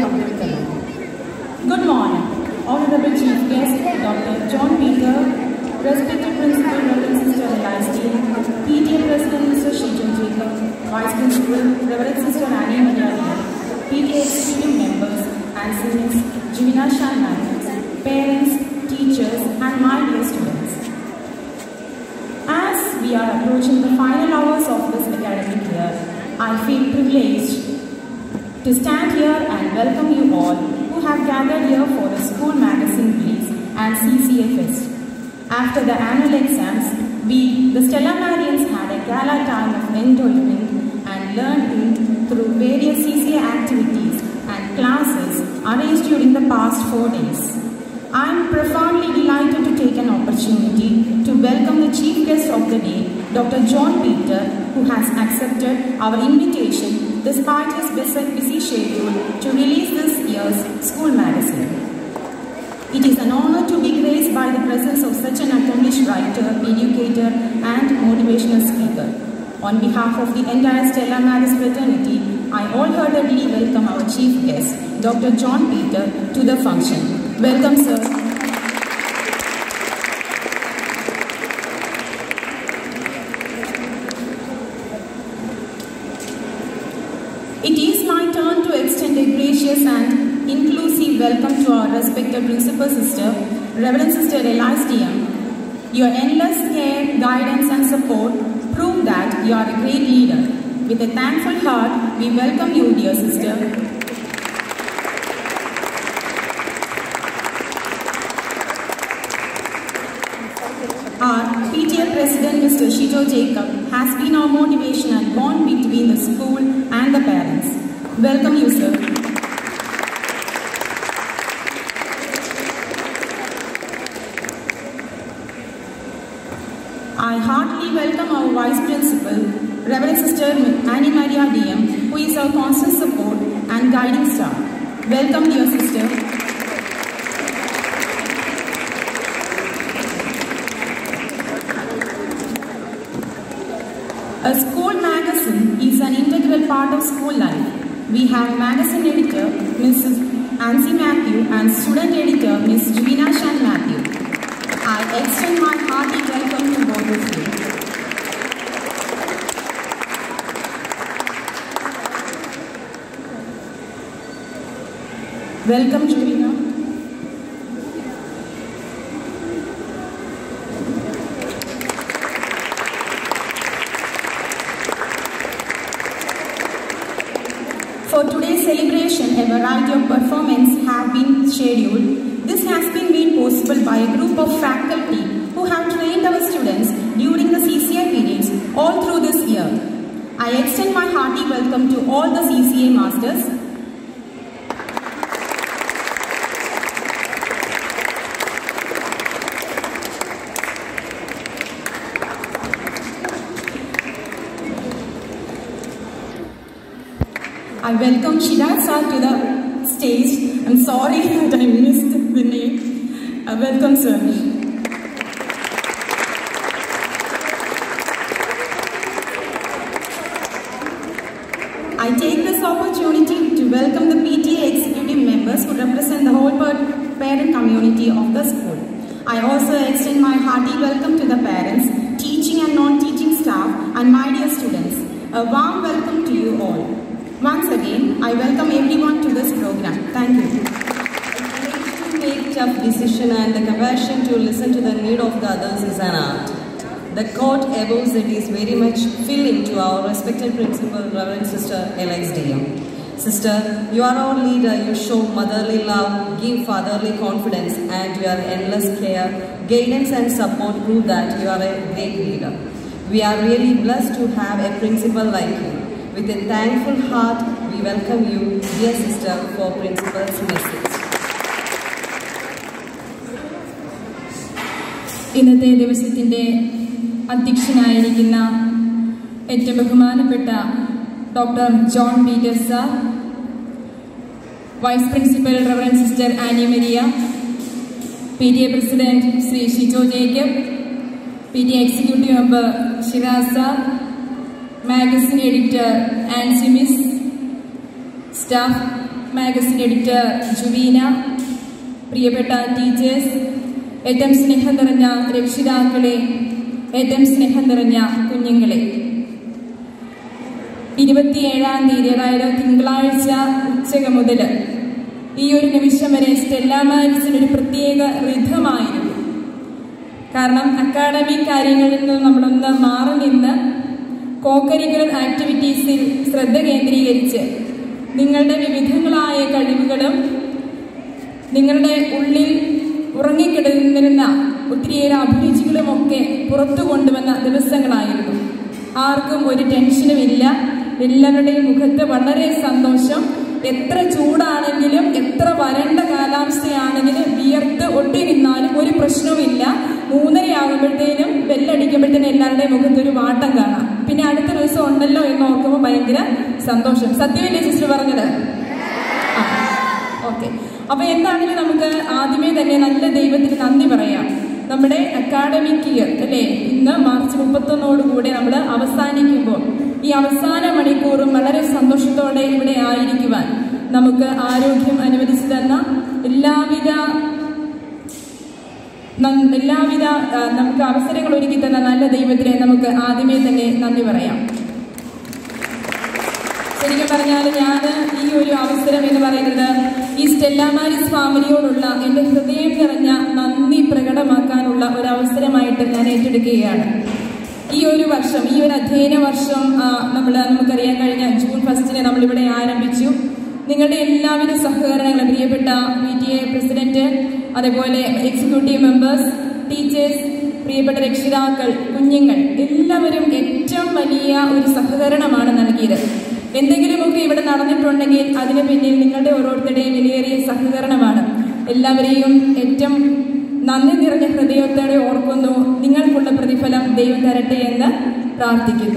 Abdul Kalam. Good morning, Honorable Chief Guest, Dr. John Peter, respected Principal Reverend Sister Elias PTA President Mr. Shijan Jacob, Vice Principal Reverend Sister Annie Maria PTA Executive Members and seniors, Jivina Shanman, parents, teachers, and my dear students. As we are approaching the final hours of this academic year, I feel privileged to stand here and welcome you all who have gathered here for the school magazine release and CCFS. After the annual exams, we, the Stella Marians, had a gala time of enjoyment and learning through various CCA activities and classes arranged during the past four days. I am profoundly delighted to take an opportunity to welcome the chief guest of the day, Dr. John Peter, who has accepted our invitation despite his busy schedule to release this year's school magazine. It is an honor to be graced by the presence of such an accomplished writer, educator, and motivational speaker. On behalf of the entire Stella Maris fraternity, I wholeheartedly welcome our chief guest, Dr. John Peter, to the function. Welcome, sir. It is my turn to extend a gracious and inclusive welcome to our respected principal sister, Reverend Sister Elias DM. Your endless care, guidance, and support prove that you are a great leader. With a thankful heart, we welcome you, dear sister. Our PTA President, Mr. Shito Jacob, has been our motivation and bond between the school and the parents. Welcome you, sir. I heartily welcome our Vice Principal, Reverend Sister Annie Maria DM, who is our constant support and guiding star. Welcome, dear sister. A school magazine is an integral part of school life. We have magazine editor Mrs. Ansi Matthew and student editor Ms. Jivina Shan Matthew. I extend my hearty welcome to both of you. Welcome, Jivina. For today's celebration, a variety of performances have been scheduled. This has been made possible by a group of faculty who have trained our students during the CCA periods all through this year. I extend my hearty welcome to all the CCA masters. I welcome Shiraz sir to the stage. I'm sorry that I missed the name. Uh, welcome, sir. I take this opportunity to welcome the PTA executive members who represent the whole parent community of the school. I also extend my hearty welcome to the parents, teaching and non-teaching staff, and my dear students. A warm welcome to you all. Once again, I welcome everyone to this program. Thank you. to make tough decision and the compassion to listen to the need of the others is an art. The quote above it is very much filling to our respected principal, Reverend Sister Elias DM. Sister, you are our leader. You show motherly love, give fatherly confidence, and your endless care, guidance, and support prove that you are a great leader. We are really blessed to have a principal like you. With a thankful heart, we welcome you, dear sister, for principal's message. ഇന്നത്തെ ദിവസത്തിൻ്റെ അധ്യക്ഷനായിരിക്കുന്ന ഏറ്റവും ബഹുമാനപ്പെട്ട doctor John Peter sir vice principal reverend sister Annie Maria P T A president Shri Shijo Jacob P T A executive member Shiraz sir magazine editor Ancy miss staff magazine editor Juveena പ്രിയപ്പെട്ട teachers ഏറ്റവും സ്നേഹം നിറഞ്ഞ രക്ഷിതാക്കളെ ഏറ്റവും സ്നേഹം നിറഞ്ഞ കുഞ്ഞുങ്ങളെ ഇരുപത്തിയേഴാം തീയതി അതായത് തിങ്കളാഴ്ച ഉച്ചക മുതൽ ഈ ഒരു നിമിഷം വരെ സ്റ്റെല്ല മാരിസിന് ഒരു പ്രത്യേക റിഥമായിരുന്നു കാരണം അക്കാഡമിക് കാര്യങ്ങളിൽ നിന്ന് നമ്മളൊന്ന് മാറി നിന്ന് കോക്കരിക്കുലർ ആക്ടിവിറ്റീസിൽ ശ്രദ്ധ കേന്ദ്രീകരിച്ച് നിങ്ങളുടെ വിവിധങ്ങളായ കഴിവുകളും നിങ്ങളുടെ ഉള്ളിൽ ഉറങ്ങിക്കിടന്നിരുന്ന ഒത്തിരിയേറെ അഭിരുചികളുമൊക്കെ പുറത്തു കൊണ്ടുവന്ന ദിവസങ്ങളായിരുന്നു ആർക്കും ഒരു ടെൻഷനുമില്ല എല്ലാവരുടെയും മുഖത്ത് വളരെ സന്തോഷം എത്ര ചൂടാണെങ്കിലും എത്ര വരണ്ട കാലാവസ്ഥയാണെങ്കിലും വിയർത്ത് ഒട്ടി നിന്നാലും ഒരു പ്രശ്നവുമില്ല മൂന്നരയാകുമ്പോഴത്തേനും ബെല്ലടിക്കുമ്പോഴത്തേനും എല്ലാവരുടെയും മുഖത്ത് ഒരു വാട്ടം കാണാം പിന്നെ അടുത്ത ദിവസം ഉണ്ടല്ലോ എന്ന് ഓർക്കുമ്പോൾ ഭയങ്കര സന്തോഷം സത്യമല്ലേ സിസ്റ്റർ പറഞ്ഞത് ആ ഓക്കെ അപ്പൊ എന്താണെങ്കിലും നമുക്ക് ആദ്യമേ തന്നെ നല്ല ദൈവത്തിന് നന്ദി പറയാം നമ്മുടെ അക്കാഡമിക് ഇയർ അല്ലേ ഇന്ന് മാർച്ച് മുപ്പത്തൊന്നോടുകൂടെ നമ്മൾ അവസാനിക്കുമ്പോൾ ഈ അവസാന മണിക്കൂറും വളരെ സന്തോഷത്തോടെ ഇവിടെ ആയിരിക്കുവാൻ നമുക്ക് ആരോഗ്യം അനുവദിച്ചു തന്ന എല്ലാവിധ ന- എല്ലാവിധ ആ, നമുക്ക് അവസരങ്ങൾ ഒരുക്കി തന്ന നല്ല ദൈവത്തിനെ നമുക്ക് ആദ്യമേ തന്നെ നന്ദി പറയാം ശരിക്കും പറഞ്ഞാൽ ഞാൻ ഈ ഒരു അവസരം എന്ന് പറയുന്നത് ഈ സ്റ്റെല്ലാമാരിസ് ഫാമിലിയോടുള്ള എൻ്റെ ഹൃദയം നിറഞ്ഞ നന്ദി പ്രകടമാക്കാനുള്ള ഒരു അവസരമായിട്ട് ഞാൻ ഏറ്റെടുക്കുകയാണ് ഈ ഒരു വർഷം ഈ ഒരു അധ്യയന വർഷം നമ്മൾ നമുക്കറിയാൻ കഴിഞ്ഞ ജൂൺ ഫസ്റ്റിന് നമ്മളിവിടെ ആരംഭിച്ചു നിങ്ങളുടെ എല്ലാവിധ സഹകരണങ്ങളും പ്രിയപ്പെട്ട പി ടി എ പ്രസിഡന്റ് അതേപോലെ എക്സിക്യൂട്ടീവ് മെമ്പേഴ്സ് ടീച്ചേഴ്സ് പ്രിയപ്പെട്ട രക്ഷിതാക്കൾ കുഞ്ഞുങ്ങൾ എല്ലാവരും ഏറ്റവും വലിയ ഒരു സഹകരണമാണ് നൽകിയത് എന്തെങ്കിലുമൊക്കെ ഇവിടെ നടന്നിട്ടുണ്ടെങ്കിൽ അതിന് പിന്നിൽ നിങ്ങളുടെ ഓരോരുത്തരുടെയും വിലയേറിയ സഹകരണമാണ് എല്ലാവരെയും ഏറ്റവും നന്ദി നിറഞ്ഞ ഹൃദയത്തോടെ ഓർക്കുന്നു നിങ്ങൾക്കുള്ള പ്രതിഫലം ദൈവം തരട്ടെ എന്ന് പ്രാർത്ഥിക്കുന്നു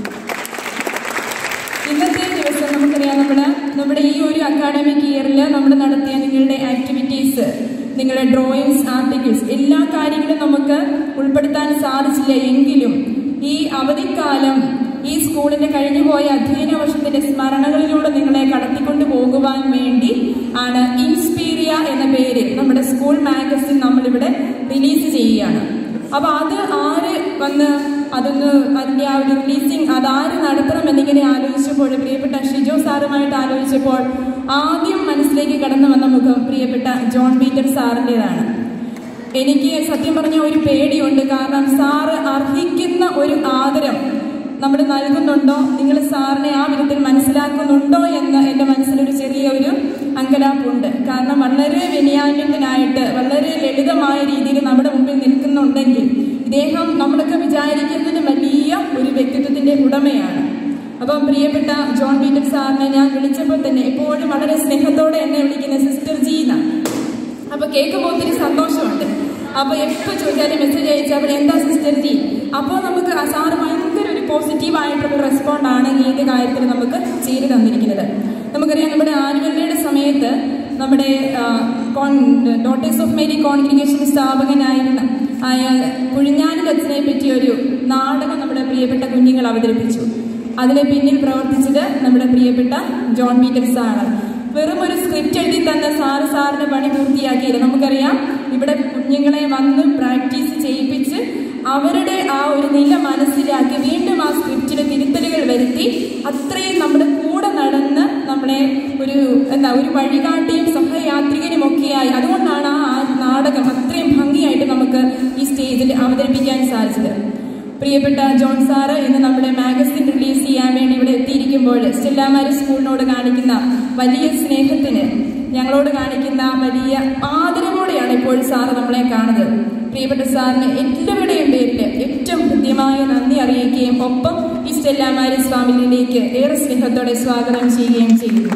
ഇന്നത്തെ ദിവസം നമുക്കറിയാം നമ്മുടെ നമ്മുടെ ഈ ഒരു അക്കാഡമിക് ഇയറിൽ നമ്മൾ നടത്തിയ നിങ്ങളുടെ ആക്ടിവിറ്റീസ് നിങ്ങളുടെ ഡ്രോയിങ്സ് ആർട്ടിക്കിൾസ് എല്ലാ കാര്യങ്ങളും നമുക്ക് ഉൾപ്പെടുത്താൻ സാധിച്ചില്ല എങ്കിലും ഈ അവധിക്കാലം ഈ സ്കൂളിന്റെ കഴിഞ്ഞുപോയ അധ്യയന വർഷത്തിന്റെ സ്മരണകളിലൂടെ നിങ്ങളെ കടത്തിക്കൊണ്ട് പോകുവാൻ വേണ്ടി ആണ് ഇൻസ്പീരിയ എന്ന പേര് നമ്മുടെ സ്കൂൾ മാഗസിൻ നമ്മളിവിടെ റിലീസ് ചെയ്യുകയാണ് അപ്പൊ അത് ആര് വന്ന് അതൊന്ന് അതിന്റെ ആ ഒരു റിലീസിങ് അത് ആര് നടത്തണം എന്നിങ്ങനെ ആലോചിച്ചപ്പോൾ പ്രിയപ്പെട്ട ഷിജോ സാറുമായിട്ട് ആലോചിച്ചപ്പോൾ ആദ്യം മനസ്സിലേക്ക് കടന്നു വന്ന മുഖം പ്രിയപ്പെട്ട ജോൺ പീറ്റർ സാറിൻ്റെതാണ് എനിക്ക് സത്യം പറഞ്ഞ ഒരു പേടിയുണ്ട് കാരണം സാറ് അർഹിക്കുന്ന ഒരു ആദരം നമ്മൾ നൽകുന്നുണ്ടോ നിങ്ങൾ സാറിനെ ആ വിധത്തിൽ മനസ്സിലാക്കുന്നുണ്ടോ എന്ന് എൻ്റെ മനസ്സിലൊരു ചെറിയ ഒരു അങ്കലാപ്പുണ്ട് കാരണം വളരെ വിനയാന്വിതനായിട്ട് വളരെ ലളിതമായ രീതിയിൽ നമ്മുടെ മുമ്പിൽ നിൽക്കുന്നുണ്ടെങ്കിൽ ഇദ്ദേഹം നമ്മളൊക്കെ വിചാരിക്കുന്നതിന് വലിയ ഒരു വ്യക്തിത്വത്തിന്റെ ഉടമയാണ് അപ്പം പ്രിയപ്പെട്ട ജോൺ പീറ്റർ സാറിനെ ഞാൻ വിളിച്ചപ്പോൾ തന്നെ എപ്പോഴും വളരെ സ്നേഹത്തോടെ എന്നെ വിളിക്കുന്ന സിസ്റ്റർ ജീന അപ്പൊ കേൾക്കുമ്പോൾ ഒത്തിരി സന്തോഷമുണ്ട് അപ്പൊ എപ്പോ ചോദിച്ചാലും മെസ്സേജ് അയച്ചാൽ എന്താ സിസ്റ്റർ ജി അപ്പോൾ നമുക്ക് ആ സാറ് ഭയങ്കര ഒരു പോസിറ്റീവ് ആയിട്ടുള്ള റെസ്പോണ്ട് ആണ് ഈ ഒരു കാര്യത്തിൽ നമുക്ക് ചെയ്തു തന്നിരിക്കുന്നത് നമുക്കറിയാം നമ്മുടെ ആനുവൽ ഡേയുടെ സമയത്ത് നമ്മുടെ ഡോട്ടേഴ്സ് ഓഫ് മേരി കോൺഗ്രിഗേഷൻ സ്ഥാപകനായിരുന്ന ആയ കുഴിഞ്ഞാനിൽ അച്ഛനെ പറ്റിയ ഒരു നാടകം നമ്മുടെ പ്രിയപ്പെട്ട കുഞ്ഞുങ്ങൾ അവതരിപ്പിച്ചു അതിന് പിന്നിൽ പ്രവർത്തിച്ചത് നമ്മുടെ പ്രിയപ്പെട്ട ജോൺ പീറ്റർ സാറാണ് വെറും ഒരു സ്ക്രിപ്റ്റ് എഴുതി തന്ന സാറ് സാറിന്റെ പണി പൂർത്തിയാക്കിയില്ല നമുക്കറിയാം ഇവിടെ കുഞ്ഞുങ്ങളെ വന്ന് പ്രാക്ടീസ് ചെയ്യിപ്പിച്ച് അവരുടെ ആ ഒരു നില മനസ്സിലാക്കി വീണ്ടും ആ സ്ക്രിപ്റ്റിന് തിരുത്തലുകൾ വരുത്തി അത്രയും നമ്മുടെ കൂടെ നടന്ന് നമ്മളെ ഒരു എന്താ ഒരു വഴികാട്ടിയും സഹയാത്രികനും ഒക്കെയായി അതുകൊണ്ടാണ് ആ നാടകം അത്രയും ഭംഗിയായിട്ട് നമുക്ക് ഈ സ്റ്റേജിൽ അവതരിപ്പിക്കാൻ സാധിച്ചത് പ്രിയപ്പെട്ട ജോൺ സാറ് ഇന്ന് നമ്മുടെ മാഗസിൻ റിലീസ് ചെയ്യാൻ വേണ്ടി ഇവിടെ എത്തിയിരിക്കുമ്പോൾ സ്റ്റെല്ലാമാരി സ്കൂളിനോട് കാണിക്കുന്ന വലിയ സ്നേഹത്തിന് ഞങ്ങളോട് കാണിക്കുന്ന വലിയ ആദരവോടെയാണ് ഇപ്പോൾ സാറ് നമ്മളെ കാണുന്നത് പ്രിയപ്പെട്ട സാറിന് എല്ലാവരുടെയും പേരിൽ ഏറ്റവും ഹൃദ്യമായ നന്ദി അറിയിക്കുകയും ഒപ്പം ഈ സ്റ്റെല്ലാമാരി ഫാമിലിയിലേക്ക് ഏറെ സ്നേഹത്തോടെ സ്വാഗതം ചെയ്യുകയും ചെയ്യുന്നു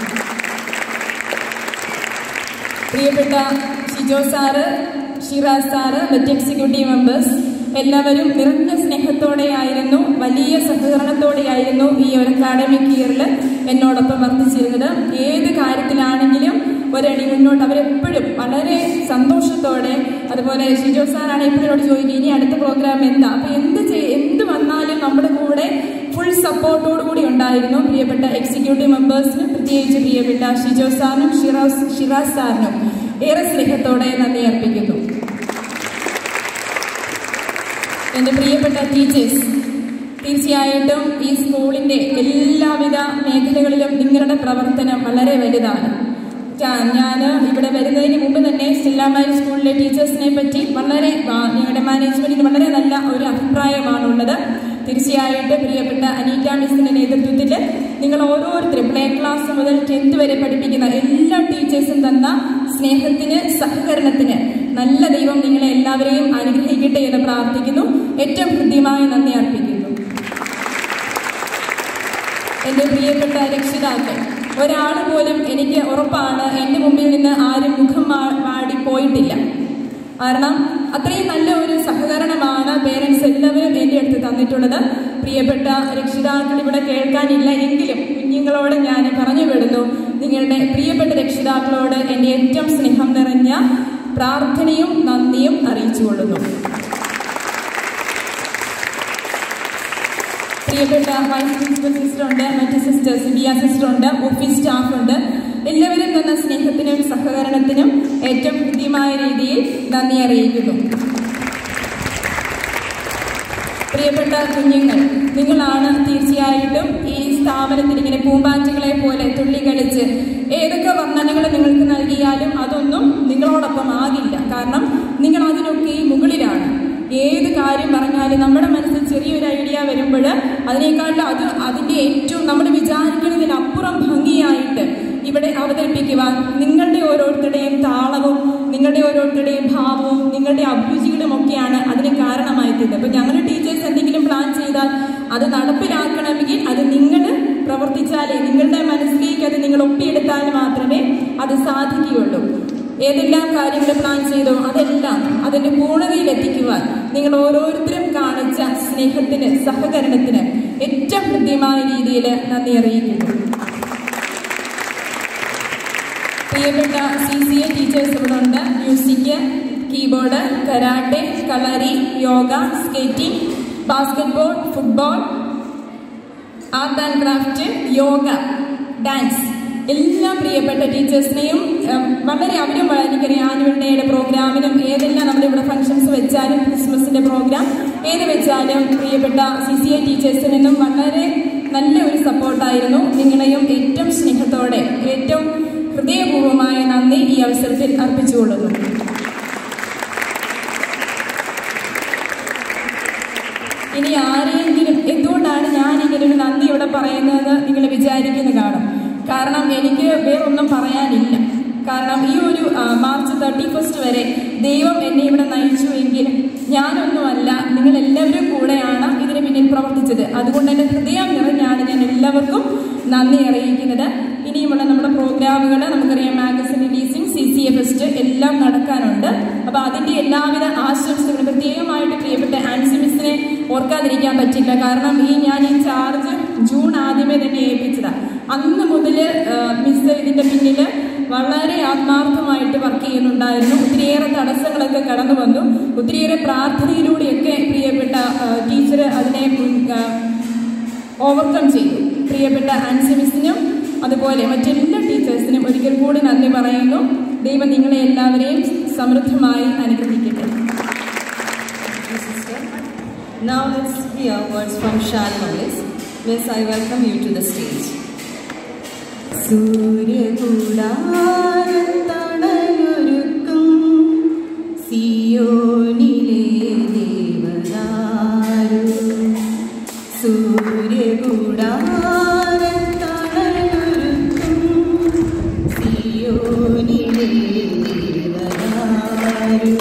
പ്രിയപ്പെട്ട ഷിജോ സാറ് ഷിറാസ് സാറ് മറ്റ് എക്സിക്യൂട്ടീവ് മെമ്പേഴ്സ് എല്ലാവരും നിറഞ്ഞ സ്നേഹത്തോടെയായിരുന്നു വലിയ സഹകരണത്തോടെയായിരുന്നു ഈ ഒരു അക്കാഡമിക് ഇയറിൽ എന്നോടൊപ്പം വർദ്ധിച്ചിരുന്നത് ഏത് കാര്യത്തിലാണെങ്കിലും ഒരടി മുന്നോട്ട് അവരെപ്പോഴും വളരെ സന്തോഷത്തോടെ അതുപോലെ ഷിജോ സാറാണ് എപ്പോഴും എന്നോട് ചോദിക്കും ഇനി അടുത്ത പ്രോഗ്രാം എന്താ അപ്പൊ എന്ത് ചെയ് എന്ത് വന്നാലും നമ്മുടെ കൂടെ ഫുൾ സപ്പോർട്ടോടുകൂടി ഉണ്ടായിരുന്നു പ്രിയപ്പെട്ട എക്സിക്യൂട്ടീവ് മെമ്പേഴ്സിനും പ്രത്യേകിച്ച് പ്രിയപ്പെട്ട ഷിജോ സാറിനും ഷിറാസ് ഷിറാസ് സാറിനും ഏറെ സ്നേഹത്തോടെ നന്ദി അർപ്പിക്കുന്നു എൻ്റെ പ്രിയപ്പെട്ട ടീച്ചേഴ്സ് തീർച്ചയായിട്ടും ഈ സ്കൂളിൻ്റെ എല്ലാവിധ മേഖലകളിലും നിങ്ങളുടെ പ്രവർത്തനം വളരെ വലുതാണ് ഞാൻ ഇവിടെ വരുന്നതിന് മുമ്പ് തന്നെ സ്റ്റെല്ലാമാരി സ്കൂളിലെ ടീച്ചേഴ്സിനെ പറ്റി വളരെ ആ, ഞങ്ങളുടെ മാനേജ്മെന്റിന് വളരെ നല്ല ഒരു അഭിപ്രായമാണുള്ളത് തീർച്ചയായിട്ടും പ്രിയപ്പെട്ട അനീറ്റ മിസ്സിന്റെ നേതൃത്വത്തിൽ നിങ്ങൾ ഓരോരുത്തരും പ്ലേ ക്ലാസ് മുതൽ ടെൻത്ത് വരെ പഠിപ്പിക്കുന്ന എല്ലാ ടീച്ചേഴ്സും തന്ന സ്നേഹത്തിന് സഹകരണത്തിന് നല്ല ദൈവം നിങ്ങളെ എല്ലാവരെയും അനുഗ്രഹിക്കട്ടെ എന്ന് പ്രാർത്ഥിക്കുന്നു ഏറ്റവും ഹൃദ്യമായി നന്ദി അർപ്പിക്കുന്നു എൻ്റെ പ്രിയപ്പെട്ട രക്ഷിതാക്കൾ ഒരാൾ പോലും എനിക്ക് ഉറപ്പാണ് എൻ്റെ മുമ്പിൽ നിന്ന് ആരും മുഖം മാ- മാടി പോയിട്ടില്ല കാരണം അത്രയും നല്ല ഒരു സഹകരണമാണ് പേരൻസ് എല്ലാവരും എൻ്റെ അടുത്ത് തന്നിട്ടുള്ളത് പ്രിയപ്പെട്ട രക്ഷിതാക്കൾ ഇവിടെ കേൾക്കാനില്ല എങ്കിലും കുഞ്ഞുങ്ങളോട് ഞാൻ പറഞ്ഞു വിടുന്നു നിങ്ങളുടെ പ്രിയപ്പെട്ട രക്ഷിതാക്കളോട് എൻ്റെ ഏറ്റവും സ്നേഹം നിറഞ്ഞ പ്രാർത്ഥനയും നന്ദിയും അറിയിച്ചുകൊള്ളുന്നു പ്രിയപ്പെട്ട വൈസ് പ്രിൻസിപ്പൽ സിസ്റ്റർ ഉണ്ട് മറ്റ് സിസ്റ്റേഴ്സ് ഇന്ത്യ സിസ്റ്റർ ഉണ്ട് ഓഫീസ് സ്റ്റാഫ് ഉണ്ട് എല്ലാവരും തന്ന സ്നേഹത്തിനും സഹകരണത്തിനും ഏറ്റവും കൃത്യമായ രീതിയിൽ നന്ദി അറിയിക്കുന്നു പ്രിയപ്പെട്ട കുഞ്ഞുങ്ങൾ നിങ്ങളാണ് തീർച്ചയായിട്ടും ഈ സ്ഥാപനത്തിൽ ഇങ്ങനെ പൂമ്പാറ്റകളെ പോലെ തുള്ളി കളിച്ച് ഏതൊക്കെ വർണ്ണനകൾ നിങ്ങൾക്ക് നൽകിയാലും അതൊന്നും നിങ്ങളോടൊപ്പം ആകില്ല കാരണം നിങ്ങൾ അതിനൊക്കെ മുകളിലാണ് ഏത് കാര്യം പറഞ്ഞാലും നമ്മുടെ മനസ്സിൽ ചെറിയൊരു ഐഡിയ വരുമ്പോൾ അതിനേക്കാളും അത് അതിൻ്റെ ഏറ്റവും നമ്മൾ വിചാരിക്കുന്നതിനപ്പുറം ഭംഗിയായിട്ട് ഇവിടെ അവതരിപ്പിക്കുവാൻ നിങ്ങളുടെ ഓരോരുത്തരുടെയും താളവും നിങ്ങളുടെ ഓരോരുത്തരുടെയും ഭാവവും നിങ്ങളുടെ അഭിരുചികളും ഒക്കെയാണ് അതിന് കാരണമായിട്ടുണ്ട് അപ്പൊ ഞങ്ങൾ ടീച്ചേഴ്സ് എന്തെങ്കിലും പ്ലാൻ ചെയ്താൽ അത് നടപ്പിലാക്കണമെങ്കിൽ അത് നിങ്ങൾ പ്രവർത്തിച്ചാലേ നിങ്ങളുടെ മനസ്സിലേക്ക് അത് നിങ്ങൾ ഒപ്പിയെടുത്താൽ മാത്രമേ അത് സാധിക്കുകയുള്ളൂ ഏതെല്ലാം കാര്യങ്ങൾ പ്ലാൻ ചെയ്തോ അതെല്ലാം അതിന്റെ പൂർണ്ണതയിൽ എത്തിക്കുവാൻ നിങ്ങൾ ഓരോരുത്തരും കാണിച്ച സ്നേഹത്തിന് സഹകരണത്തിന് ഏറ്റവും കൃത്യമായ രീതിയിൽ നന്ദി അറിയിക്കുന്നു പ്രിയപ്പെട്ട സി സി എ ടീച്ചേഴ്സ് ഇവിടെ ഉണ്ട് music keyboard karate kalari yoga skating basketball football art and craft yoga dance എല്ലാ പ്രിയപ്പെട്ട ടീച്ചേഴ്സിനെയും ഉം, വളരെ അവരും വളരെ എനിക്കറിയാം ആനുവൽ ഡേയുടെ പ്രോഗ്രാമിനും ഏതെല്ലാം നമ്മുടെ ഇവിടെ ഫംഗ്ഷൻസ് വെച്ചാലും ക്രിസ്മസിന്റെ പ്രോഗ്രാം ഏത് വെച്ചാലും പ്രിയപ്പെട്ട സി സി ഐ ടീച്ചേഴ്സിൽ നിന്നും വളരെ നല്ല ഒരു സപ്പോർട്ടായിരുന്നു നിങ്ങളെയും ഏറ്റവും സ്നേഹത്തോടെ ഏറ്റവും ഹൃദയപൂർവ്വമായ നന്ദി ഈ അവസരത്തിൽ അർപ്പിച്ചുകൊള്ളുന്നു ഇനി ആരെയെങ്കിലും എന്തുകൊണ്ടാണ് ഞാൻ ഇങ്ങനെ ഒരു നന്ദി ഇവിടെ പറയുന്നത് നിങ്ങൾ വിചാരിക്കുന്ന കാണും കാരണം എനിക്ക് വേറൊന്നും പറയാനില്ല കാരണം ഈ ഒരു ആ, മാർച്ച് തേർട്ടി ഫസ്റ്റ് വരെ ദൈവം എന്നെ ഇവിടെ നയിച്ചുവെങ്കിൽ ഞാനൊന്നുമല്ല നിങ്ങൾ എല്ലാവരും കൂടെയാണ് ഇതിന് പിന്നിൽ പ്രവർത്തിച്ചത് അതുകൊണ്ട് എൻ്റെ ഹൃദയം നിറഞ്ഞാണ് ഞാൻ എല്ലാവർക്കും നന്ദി അറിയിക്കുന്നത് ഇനിയുമുള്ള നമ്മുടെ പ്രോഗ്രാമുകൾ നമുക്കറിയാം magazine releasing C C A fest എല്ലാം നടക്കാനുണ്ട് അപ്പൊ അതിന്റെ എല്ലാവിധ ആശംസകളും പ്രത്യേകമായിട്ട് പ്രിയപ്പെട്ട ആൻസി മിസ്സിനെ ഓർക്കാതിരിക്കാൻ പറ്റില്ല കാരണം ഈ ഞാൻ ഈ ചാർജ് ജൂൺ ആദ്യമേ തന്നെ ഏൽപ്പിച്ചതാണ് അന്ന് മുതൽ മിസ് ഇതിന്റെ പിന്നിൽ വളരെ ആത്മാർത്ഥമായിട്ട് വർക്ക് ചെയ്യുന്നുണ്ടായിരുന്നു ഒത്തിരിയേറെ തടസ്സങ്ങളൊക്കെ കടന്നു വന്നു ഒത്തിരിയേറെ പ്രാർത്ഥനയിലൂടെയൊക്കെ പ്രിയപ്പെട്ട ടീച്ചർ അതിനെ മുൻ- ആ, ഓവർകം ചെയ്തു പ്രിയപ്പെട്ട ആൻസി മിസ്സിനും അതുപോലെ മറ്റെല്ലാ ടീച്ചേഴ്സിനും ഒരിക്കൽ കൂടി നന്ദി പറയുന്നു ദൈവം നിങ്ങളെ എല്ലാവരെയും സമൃദ്ധമായി അനുഗ്രഹിക്കട്ടെ Thank you, sister. Now let's hear words from Shalma Miss. Miss, I welcome you to the stage. സൂര്യകൂടാരത്തണയൊരുക്കും സിയോനിലെ ദേവദാരു സൂര്യകൂടാരത്തണയൊരുക്കും സിയോനിലെ ദേവദാരു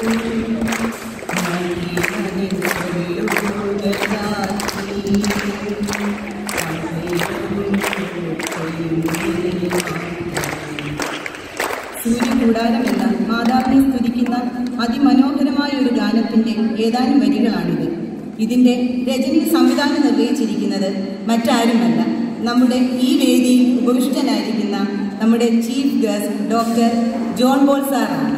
സൂര്യകൂടാരമെന്ന മാതാവിനെ സ്തുതിക്കുന്ന അതിമനോഹരമായ ഒരു ഗാനത്തിന്റെ ഏതാനും വരികളാണിത് ഇതിന്റെ രചനയിൽ സംവിധാനം നിർവഹിച്ചിരിക്കുന്നത് മറ്റാരുമല്ല നമ്മുടെ ഈ വേദിയിൽ ഉപവിഷ്ടനായിരിക്കുന്ന നമ്മുടെ chief guest doctor John Paul സാറാണ്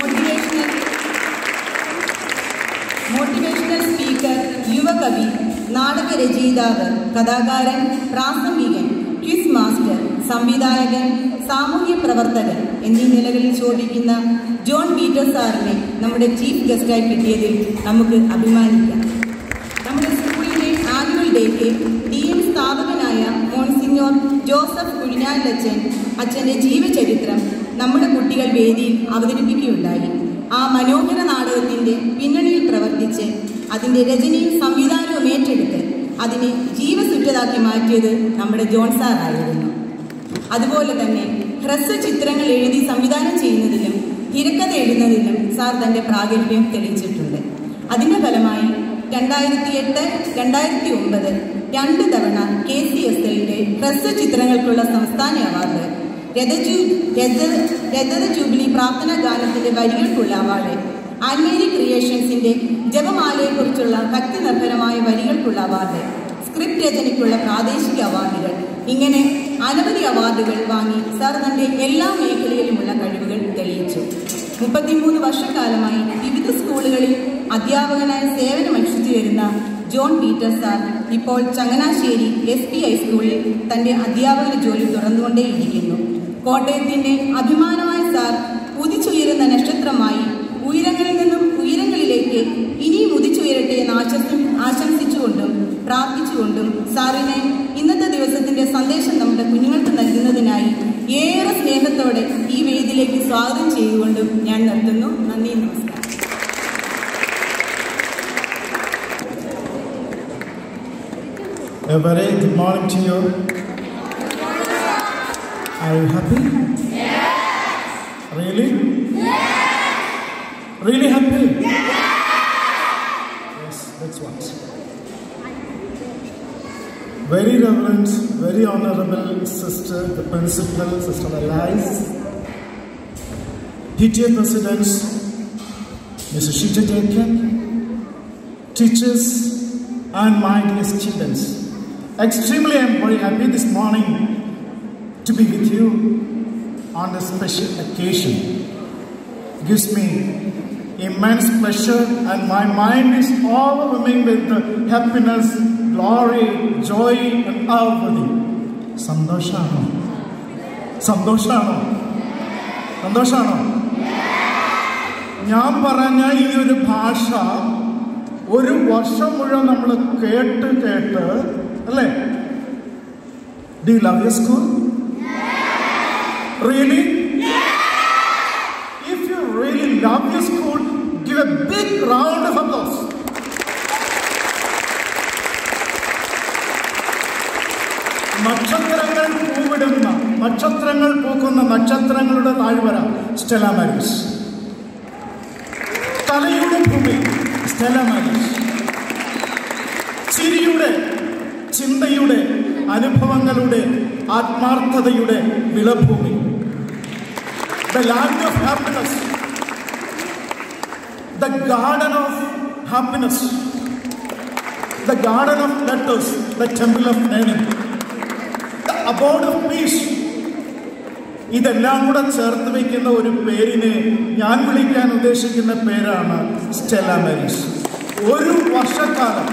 മോട്ടിവേഷണൽ മോട്ടിവേഷണൽ സ്പീക്കർ യുവകവി നാടകരചയിതാവ് കഥാകാരൻ പ്രാസംഗികൻ ക്വിസ് മാസ്റ്റർ സംവിധായകൻ സാമൂഹ്യ പ്രവർത്തകൻ എന്നീ നിലകളിൽ ശോഭിക്കുന്ന ജോൺ പീറ്റർ സാറിനെ നമ്മുടെ ചീഫ് ഗസ്റ്റായി കിട്ടിയതിൽ നമുക്ക് അഭിമാനിക്കാം നമ്മുടെ സ്കൂളിലെ ആനുവൽ ഡേക്ക് ഡി എം സ്ഥാപകനായ മോൺസിഞ്ഞോർ ജോസഫ് കുഴിഞ്ഞാലച്ചൻ അച്ഛൻ്റെ ജീവചരിത്രം നമ്മുടെ കുട്ടികൾ വേദിയിൽ അവതരിപ്പിക്കുകയുണ്ടായി ആ മനോഹര നാടകത്തിൻ്റെ പിന്നണിയിൽ പ്രവർത്തിച്ച് അതിൻ്റെ രചനയും സംവിധാനവും ഏറ്റെടുത്ത് അതിനെ ജീവസുറ്റതാക്കി മാറ്റിയത് നമ്മുടെ ജോൺ സാറായിരുന്നു അതുപോലെ തന്നെ ഹ്രസ്വ ചിത്രങ്ങൾ എഴുതി സംവിധാനം ചെയ്യുന്നതിലും തിരക്കഥ എഴുതുന്നതിലും സാർ തൻ്റെ പ്രാഗൽഭ്യം തെളിയിച്ചിട്ടുണ്ട് അതിൻ്റെ ഫലമായി രണ്ടായിരത്തി എട്ട് രണ്ടായിരത്തി ഒമ്പത് രണ്ട് തവണ കെ സി എസ് എല്ലിൻ്റെ ഹ്രസ്വ ചിത്രങ്ങൾക്കുള്ള സംസ്ഥാന അവാർഡ് രഥജു രഥ രഥത ജൂബിലി പ്രാർത്ഥനാ ഗാനത്തിൻ്റെ വരികൾക്കുള്ള അവാർഡ് ആൻമേരി ക്രിയേഷൻസിൻ്റെ ജപമാലയെക്കുറിച്ചുള്ള ഭക്തി നിർഭരമായ വരികൾക്കുള്ള അവാർഡ് സ്ക്രിപ്റ്റ് രചനയ്ക്കുള്ള പ്രാദേശിക അവാർഡുകൾ ഇങ്ങനെ അനവധി അവാർഡുകൾ വാങ്ങി സാർ തന്റെ എല്ലാ മേഖലയിലുമുള്ള കഴിവുകൾ തെളിയിച്ചു മുപ്പത്തിമൂന്ന് വർഷക്കാലമായി വിവിധ സ്കൂളുകളിൽ അധ്യാപകനായി സേവനമനുഷ്ഠിച്ചു വരുന്ന ജോൺ പീറ്റർ സാർ ഇപ്പോൾ ചങ്ങനാശ്ശേരി എസ് പി ഹൈസ്കൂളിൽ തന്റെ അധ്യാപക ജോലി തുറന്നുകൊണ്ടേയിരിക്കുന്നു കോട്ടയത്തിന്റെ അഭിമാനമായ സാർ ഉദിച്ചുയരുന്ന നക്ഷത്രമായി ഉയരങ്ങളിൽ നിന്നും ഉയരങ്ങളിലേക്ക് ഇനിയും ഉദിച്ചുയരട്ടെ എന്ന് ആശംസ ആശംസിച്ചുകൊണ്ടും പ്രാർത്ഥിച്ചുകൊണ്ടും സാറിനെ ഇന്നത്തെ ദിവസത്തിന്റെ സന്ദേശം നമ്മുടെ കുഞ്ഞുങ്ങൾക്ക് നൽകുന്നതിനായി ഏറെ സ്നേഹത്തോടെ ഈ വേദിയിലേക്ക് സ്വാഗതം ചെയ്തുകൊണ്ടും ഞാൻ നിർത്തുന്നു നന്ദി നമസ്കാരം A very good morning to you. Are you happy? Yes. Really? Yes. Really happy? Yes. that's what. Very reverend, very honorable sister, the principal, Sister Alice, PTA presidents, Mrs. Shita Jacob, teachers, and my dear students. Extremely, I am very happy this morning to be with you on this special occasion. It gives me immense pleasure, and my mind is overwhelming with the happiness, glory, joy, and അവധി സന്തോഷാണോ സന്തോഷാണോ സന്തോഷാണോ ഞാൻ പറഞ്ഞ ഈ ഒരു ഭാഷ ഒരു വർഷം മുഴുവൻ നമ്മൾ കേട്ട് കേട്ട് അല്ലേ do you love your school really if you really love your school give a big round of applause നക്ഷത്രങ്ങൾ പൂവിടുന്ന നക്ഷത്രങ്ങൾ പൂക്കുന്ന നക്ഷത്രങ്ങളുടെ താഴ്വര സ്റ്റെല മാരീസ് കലയുടെ ഭൂമി സ്റ്റെല മാരീസ് ചിരിയുടെ ചിന്തയുടെ അനുഭവങ്ങളുടെ ആത്മാർത്ഥതയുടെ വിളഭൂമി the land of happiness the garden of happiness the garden of letters the temple of learning the abode of peace ഇതെല്ലാം കൂടെ ചേർത്ത് വയ്ക്കുന്ന ഒരു പേരിനെ ഞാൻ വിളിക്കാൻ ഉദ്ദേശിക്കുന്ന പേരാണ് സ്റ്റെല മാരീസ് ഒരു വർഷക്കാലം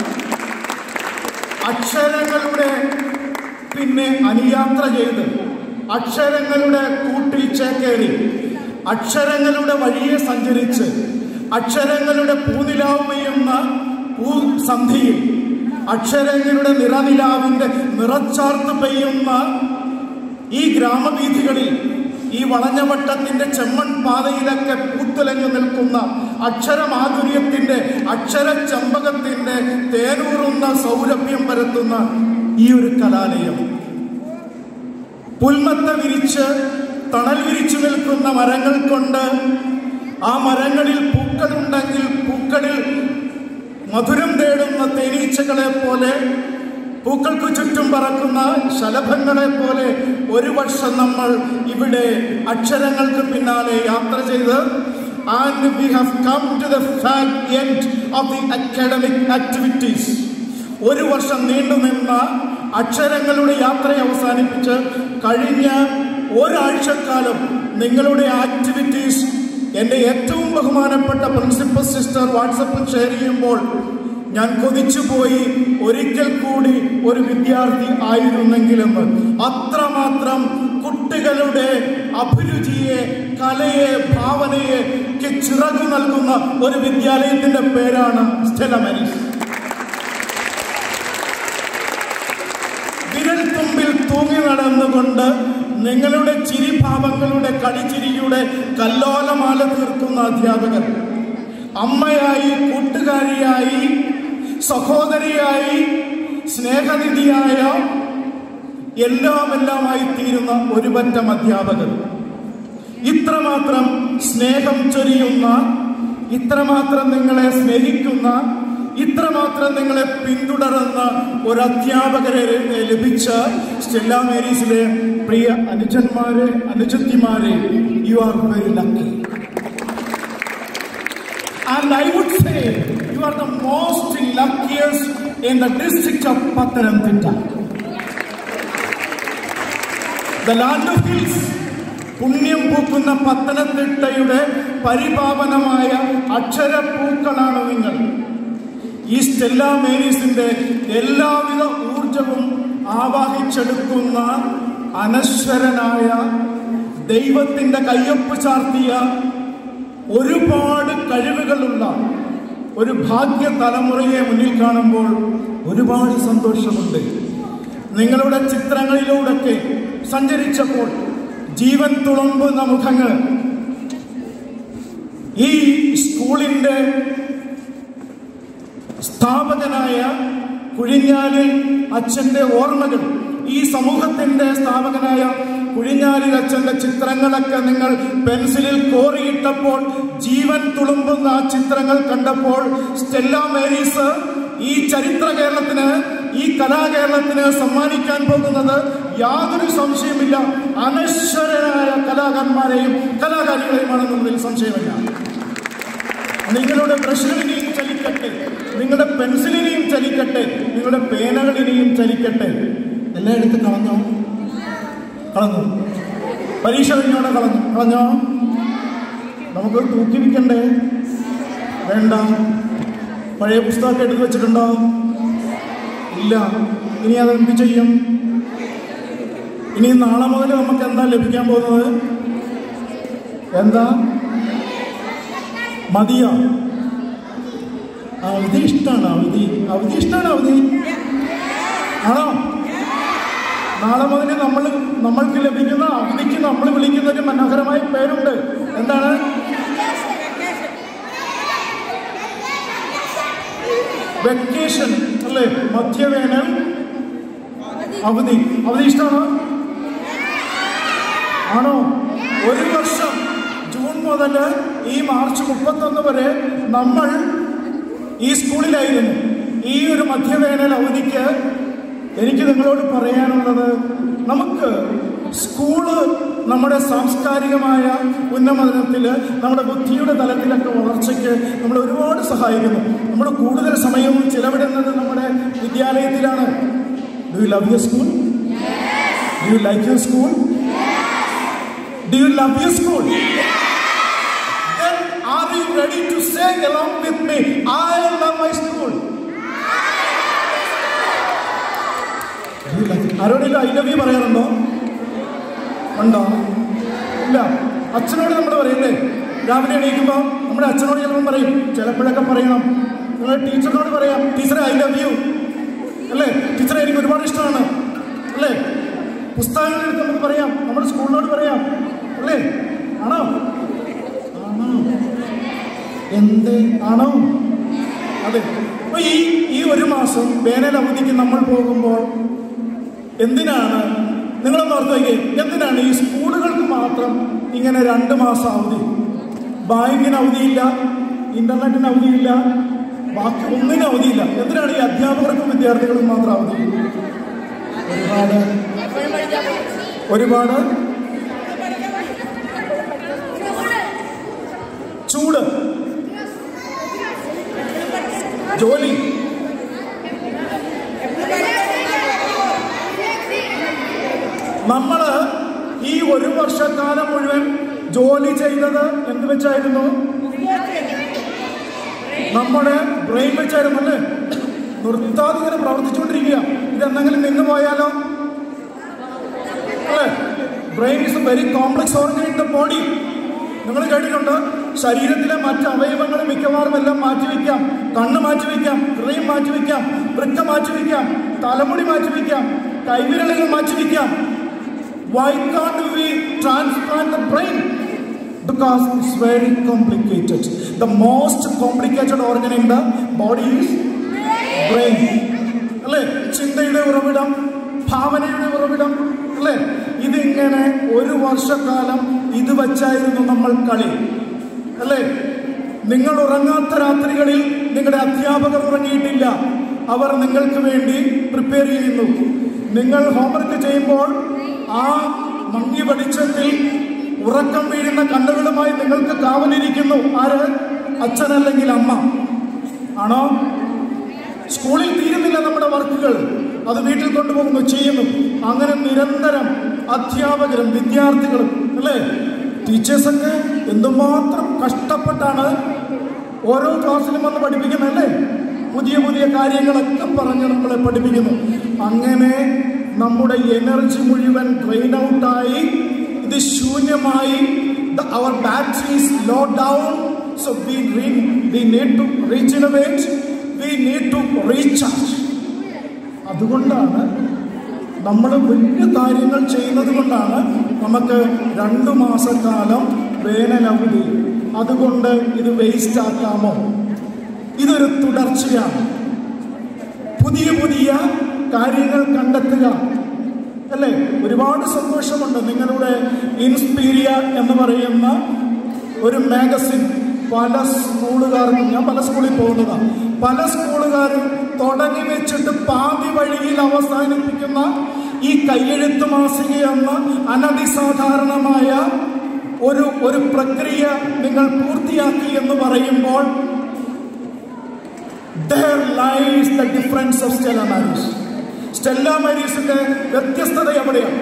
അക്ഷരങ്ങളുടെ പിന്നെ അനുയാത്ര ചെയ്ത് അക്ഷരങ്ങളുടെ കൂട്ടിൽ ചേക്കേറി അക്ഷരങ്ങളുടെ വഴിയെ സഞ്ചരിച്ച് അക്ഷരങ്ങളുടെ പൂനിലാവ് പെയ്യുന്ന പൂ സന്ധിയിൽ അക്ഷരങ്ങളുടെ നിറനിലാവിന്റെ നിറച്ചാർത്ത് പെയ്യുന്ന ഈ ഗ്രാമവീഥികളിൽ ഈ വളഞ്ഞവട്ടത്തിന്റെ ചെമ്മൺ പാതയിലൊക്കെ പൂത്തുലഞ്ഞു നിൽക്കുന്ന അക്ഷരമാധുര്യത്തിന്റെ അക്ഷര ചമ്പകത്തിന്റെ തേനൂറുന്ന സൗരഭ്യം പരത്തുന്ന ഈ ഒരു കലാലയം പുൽമത്ത വിരിച്ച് തണൽ വിരിച്ചു നിൽക്കുന്ന മരങ്ങൾ കൊണ്ട് ആ മരങ്ങളിൽ പൂക്കളുണ്ടെങ്കിൽ പൂക്കളിൽ മധുരം തേടുന്ന തേനീച്ചകളെ പോലെ പൂക്കൾക്ക് ചുറ്റും പറക്കുന്ന ശലഭങ്ങളെ പോലെ ഒരു വർഷം നമ്മൾ ഇവിടെ അക്ഷരങ്ങൾക്ക് പിന്നാലെ യാത്ര ചെയ്ത് and we have come to the fag end of the academic activities ഒരു വർഷം നീണ്ടുനിന്ന അക്ഷരങ്ങളുടെ യാത്ര അവസാനിപ്പിച്ച് കഴിഞ്ഞ ഒരാഴ്ചക്കാലം നിങ്ങളുടെ ആക്ടിവിറ്റീസ് എൻ്റെ ഏറ്റവും ബഹുമാനപ്പെട്ട പ്രിൻസിപ്പൽ സിസ്റ്റർ വാട്സപ്പിൽ ഷെയർ ചെയ്യുമ്പോൾ ഞാൻ കൊതിച്ചുപോയി ഒരിക്കൽ കൂടി ഒരു വിദ്യാർത്ഥി ആയിരുന്നെങ്കിലും അത്രമാത്രം കുട്ടികളുടെ അഭിരുചിയെ കലയെ ഭാവനയെ ക്ക് ചിറകു നൽകുന്ന ഒരു വിദ്യാലയത്തിന്റെ പേരാണ് സ്റ്റെലമരീസ് വിരൽ തുമ്പിൽ തൂങ്ങി നടന്നുകൊണ്ട് നിങ്ങളുടെ ചിരിഭാവങ്ങളുടെ കളിച്ചിരിയുടെ കല്ലോലമാല തീർക്കുന്ന അധ്യാപകർ അമ്മയായി കൂട്ടുകാരിയായി സഹോദരിയായി സ്നേഹനിധിയായ എല്ലാം എല്ലാമായി തീരുന്ന ഒരു പറ്റം അധ്യാപകർ ഇത്രമാത്രം സ്നേഹം ചൊരിയുന്ന ഇത്രമാത്രം നിങ്ങളെ സ്നേഹിക്കുന്ന ഇത്രമാത്രം നിങ്ങളെ പിന്തുടരുന്ന ഒരു അധ്യാപകരെ ലഭിച്ച സ്റ്റെല്ല മേരീസിലെ പ്രിയ അനുജന്മാരെ അനുജത്തിമാരെ you are very lucky And I would say you are the most luckiest in the district of Pathanamthitta. The land of hills. പുണ്യം പൂക്കുന്ന പത്തനംതിട്ടയുടെ പരിപാവനമായ അക്ഷരപ്പൂക്കളാണ് നിങ്ങൾ ഈ സ്റ്റെല്ല മേരീസിന്റെ എല്ലാവിധ ഊർജവും ആവാഹിച്ചെടുക്കുന്ന അനശ്വരനായ ദൈവത്തിന്റെ കയ്യൊപ്പ് ചാർത്തിയ ഒരുപാട് കഴിവുകളുള്ള ഒരു ഭാഗ്യ തലമുറയെ മുന്നിൽ കാണുമ്പോൾ ഒരുപാട് സന്തോഷമുണ്ട് നിങ്ങളുടെ ചിത്രങ്ങളിലൂടെയൊക്കെ സഞ്ചരിച്ചപ്പോൾ ജീവൻ തുളുമ്പുന്ന മുഖങ്ങൾ ഈ സ്കൂളിന്റെ സ്ഥാപകനായ കുഴിഞ്ഞാലി അച്ഛന്റെ ഓർമ്മകൾ ഈ സമൂഹത്തിന്റെ സ്ഥാപകനായ കുഴിഞ്ഞാലി അച്ഛന്റെ ചിത്രങ്ങളൊക്കെ നിങ്ങൾ പെൻസിലിൽ കോറിയിട്ടപ്പോൾ ജീവൻ തുളുമ്പുന്ന ആ ചിത്രങ്ങൾ കണ്ടപ്പോൾ സ്റ്റെല്ല മേരീസ് ഈ ചരിത്ര കേരളത്തിന് ഈ കലാകേരളത്തിന് സമ്മാനിക്കാൻ പോകുന്നത് യാതൊരു സംശയമില്ല അനശ്വരനായ കലാകാരന്മാരെയും കലാകാരികളെയുമാണെന്നതിൽ സംശയമില്ല നിങ്ങളുടെ ബ്രഷുകളിനെയും ചലിക്കട്ടെ നിങ്ങളുടെ പെൻസിലിനെയും ചലിക്കട്ടെ നിങ്ങളുടെ പേനകളിനെയും ചലിക്കട്ടെ എല്ലായിടത്തും കളഞ്ഞോ കളഞ്ഞു പരീക്ഷ കഴിഞ്ഞോടെ കളഞ്ഞു കളഞ്ഞോ നമുക്ക് തൂക്കി വിൽക്കണ്ടേ വേണ്ട പഴയ പുസ്തകമൊക്കെ എടുത്തു വെച്ചിട്ടുണ്ടോ ഇല്ല ഇനി അത് എന്ത് ചെയ്യും ഇനി നാളെ മുതൽ നമുക്ക് എന്താ ലഭിക്കാൻ പോകുന്നത് എന്താ മതിയോ അവധി ഇഷ്ടമാണ് അവധി അവധി ഇഷ്ടമാണ് അവധി ആണോ നാളെ മുതൽ നമ്മൾ നമ്മൾക്ക് ലഭിക്കുന്ന അവധിക്ക് നമ്മൾ വിളിക്കുന്ന ഒരു മനോഹരമായ പേരുണ്ട് എന്താണ് വെക്കേഷൻ അല്ലേ മധ്യവേനൽ അവധി അവധി ഇഷ്ടമാണോ ആണോ ഒരു വർഷം ജൂൺ മുതൽ ഈ മാർച്ച് മുപ്പത്തൊന്ന് വരെ നമ്മൾ ഈ സ്കൂളിലായിരുന്നു ഈ ഒരു മധ്യവേനൽ അവധിക്ക് എനിക്ക് നിങ്ങളോട് പറയാനുള്ളത് നമുക്ക് സ്കൂള് നമ്മുടെ സാംസ്കാരികമായ ഉന്നമനത്തിൽ നമ്മുടെ ബുദ്ധിയുടെ തലത്തിലൊക്കെ വളർച്ചയ്ക്ക് നമ്മൾ ഒരുപാട് സഹായിക്കുന്നു നമ്മൾ കൂടുതൽ സമയവും ചിലവിടുന്നത് നമ്മുടെ വിദ്യാലയത്തിലാണ് do you love your school do you like your school do you love your school Then are you ready to say along with me, I love my school? ആരോടെങ്കിലും ഐ ലവ് യു പറയാറുണ്ടോ ഉണ്ടോ ഇല്ല അച്ഛനോട് നമ്മൾ പറയില്ലേ രാവിലെ എണീക്കുമ്പോൾ നമ്മുടെ അച്ഛനോട് ചിലപ്പോൾ പറയും ചിലപ്പോഴൊക്കെ പറയണം നിങ്ങൾ ടീച്ചറിനോട് പറയാം ടീച്ചറെ ഐ ലവ് യു അല്ലേ ടീച്ചറെ എനിക്ക് ഒരുപാട് ഇഷ്ടമാണ് അല്ലേ പുസ്തകങ്ങളെടുത്ത് നമുക്ക് പറയാം നമ്മുടെ സ്കൂളിനോട് പറയാം അല്ലേ ആണോ ആണോ എന്ത് ആണോ അതെ അപ്പൊ ഈ ഈ ഒരു മാസം വേനൽ അവധിക്ക് നമ്മൾ പോകുമ്പോൾ എന്തിനാണ് നിങ്ങളൊന്ന് ഓർത്ത് വയ്ക്കേ എന്തിനാണ് ഈ സ്കൂളുകൾക്ക് മാത്രം ഇങ്ങനെ രണ്ട് മാസം അവധി ബാങ്കിന് അവധിയില്ല ഇന്റർനെറ്റിന് അവധിയില്ല ബാക്കി ഒന്നിനും അവധിയില്ല എന്തിനാണ് ഈ അധ്യാപകർക്കും വിദ്യാർത്ഥികൾക്കും മാത്രം അവധി ഒരുപാട് ഒരുപാട് ചൂട് ജോലി നമ്മള് ഈ ഒരു വർഷക്കാലം മുഴുവൻ ജോലി ചെയ്തത് എന്ത് വെച്ചായിരുന്നു നമ്മുടെ ബ്രെയിൻ വെച്ചായിരുന്നു അല്ലേ നിർത്താതെ ഇങ്ങനെ പ്രവർത്തിച്ചുകൊണ്ടിരിക്കുക ഇതെന്തെങ്കിലും നിന്ന് പോയാലോ അല്ലേ brain is very complex organ in the body നിങ്ങൾ കേട്ടിട്ടുണ്ട് ശരീരത്തിലെ മറ്റ് അവയവങ്ങൾ മിക്കവാറും എല്ലാം മാറ്റിവെക്കാം കണ്ണ് മാറ്റിവെക്കാം ഹൃദയം മാറ്റിവെക്കാം വൃക്ക മാറ്റിവെക്കാം തലമുടി മാറ്റിവെക്കാം കൈവിരലുകൾ മാറ്റിവെക്കാം why can't we transplant the brain because it's very complicated the most complicated organ in the body is brain അല്ലേ ചിന്തയുടെ ഉറവിടം ഭാവനയുടെ ഉറവിടം അല്ലേ ഇതിങ്ങനെ ഒരു വർഷക്കാലം ഇത് വച്ചായിരുന്നു നമ്മൾ കളി അല്ലേ നിങ്ങൾ ഉറങ്ങാത്ത രാത്രികളിൽ നിങ്ങളുടെ അധ്യാപകർ ഉറങ്ങിയിട്ടില്ല അവർ നിങ്ങൾക്ക് വേണ്ടി പ്രിപ്പയർ ചെയ്യുന്നു നിങ്ങൾ ഹോംവർക്ക് ചെയ്യുമ്പോൾ ആ മങ്ങി വെളിച്ചത്തിൽ ഉറക്കം വീഴുന്ന കണ്ണുകളുമായി നിങ്ങൾക്ക് കാവലിരിക്കുന്നു ആര് അച്ഛനല്ലെങ്കിൽ അമ്മ ആണോ സ്കൂളിൽ തീരുന്നില്ല നമ്മുടെ വർക്കുകൾ അത് വീട്ടിൽ കൊണ്ടുപോകുന്നു ചെയ്യുന്നു അങ്ങനെ നിരന്തരം അധ്യാപകരും വിദ്യാർത്ഥികളും അല്ലേ ടീച്ചേഴ്സൊക്കെ എന്തുമാത്രം കഷ്ടപ്പെട്ടാണ് ഓരോ ക്ലാസ്സിലും വന്ന് പഠിപ്പിക്കുന്നത് അല്ലേ പുതിയ പുതിയ കാര്യങ്ങളൊക്കെ പറഞ്ഞ് നമ്മളെ പഠിപ്പിക്കുന്നു അങ്ങനെ നമ്മുടെ എനർജി മുഴുവൻ ഡ്രെയിൻ ഔട്ടായി ഇത് ശൂന്യമായി അവർ batteries low down so we we need to rejuvenate we need to recharge അതുകൊണ്ടാണ് നമ്മൾ വലിയ കാര്യങ്ങൾ ചെയ്യുന്നത് കൊണ്ടാണ് നമുക്ക് രണ്ടു മാസക്കാലം വേനലവധി അതുകൊണ്ട് ഇത് വേസ്റ്റ് ആക്കാമോ ഇതൊരു തുടർച്ചയാണ് പുതിയ പുതിയ കാര്യങ്ങൾ കണ്ടെത്തുക അല്ലേ ഒരുപാട് സന്തോഷമുണ്ട് നിങ്ങളുടെ ഇൻസ്പീരിയ എന്ന് പറയുന്ന ഒരു മാഗസിൻ പല സ്കൂളുകാർക്കും ഞാൻ പല സ്കൂളിൽ പോകുന്നതാണ് പല സ്കൂളുകാരും തുടങ്ങി വെച്ചിട്ട് പാതി വഴിയിൽ അവസാനിപ്പിക്കുന്ന ഈ കയ്യെഴുത്ത് മാസിക എന്ന അനധിസാധാരണമായ ഒരു ഒരു പ്രക്രിയ നിങ്ങൾ പൂർത്തിയാക്കി എന്ന് പറയുമ്പോൾ there lies the difference of Stella Maris. Stella മാരീസിന്റെ വ്യത്യസ്തത എവിടെയാണ്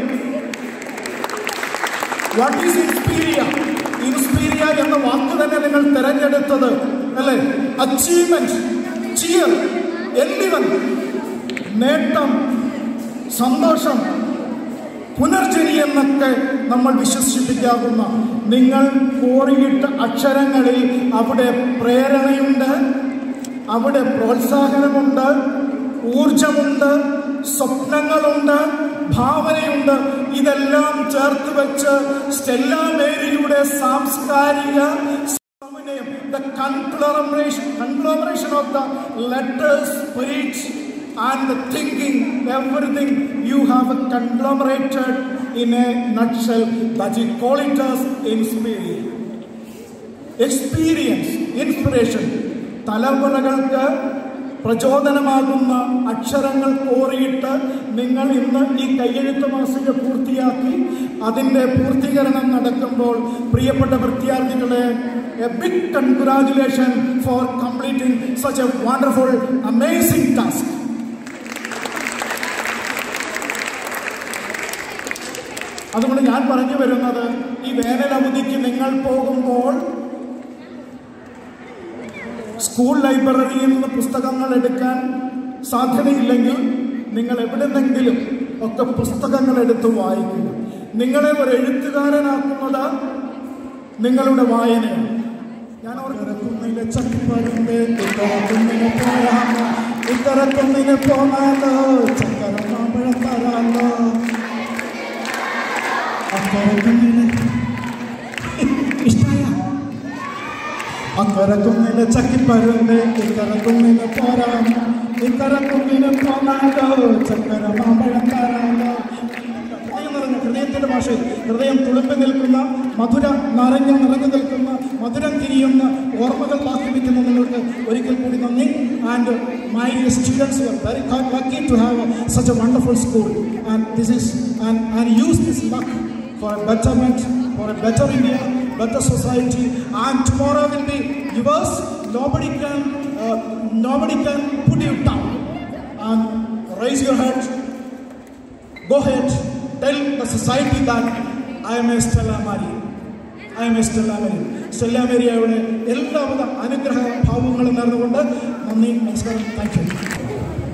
വാട്ട് ഈസ് ഇൻസ്പീരിയ ഇൻസ്പീരിയ എന്ന വാക്ക് തന്നെ നിങ്ങൾ തിരഞ്ഞെടുത്തത് അല്ലേ അച്ചീവ്മെന്റ് ചിയർ എന്നിവൻ നേട്ടം സന്തോഷം പുനർജനി എന്നൊക്കെ നമ്മൾ വിശ്വസിപ്പിക്കാവുന്ന നിങ്ങൾ കോറിയിട്ട അക്ഷരങ്ങളിൽ അവിടെ പ്രേരണയുണ്ട് അവിടെ പ്രോത്സാഹനമുണ്ട് ഊർജമുണ്ട് സ്വപ്നങ്ങളുണ്ട് ഭാവനയുണ്ട് ഇതെല്ലാം ചേർത്ത് വെച്ച് സ്റ്റെല്ല മേരിയുടെ സാംസ്കാരിക സമന്വയം the conglomeration conglomeration of the letters spirit and the thinking everything you have conglomerated in a nutshell that you call it as inspiration experience inspiration തലമുറകൾക്ക് പ്രചോദനമാകുന്ന അക്ഷരങ്ങൾ കോറിയിട്ട് നിങ്ങൾ ഇന്ന് ഈ കയ്യെഴുത്ത് മാസിക പൂർത്തിയാക്കി അതിൻ്റെ പൂർത്തീകരണം നടക്കുമ്പോൾ പ്രിയപ്പെട്ട വിദ്യാർത്ഥികളെ a big congratulation for completing such a wonderful amazing task അതുകൊണ്ട് ഞാൻ പറഞ്ഞു വരുന്നത് ഈ വേനൽ അവധിക്ക് നിങ്ങൾ പോകുമ്പോൾ സ്കൂൾ ലൈബ്രറിയിൽ നിന്ന് പുസ്തകങ്ങൾ എടുക്കാൻ സാധ്യതയില്ലെങ്കിൽ നിങ്ങൾ എവിടെന്നെങ്കിലും ഒക്കെ പുസ്തകങ്ങൾ എടുത്ത് വായിക്കുക നിങ്ങളെ ഒരു എഴുത്തുകാരനാക്കുന്നത് നിങ്ങളുടെ വായനയാണ് ഞാൻ ഓർക്കുന്നില്ല ചക്കപ്പഴമ്പേ ഇത്തരത്തൊന്നിന് പോയാലോ ഇത്തരത്തൊന്നിന് പോകാലോ ചക്കര മാമ്പഴം തരാലോ അത്തരത്തൊന്നിന് ഇഷ്ടമായ അക്കരക്കുന്നിന് ചക്കിപ്പരുന്ന് ഇക്കരക്കുന്നിന് പോരാം ഇക്കരക്കുന്നിന് പോകാലോ ചക്കര മാമ്പഴം തരാലോ ഹൃദയം നിറഞ്ഞ ഹൃദയത്തിന്റെ ഭാഷയിൽ ഹൃദയം തുളുമ്പി നിൽക്കുന്ന മധുര നിറഞ്ഞ നിറഞ്ഞു നിൽക്കുന്ന മധുരം തിരിയുന്ന ഓർമ്മകൾ ബാക്കി വയ്ക്കുന്ന നിങ്ങൾക്ക് ഒരിക്കൽ കൂടി നന്ദി and my students you are very lucky to have such a wonderful school and this is and and use this luck for a betterment, for a better India, better society, and tomorrow will be yours. Nobody can, uh, nobody can put you down. And raise your head. Go ahead. Tell the society that I am a Stella Maria. I am a Stella Maria. Stella മേരിയയുടെ എല്ലാവിധ അനുഗ്രഹ ഭാവങ്ങളും നേർന്നുകൊണ്ട് നന്ദി നമസ്കാരം thank you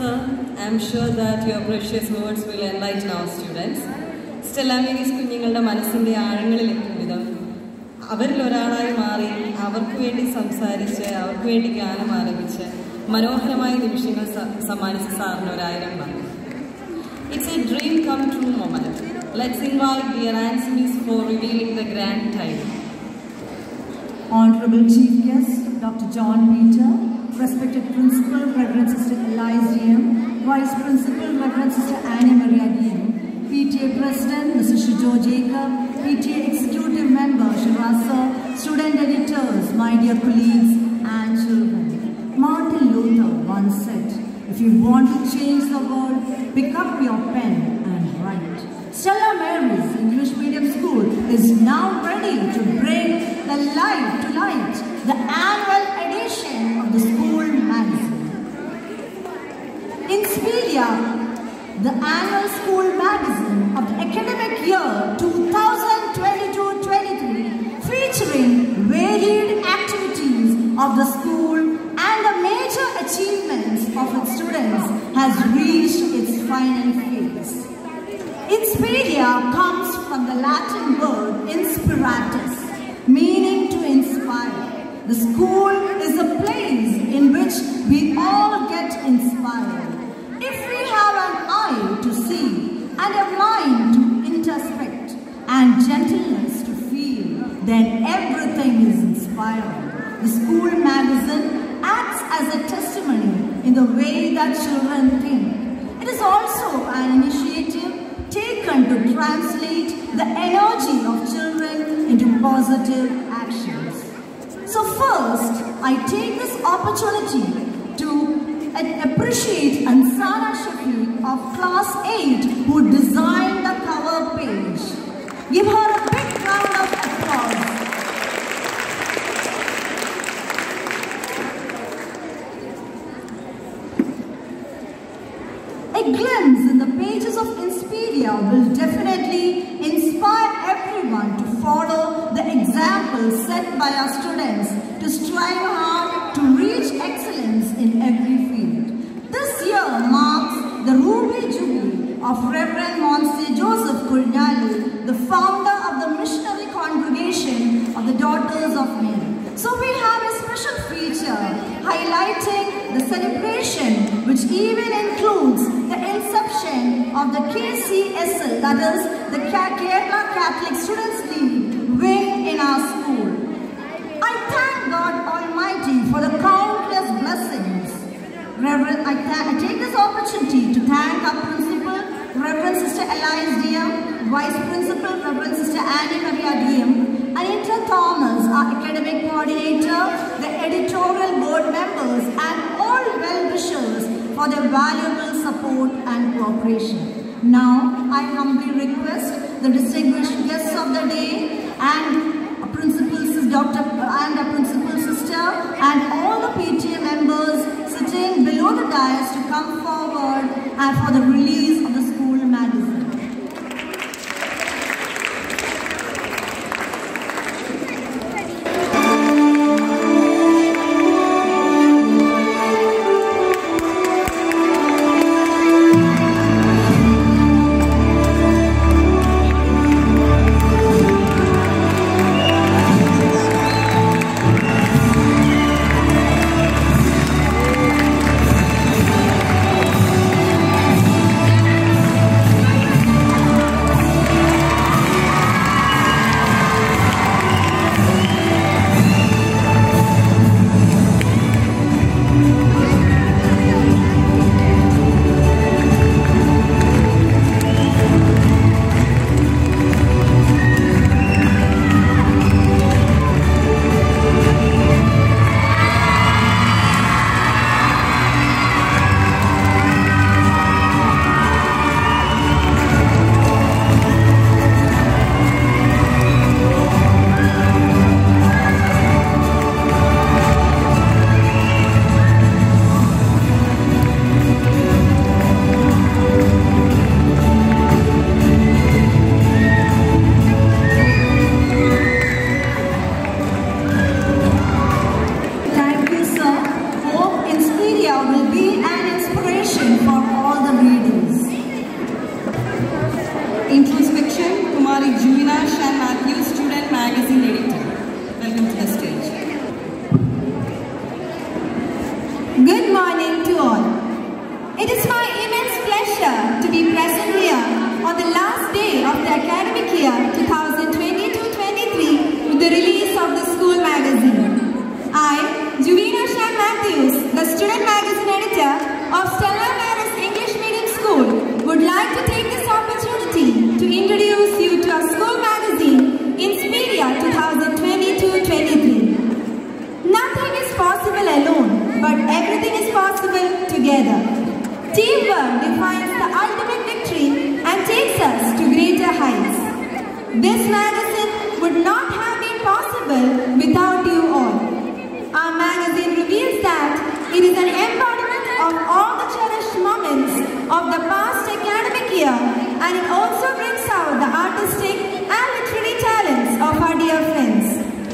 Sir, I'm sure that your precious words will enlighten our students. Stella Mary's കുഞ്ഞുങ്ങളുടെ മനസ്സിൻ്റെ ആഴങ്ങളിലെത്തും വിധം അവരിൽ ഒരാളായി മാറി അവർക്ക് വേണ്ടി സംസാരിച്ച് അവർക്ക് വേണ്ടി ഗാനം ആലപിച്ച് മനോഹരമായ നിമിഷങ്ങൾ സ- സമ്മാനിച്ച സാറിന് ഒരായിരം നന്ദി It's a dream come true moment. Let's invite dear Ansimis for revealing the grand title. Honorable Chief Guest, Dr. John Peter, respected Principal, Reverend Sister Elias DM, Vice Principal, Reverend Sister Annie Maria DM, PTA President, Mr. Shijo Jacob, PTA Executive Member, Shirasa, student editors, my dear colleagues and children. Martin Luther once said, if you want to change the world, pick up your pen and write. Stella Mary's English Medium School is now ready to bring the light to light, the annual edition of the school magazine. Inspiria, the annual school magazine of the academic year 2022-23, featuring varied activities of the school and the major achievements of its students, has reached its final phase. Inspiria comes from the Latin word inspiratus, meaning to inspire. The school is a place in which we all get inspired. If we have an eye to see and a mind to introspect and gentleness to feel, then everything is inspiring. The school magazine acts as a testimony in the way that children think. It is also an initiative taken to translate the energy of children into positive actions. So first, I take this opportunity to a- appreciate Ansana Shafi of class 8 who designed the cover page. Give her a big round of applause. A glimpse in the pages of Inspiria will definitely inspire everyone to follow the example set by our students to strive hard to reach excellence in every field. This year marks the Ruby Jubilee of Reverend Monsieur Joseph Kurnyali, the founder of the missionary congregation of the Daughters of Mary. So we have a special feature highlighting the celebration which even includes the inception of the KCSL, that is the Ka- Kerala Catholic Students League wing in our school. I thank God Almighty for the countless blessings. Reverend, I, tha- I take this opportunity to thank our principal, Reverend Sister Elias DM, Vice Principal, Reverend Sister Annie Maria DM, Anita Thomas, our academic coordinator, the editorial board members, and all well-wishers for their valuable support and cooperation. Now, I humbly request the distinguished guests of the day and principal sis- Dr. and a principal sister and all the PTA members sitting below the dais to come forward and for the release of the school magazine. Thank of Stella Maris English Medium School would like to take this opportunity to introduce you to our school magazine, Inspiria 2022-23. Nothing is possible alone, but everything is possible together. Teamwork defines the ultimate victory and takes us to greater heights. This magazine would not have been possible without you all. Our magazine reveals that it is an embodiment of all the cherished moments of the past academic year and it also brings out the artistic and literary talents of our dear friends.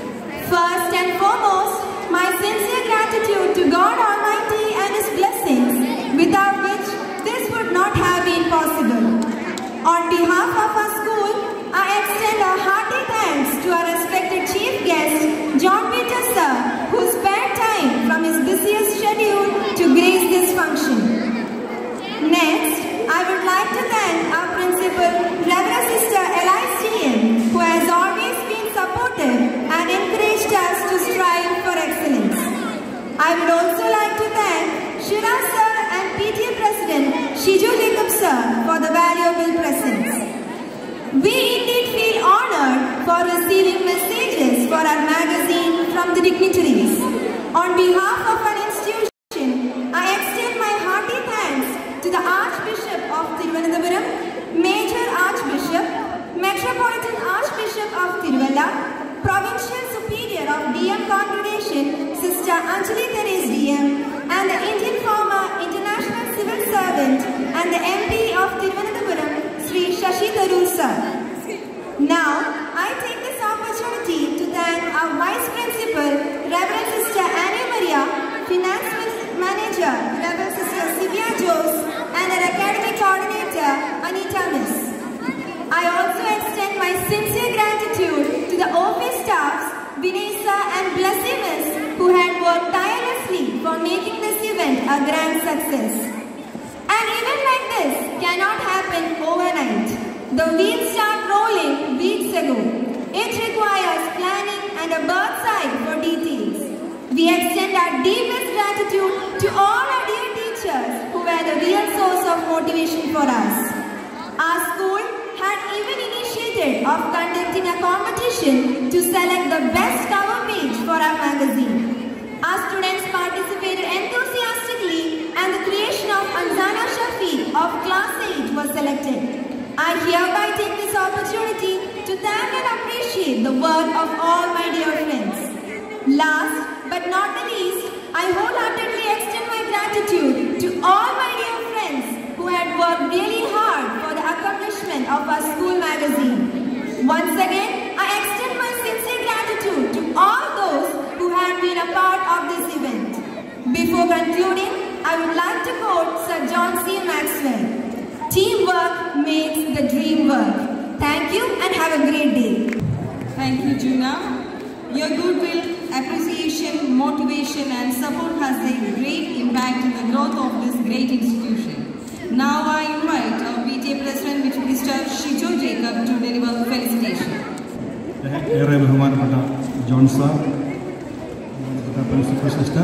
First and foremost, my sincere gratitude to God Almighty and His blessings, without which this would not have been possible. On behalf of our school, I extend a hearty thanks to our respected chief guest, John Peter Sir, who spared time from his busiest schedule to grace this function. Next, I would like to thank our principal, Reverend Sister Elise T.M., who has always been supportive and encouraged us to strive for excellence. I would also like to thank Shira Sir and PTA President Shiju Jacob Sir for the valuable presence. We indeed feel honored for receiving messages for our magazine from the dignitaries. On behalf of our institution, I extend my hearty thanks to the Archbishop of Thiruvananthapuram, Major Archbishop, Metropolitan Archbishop of Tiruvalla, Provincial Superior of DM Congregation, Sister Anjali Therese DM, and the Indian former International Civil Servant and the MP of Thiruvananthapuram, Sri Shashi Tharoor Sir. Now, I take this opportunity to thank our Vice Principal, Reverend Sister Annie Maria, Finance Manager, Reverend Sister Sylvia Jose, and our Academic Coordinator, Anita Miss. I also extend my sincere gratitude to the office staffs, Vinesa and Blessy Miss, who had worked tirelessly for making this event a grand success. An event like this cannot happen overnight. The wheels start rolling weeks ago. It requires planning and a bird's eye for details. We extend our deepest gratitude to all our dear teachers who were the real source of motivation for us. Our school had even initiated of conducting a competition to select the best cover page for our magazine. Our students participated enthusiastically and the creation of Anzana Shafi of class 8 was selected. I hereby take this opportunity to thank and appreciate the work of all my dear friends. Last but not the least, I wholeheartedly extend my gratitude to all my dear friends who had worked really hard for the accomplishment of our school magazine. Once again, I extend my sincere gratitude to all those who had been a part of this event. Before concluding, I would like to quote Sir John C. Maxwell. Teamwork makes the dream work. Thank you and have a great day. Thank you, Juna. Your goodwill, appreciation, motivation, and support has a great impact in the growth of this great institution. Now I invite our PTA President, Mr. Shijo Jacob, to deliver felicitation. ഏറെ ബഹുമാനപ്പെട്ട John sir ബഹുമാനപ്പെട്ട principal sister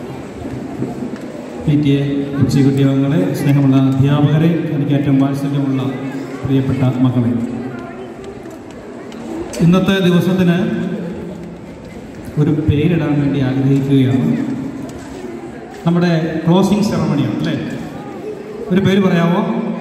P T A executive അംഗങ്ങളെ സ്നേഹമുള്ള അധ്യാപകരെ എനിക്ക് ഏറ്റവും വാത്സല്യമുള്ള പ്രിയപ്പെട്ട മക്കളെ ഇന്നത്തെ ദിവസത്തിന് ഒരു പേരിടാൻ വേണ്ടി ആഗ്രഹിക്കുകയാണ് നമ്മുടെ ക്ലോസിംഗ് സെറമണിയാണ് അല്ലേ ഒരു പേര് പറയാമോ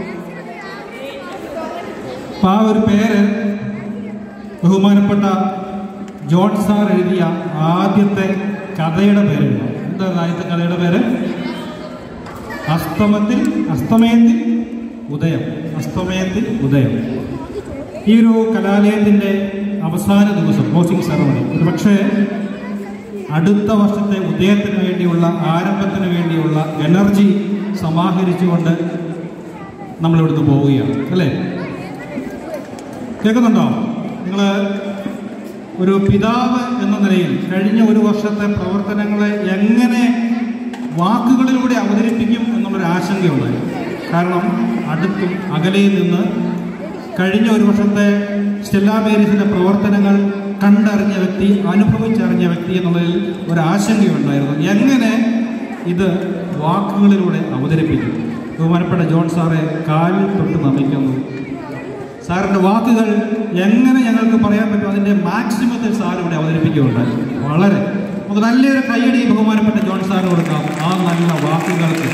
അപ്പം ആ ഒരു പേര് ബഹുമാനപ്പെട്ട ജോൺ സാർ എഴുതിയ ആദ്യത്തെ കഥയുടെ പേരുണ്ട് എന്താ ആദ്യത്തെ കഥയുടെ പേര് അസ്തമത്തിൽ അസ്തമയത്തിൽ ഉദയം അസ്തമയത്തിൽ ഉദയം ഈ ഒരു കലാലയത്തിൻ്റെ അവസാന ദിവസം ക്ലോസിംഗ് സെറമണി ഒരു പക്ഷേ അടുത്ത വർഷത്തെ ഉദയത്തിന് വേണ്ടിയുള്ള ആരംഭത്തിന് വേണ്ടിയുള്ള എനർജി സമാഹരിച്ചുകൊണ്ട് നമ്മളിവിടുന്ന് പോവുകയാണ് അല്ലേ കേൾക്കുന്നുണ്ടോ നിങ്ങൾ ഒരു പിതാവ് എന്ന നിലയിൽ കഴിഞ്ഞ ഒരു വർഷത്തെ പ്രവർത്തനങ്ങളെ എങ്ങനെ വാക്കുകളിലൂടെ അവതരിപ്പിക്കും എന്നുള്ളൊരു ആശങ്കയുണ്ടായി കാരണം അടുത്തും അകലെയിൽ നിന്ന് കഴിഞ്ഞ ഒരു വർഷത്തെ സ്റ്റെല്ലാ മേരീസിൻ്റെ പ്രവർത്തനങ്ങൾ കണ്ടറിഞ്ഞ വ്യക്തി അനുഭവിച്ചറിഞ്ഞ വ്യക്തി എന്നുള്ളതിൽ ഒരു ആശങ്കയുണ്ടായിരുന്നു എങ്ങനെ ഇത് വാക്കുകളിലൂടെ അവതരിപ്പിക്കും ബഹുമാനപ്പെട്ട ജോൺ സാറെ കാലിൽ തൊട്ട് നമിക്കുന്നു സാറിൻ്റെ വാക്കുകൾ എങ്ങനെ ഞങ്ങൾക്ക് പറയാൻ പറ്റും അതിൻ്റെ മാക്സിമത്തിൽ സാർ ഇവിടെ അവതരിപ്പിക്കുകയുണ്ടായി വളരെ നമുക്ക് നല്ലൊരു കൈയടി ബഹുമാനപ്പെട്ട ജോൺ സാറിന് കൊടുക്കാം ആ നല്ല വാക്കുകൾക്ക്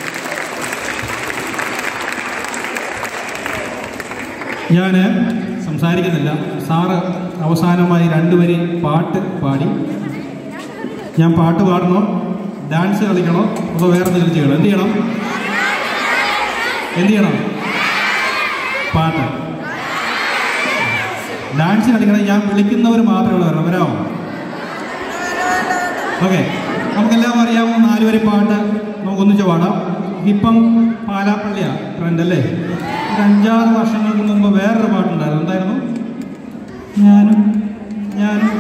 ഞാൻ സംസാരിക്കുന്നില്ല സാറ് അവസാനമായി രണ്ടുപേരി പാട്ട് പാടി ഞാൻ പാട്ട് പാടണോ ഡാൻസ് കളിക്കണോ അതോ വേറെ എന്തെങ്കിലും ചെയ്യണോ എന്ത് ചെയ്യണം എന്ത് ചെയ്യണം പാട്ട് ഡാൻസ് കളിക്കണം ഞാൻ വിളിക്കുന്നവർ മാത്രമേ ഉള്ളൂ വരണം വരാമോ ഓക്കെ നമുക്കെല്ലാം അറിയാവുന്ന നാല് വരി പാട്ട് നമുക്കൊന്നിച്ച് പാടാം ഇപ്പം പാലാപ്പള്ളിയാ ട്രെൻഡ് അല്ലേ ഒരു അഞ്ചാറ് വർഷങ്ങൾക്ക് മുമ്പ് വേറൊരു പാട്ടുണ്ടായിരുന്നു എന്തായിരുന്നു ഞാനും ഞാനും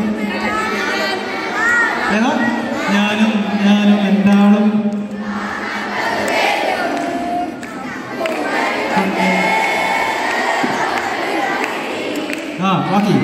ഏതാ ഞാനും ഞാനും എൻ്റെ ആളും ആ ബാക്കി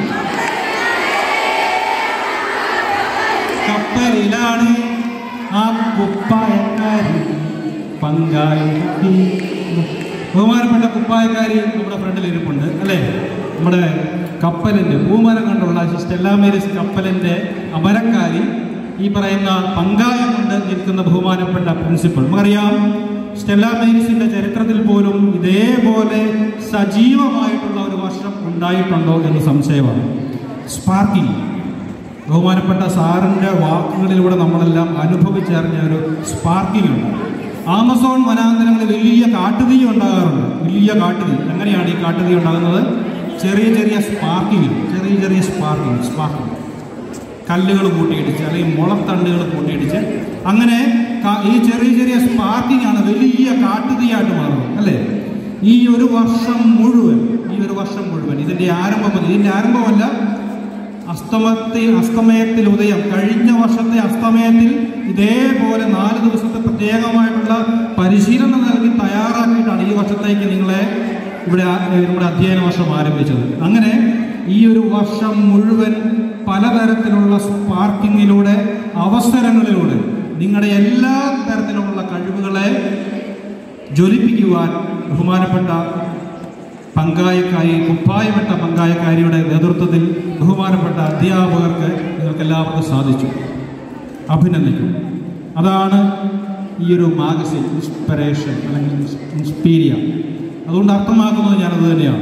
കപ്പലിലാണ് ആ കുപ്പായക്കാരി പങ്കാളി ബഹുമാനപ്പെട്ട കുപ്പായക്കാരി നമ്മുടെ ഫ്രണ്ടിൽ ഇരിപ്പുണ്ട് അല്ലേ നമ്മുടെ കപ്പലിൻ്റെ പൂമരം കൊണ്ടുള്ള സ്റ്റെല്ലാ മേരീസ് കപ്പലിൻ്റെ അമരക്കാരി ഈ പറയുന്ന പങ്കായം കൊണ്ട് നിൽക്കുന്ന ബഹുമാനപ്പെട്ട പ്രിൻസിപ്പൾ നമുക്കറിയാം സ്റ്റെല്ലാ മേരീസിന്റെ ചരിത്രത്തിൽ പോലും ഇതേപോലെ സജീവമായിട്ടുള്ള ഒരു വർഷം ഉണ്ടായിട്ടുണ്ടോ എന്ന് സംശയമാണ് സ്പാർക്കിംഗ് ബഹുമാനപ്പെട്ട സാറിൻ്റെ വാക്കുകളിലൂടെ നമ്മളെല്ലാം അനുഭവിച്ചറിഞ്ഞ ഒരു സ്പാർക്കിംഗ് ഉണ്ട് ആമസോൺ വനാന്തരങ്ങളിൽ വലിയ കാട്ടുതീ ഉണ്ടാകാറുണ്ട് വലിയ കാട്ടുതീ എങ്ങനെയാണ് ഈ കാട്ടുതീ ഉണ്ടാകുന്നത് ചെറിയ ചെറിയ സ്പാർക്കിംഗ് ചെറിയ ചെറിയ സ്പാർക്കിംഗ് സ്പാർക്കിംഗ് കല്ലുകൾ കൂട്ടിയിടിച്ച് അല്ലെങ്കിൽ മുളത്തണ്ടുകൾ കൂട്ടിയിടിച്ച് അങ്ങനെ ക- ഈ ചെറിയ ചെറിയ സ്പാർക്കിംഗ് ആണ് വലിയ കാട്ടുതീയായിട്ട് മാറുന്നത് അല്ലേ ഈ ഒരു വർഷം മുഴുവൻ ഈ ഒരു വർഷം മുഴുവൻ ഇതിന്റെ ആരംഭം മുതൽ ഇതിന്റെ ആരംഭമല്ല അസ്തമത്തിൽ അസ്തമയത്തിൽ ഉദയം കഴിഞ്ഞ വർഷത്തെ അസ്തമയത്തിൽ ഇതേപോലെ നാല് ദിവസത്തെ പ്രത്യേകമായിട്ടുള്ള പരിശീലനം നൽകി തയ്യാറാക്കിയിട്ടാണ് ഈ വർഷത്തേക്ക് നിങ്ങളെ ഇവിടെ ആ- നമ്മുടെ അധ്യയന വർഷം ആരംഭിച്ചത് അങ്ങനെ ഈ ഒരു വർഷം മുഴുവൻ പലതരത്തിലുള്ള സ്പാർക്കിങ്ങിലൂടെ അവസരങ്ങളിലൂടെ നിങ്ങളുടെ എല്ലാ തരത്തിലുമുള്ള കഴിവുകളെ ജ്വലിപ്പിക്കുവാൻ ബഹുമാനപ്പെട്ട പങ്കായക്കാരി കുപ്പായമിട്ട പങ്കായക്കാരിയുടെ നേതൃത്വത്തിൽ ബഹുമാനപ്പെട്ട അധ്യാപകർക്ക് നിങ്ങൾക്ക് എല്ലാവർക്കും സാധിച്ചു അഭിനന്ദിക്കും അതാണ് ഈ ഒരു മാഗസിൻ ഇൻസ്പിറേഷൻ അല്ലെങ്കിൽ ഇൻസ്പീരിയ അതുകൊണ്ട് അർത്ഥമാക്കുന്നത് ഞാനത് തന്നെയാണ്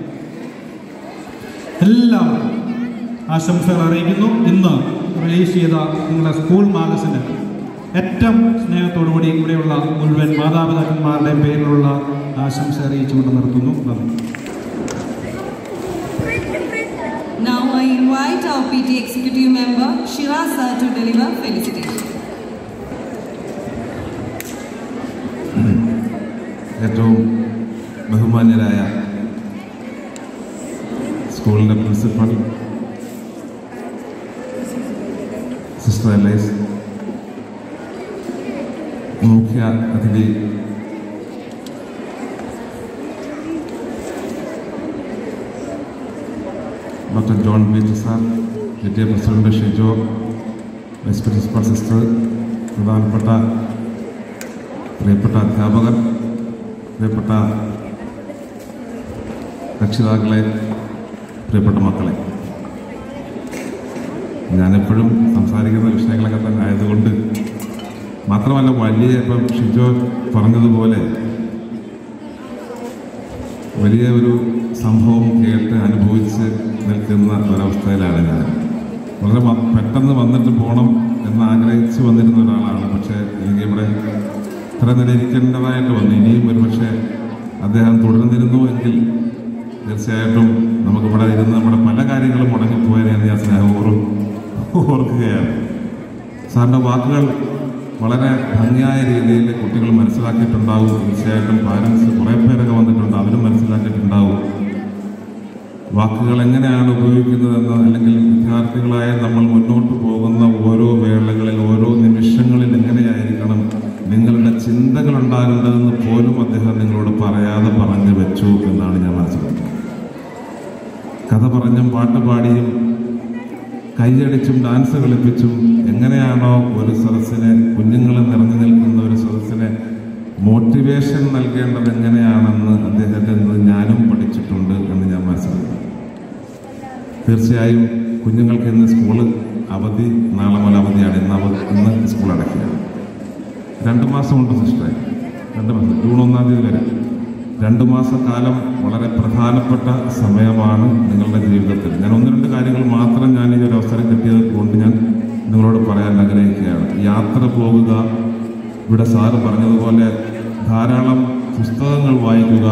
എല്ലാവർക്കും ആശംസകൾ അറിയിക്കുന്നു ഇന്ന് റിലീസ് ചെയ്ത നിങ്ങളുടെ സ്കൂൾ മാഗസിന് ഏറ്റവും സ്നേഹത്തോടുകൂടി ഇവിടെയുള്ള മുഴുവൻ മാതാപിതാക്കന്മാരുടെ പേരിലുള്ള ആശംസ അറിയിച്ചുകൊണ്ട് നിർത്തുന്നു നന്ദി Now I invite our PT Executive Member Shiraz sir to deliver felicitation. ഏറ്റവും ബഹുമാന്യരായ സ്കൂളിൻ്റെ പ്രിൻസിപ്പൽ സിസ്റ്റർ എലൈസ് മുഖ്യ അതിഥി doctor John Peter sir P T A president Shijo vice principal sister പ്രധാനപ്പെട്ട പ്രിയപ്പെട്ട അധ്യാപകർ പ്രിയപ്പെട്ട രക്ഷിതാക്കളെ പ്രിയപ്പെട്ട മക്കളെ ഞാനെപ്പോഴും സംസാരിക്കുന്ന വിഷയങ്ങളൊക്കെ തന്നെ ആയതുകൊണ്ട് മാത്രമല്ല വലിയ ഇപ്പം ഷിജോ പറഞ്ഞതുപോലെ വലിയ ഒരു സംഭവം കേട്ട് അനുഭവിച്ച് നിൽക്കുന്ന ഒരവസ്ഥയിലാണ് ഞാൻ വളരെ വ- പെട്ടെന്ന് വന്നിട്ട് പോകണം എന്ന് ആഗ്രഹിച്ച് വന്നിരുന്ന ഒരാളാണ് പക്ഷേ എനിക്ക് ഇവിടെ ഇത്ര നേരം ഇരിക്കേണ്ടതായിട്ട് വന്നു ഇനിയും ഒരു പക്ഷേ അദ്ദേഹം തുടർന്നിരുന്നു എങ്കിൽ തീർച്ചയായിട്ടും നമുക്കിവിടെ ഇരുന്ന് നമ്മുടെ പല കാര്യങ്ങളും മുടങ്ങിപ്പോയതിനെ ഞാൻ സ്നേഹപൂർവ്വം ഓർക്കുകയാണ് സാറിൻ്റെ വാക്കുകൾ വളരെ ഭംഗിയായ രീതിയിൽ കുട്ടികൾ മനസ്സിലാക്കിയിട്ടുണ്ടാവും തീർച്ചയായിട്ടും പാരൻസ് കുറേ പേരൊക്കെ വന്നിട്ടുണ്ട് അവരും മനസ്സിലാക്കിയിട്ടുണ്ടാവും വാക്കുകൾ എങ്ങനെയാണ് ഉപയോഗിക്കുന്നതെന്ന് അല്ലെങ്കിൽ വിദ്യാർത്ഥികളായ നമ്മൾ മുന്നോട്ട് പോകുന്ന ഓരോ വേളകളിൽ ഓരോ നിമിഷങ്ങളിൽ എങ്ങനെയായിരിക്കണം നിങ്ങളുടെ ചിന്തകൾ ഉണ്ടാകേണ്ടതെന്ന് പോലും അദ്ദേഹം നിങ്ങളോട് പറയാതെ പറഞ്ഞു വെച്ചു എന്നാണ് ഞാൻ മനസ്സിലാക്കുന്നത് കഥ പറഞ്ഞും പാട്ട് പാടിയും കൈയടിച്ചും ഡാൻസ് കളിപ്പിച്ചും എങ്ങനെയാണോ ഒരു സദസ്സിനെ കുഞ്ഞുങ്ങളെ നിറഞ്ഞു നിൽക്കുന്ന തീർച്ചയായും കുഞ്ഞുങ്ങൾക്ക് ഇന്ന് സ്കൂള് അവധി നാളെ മുതൽ അവധിയാണ് ഇന്ന് അവ ഇന്ന് സ്കൂൾ അടയ്ക്കുകയാണ് രണ്ട് മാസമുണ്ട് സിസ്റ്ററെ രണ്ട് മാസം ജൂൺ ഒന്നാം തീയതി വരെ രണ്ട് മാസക്കാലം വളരെ പ്രധാനപ്പെട്ട സമയമാണ് നിങ്ങളുടെ ജീവിതത്തിൽ ഞാൻ ഒന്ന് രണ്ട് കാര്യങ്ങൾ മാത്രം ഞാൻ ഈ ഒരു അവസരം കിട്ടിയത് കൊണ്ട് ഞാൻ നിങ്ങളോട് പറയാൻ ആഗ്രഹിക്കുകയാണ് യാത്ര പോകുക ഇവിടെ സാറ് പറഞ്ഞതുപോലെ ധാരാളം പുസ്തകങ്ങൾ വായിക്കുക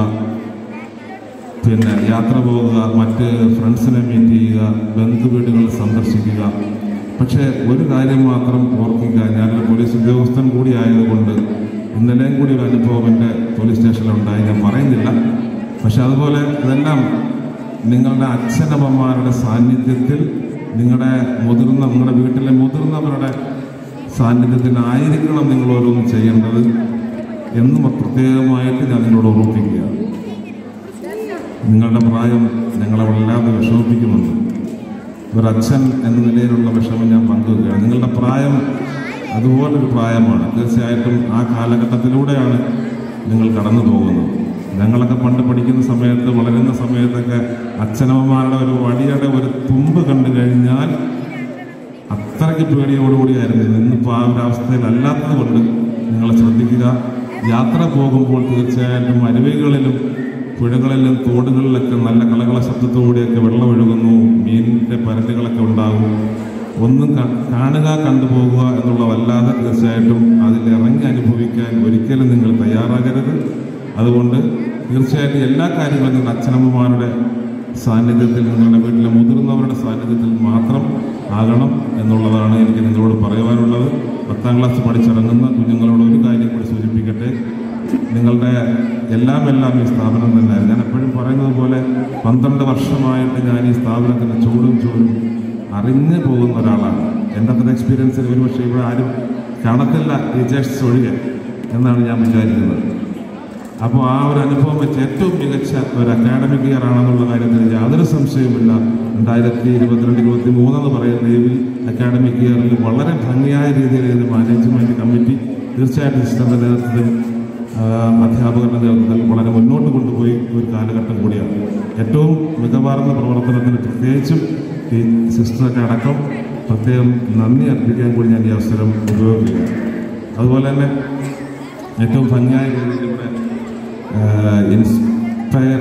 പിന്നെ യാത്ര പോകുക മറ്റ് ഫ്രണ്ട്സിനെ മീറ്റ് ചെയ്യുക ബന്ധുവീടുകൾ സന്ദർശിക്കുക പക്ഷേ ഒരു കാര്യം മാത്രം ഓർക്കുക ഞാനൊരു പോലീസ് ഉദ്യോഗസ്ഥൻ കൂടി ആയതുകൊണ്ട് ഇന്നലെയും കൂടി ഒരു അനുഭവം എൻ്റെ പോലീസ് സ്റ്റേഷനിലുണ്ടായി ഞാൻ പറയുന്നില്ല പക്ഷെ അതുപോലെ ഇതെല്ലാം നിങ്ങളുടെ അച്ഛനമ്മമാരുടെ സാന്നിധ്യത്തിൽ നിങ്ങളുടെ മുതിർന്ന നിങ്ങളുടെ വീട്ടിലെ മുതിർന്നവരുടെ സാന്നിധ്യത്തിലായിരിക്കണം നിങ്ങൾ ഓരോന്നും ചെയ്യേണ്ടത് എന്നും പ്രത്യേകമായിട്ട് ഞാൻ നിങ്ങളോട് ഓർമ്മിപ്പിക്കുകയാണ് നിങ്ങളുടെ പ്രായം ഞങ്ങളെ വല്ലാതെ വിഷമിപ്പിക്കുന്നുണ്ട് ഒരച്ഛൻ എന്ന നിലയിലുള്ള വിഷമം ഞാൻ പങ്കുവയ്ക്കുകയാണ് നിങ്ങളുടെ പ്രായം അതുപോലൊരു പ്രായമാണ് തീർച്ചയായിട്ടും ആ കാലഘട്ടത്തിലൂടെയാണ് നിങ്ങൾ കടന്നു പോകുന്നത് ഞങ്ങളൊക്കെ പണ്ട് പഠിക്കുന്ന സമയത്ത് വളരുന്ന സമയത്തൊക്കെ അച്ഛനമ്മമാരുടെ ഒരു വടിയുടെ ഒരു തുമ്പ് കണ്ടു കഴിഞ്ഞാൽ അത്രയ്ക്ക് പേടിയോടുകൂടിയായിരുന്നു ഇന്നിപ്പോൾ ആ ഒരു അവസ്ഥയിലല്ലാത്തത് കൊണ്ട് നിങ്ങൾ ശ്രദ്ധിക്കുക യാത്ര പോകുമ്പോൾ തീർച്ചയായിട്ടും അരുവികളിലും പുഴകളിലും തോടുകളിലൊക്കെ നല്ല കളകള ശബ്ദത്തോടെയൊക്കെ വെള്ളം ഒഴുകുന്നു മീനിൻ്റെ പരലുകളൊക്കെ ഉണ്ടാകും ഒന്നും ക- കാണുക കണ്ടുപോകുക എന്നുള്ളതല്ലാതെ തീർച്ചയായിട്ടും അതിൽ ഇറങ്ങി അനുഭവിക്കാൻ ഒരിക്കലും നിങ്ങൾ തയ്യാറാകരുത് അതുകൊണ്ട് തീർച്ചയായിട്ടും എല്ലാ കാര്യങ്ങളും നിങ്ങളുടെ അച്ഛനമ്മമാരുടെ സാന്നിധ്യത്തിൽ നിങ്ങളുടെ വീട്ടിലെ മുതിർന്നവരുടെ സാന്നിധ്യത്തിൽ മാത്രം ആകണം എന്നുള്ളതാണ് എനിക്ക് നിങ്ങളോട് പറയുവാനുള്ളത് പത്താം ക്ലാസ് പഠിച്ചിറങ്ങുന്ന കുഞ്ഞുങ്ങളോട് ഒരു കാര്യം കൂടി സൂചിപ്പിക്കട്ടെ നിങ്ങളുടെ എല്ലാം എല്ലാം ഈ സ്ഥാപനം തന്നെയാണ് ഞാൻ എപ്പോഴും പറയുന്നത് പോലെ പന്ത്രണ്ട് വർഷമായിട്ട് ഞാൻ ഈ സ്ഥാപനത്തിൻ്റെ ചൂടും ചൂടും അറിഞ്ഞു പോകുന്ന ഒരാളാണ് എൻ്റെ അത്ര എക്സ്പീരിയൻസിൽ ഒരുപക്ഷെ ഇവിടെ ആരും കാണത്തില്ല ടീച്ചേഴ്സ് ഒഴികെ എന്നാണ് ഞാൻ വിചാരിക്കുന്നത് അപ്പോൾ ആ ഒരു അനുഭവം വെച്ച് ഏറ്റവും മികച്ച ഒരു അക്കാഡമിക് ഇയർ ആണെന്നുള്ള കാര്യത്തിൽ യാതൊരു സംശയവുമില്ല രണ്ടായിരത്തി ഇരുപത്തിരണ്ട് ഇരുപത്തി മൂന്നെന്ന് പറയുന്ന ഈ അക്കാഡമിക് ഇയറിൽ വളരെ ഭംഗിയായ രീതിയിൽ ഇതിന് മാനേജ്മെൻറ്റ് കമ്മിറ്റി തീർച്ചയായിട്ടും സിസ്റ്ററിൻ്റെ നേതൃത്വത്തിൽ ആ, അധ്യാപകരുടെ നേതൃത്വത്തിൽ വളരെ മുന്നോട്ട് കൊണ്ടുപോയി ഒരു കാലഘട്ടം കൂടിയാണ് ഏറ്റവും മികവാർന്ന പ്രവർത്തനത്തിന് പ്രത്യേകിച്ചും ഈ സിസ്റ്ററൊക്കെ അടക്കം പ്രത്യേകം നന്ദി അർപ്പിക്കാൻ കൂടി ഞാൻ ഈ അവസരം ഉപയോഗിക്കുക അതുപോലെ തന്നെ ഏറ്റവും ഭംഗിയായ രീതിയിൽ ഇവിടെ ഇൻസ്പയർ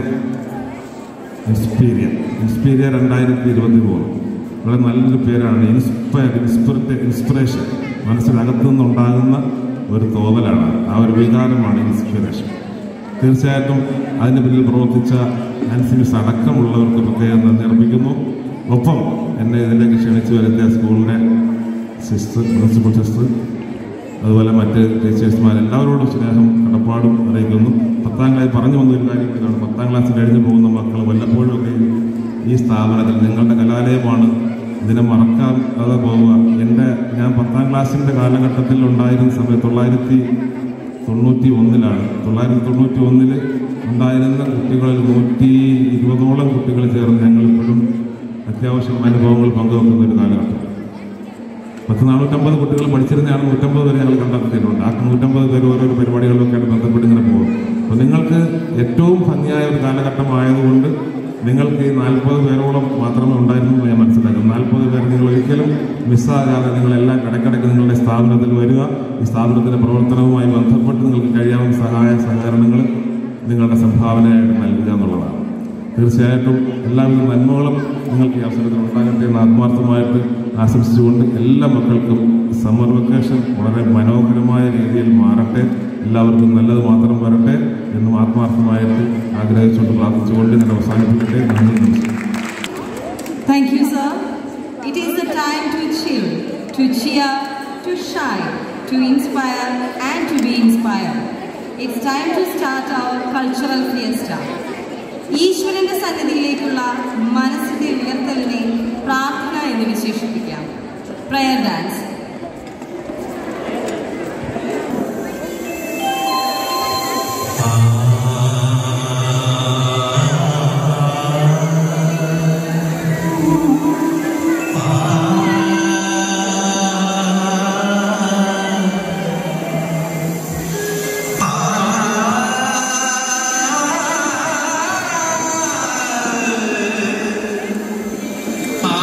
ഇൻസ്പീരിയ ഇൻസ്പീരിയ രണ്ടായിരത്തി ഇരുപത്തി മൂന്ന് വളരെ നല്ലൊരു പേരാണ് ഇൻസ്പയർ ഇൻസ്പിറേറ്റ് ഇൻസ്പിറേഷൻ മനസ്സിനകത്തു നിന്നുണ്ടാകുന്ന ഒരു തോന്നലാണ് ആ ഒരു വികാരമാണ് ഇൻസ്പിറേഷൻ തീർച്ചയായിട്ടും അതിന് പിന്നിൽ പ്രവർത്തിച്ച നാൻസി മിസ് അടക്കമുള്ളവർക്ക് പ്രത്യേകം നന്ദി അർപ്പിക്കുന്നു ഒപ്പം എന്നെ ഇതിലേക്ക് ക്ഷണിച്ചു വരുത്തിയ സ്കൂളിലെ സിസ്റ്റർ പ്രിൻസിപ്പൽ സിസ്റ്റർ അതുപോലെ മറ്റ് ടീച്ചേഴ്സ്മാർ എല്ലാവരോടും സ്നേഹം കടപ്പാടും അറിയിക്കുന്നു പത്താം ക്ലാസ് പറഞ്ഞു വന്ന ഒരു കാര്യം ഇതാണ് പത്താം ക്ലാസ് കഴിഞ്ഞ് പോകുന്ന മക്കൾ വല്ലപ്പോഴും ഒക്കെ ഈ സ്ഥാപനത്തിൽ നിങ്ങളുടെ കലാലയമാണ് ഇതിനെ മറക്കാൻ അത് പോവുക എൻ്റെ ഞാൻ പത്താം ക്ലാസ്സിൻ്റെ കാലഘട്ടത്തിൽ ഉണ്ടായിരുന്ന സമയത്ത് തൊള്ളായിരത്തി തൊണ്ണൂറ്റി ഒന്നിലാണ് തൊള്ളായിരത്തി തൊണ്ണൂറ്റി ഒന്നിൽ ഉണ്ടായിരുന്ന കുട്ടികളിൽ നൂറ്റി ഇരുപതോളം കുട്ടികൾ ചേർന്ന് ഞങ്ങൾ ഇപ്പോഴും അത്യാവശ്യം അനുഭവങ്ങൾ പങ്കുവെക്കുന്ന ഒരു കാലഘട്ടം പത്ത് നാനൂറ്റമ്പത് കുട്ടികൾ പഠിച്ചിരുന്നതാണ് നൂറ്റമ്പത് വരെ ഞങ്ങൾ കണ്ടെത്തിയിട്ടുണ്ട് ആ നൂറ്റമ്പത് പേര് ഓരോരോ പരിപാടികളിലൊക്കെ ആയിട്ട് ബന്ധപ്പെട്ട് ഇങ്ങനെ പോകും അപ്പോൾ നിങ്ങൾക്ക് ഏറ്റവും ഭംഗിയായ ഒരു കാലഘട്ടമായതുകൊണ്ട് നിങ്ങൾക്ക് ഈ നാൽപ്പത് പേരോളം മാത്രമേ ഉണ്ടായിരുന്നു എന്ന് ഞാൻ മനസ്സിലാക്കും നാൽപ്പത് പേർ നിങ്ങൾ ഒരിക്കലും മിസ്സാകാതെ നിങ്ങളെല്ലാം ഇടയ്ക്കിടയ്ക്ക് നിങ്ങളുടെ സ്ഥാപനത്തിൽ വരിക ഈ സ്ഥാപനത്തിൻ്റെ പ്രവർത്തനവുമായി ബന്ധപ്പെട്ട് നിങ്ങൾക്ക് കഴിയാവുന്ന സഹായ സഹകരണങ്ങൾ നിങ്ങളുടെ സംഭാവനയായിട്ട് നൽകുക എന്നുള്ളതാണ് തീർച്ചയായിട്ടും എല്ലാവിധ നന്മകളും നിങ്ങൾക്ക് ഈ അവസരത്തിൽ ഉണ്ടാകട്ടെ എന്ന് ആത്മാർത്ഥമായിട്ട് ആശംസിച്ചുകൊണ്ട് എല്ലാ മക്കൾക്കും സമ്മർ വെക്കേഷൻ വളരെ മനോഹരമായ രീതിയിൽ മാറട്ടെ എല്ലാവർക്കും നല്ലത് മാത്രം വരട്ടെ എന്നും ആത്മാർത്ഥമായിട്ട് ആഗ്രഹിച്ചുകൊണ്ട് പ്രാർത്ഥിച്ചുകൊണ്ട് ഞാൻ അവസാനിപ്പിക്കട്ടെ നന്ദി നമസ്കാരം Thank you, sir. It is the time to chill, to cheer, to shine, to inspire, and to be inspired. It's time to start our cultural fiesta. ഈശ്വരന്റെ സന്നിധിയിലേക്കുള്ള മനസ്സിന്റെ ഉയർത്തലിനെ പ്രാർത്ഥന എന്ന് വിശേഷിപ്പിക്കാം പ്രയർ ഡാൻസ് ആ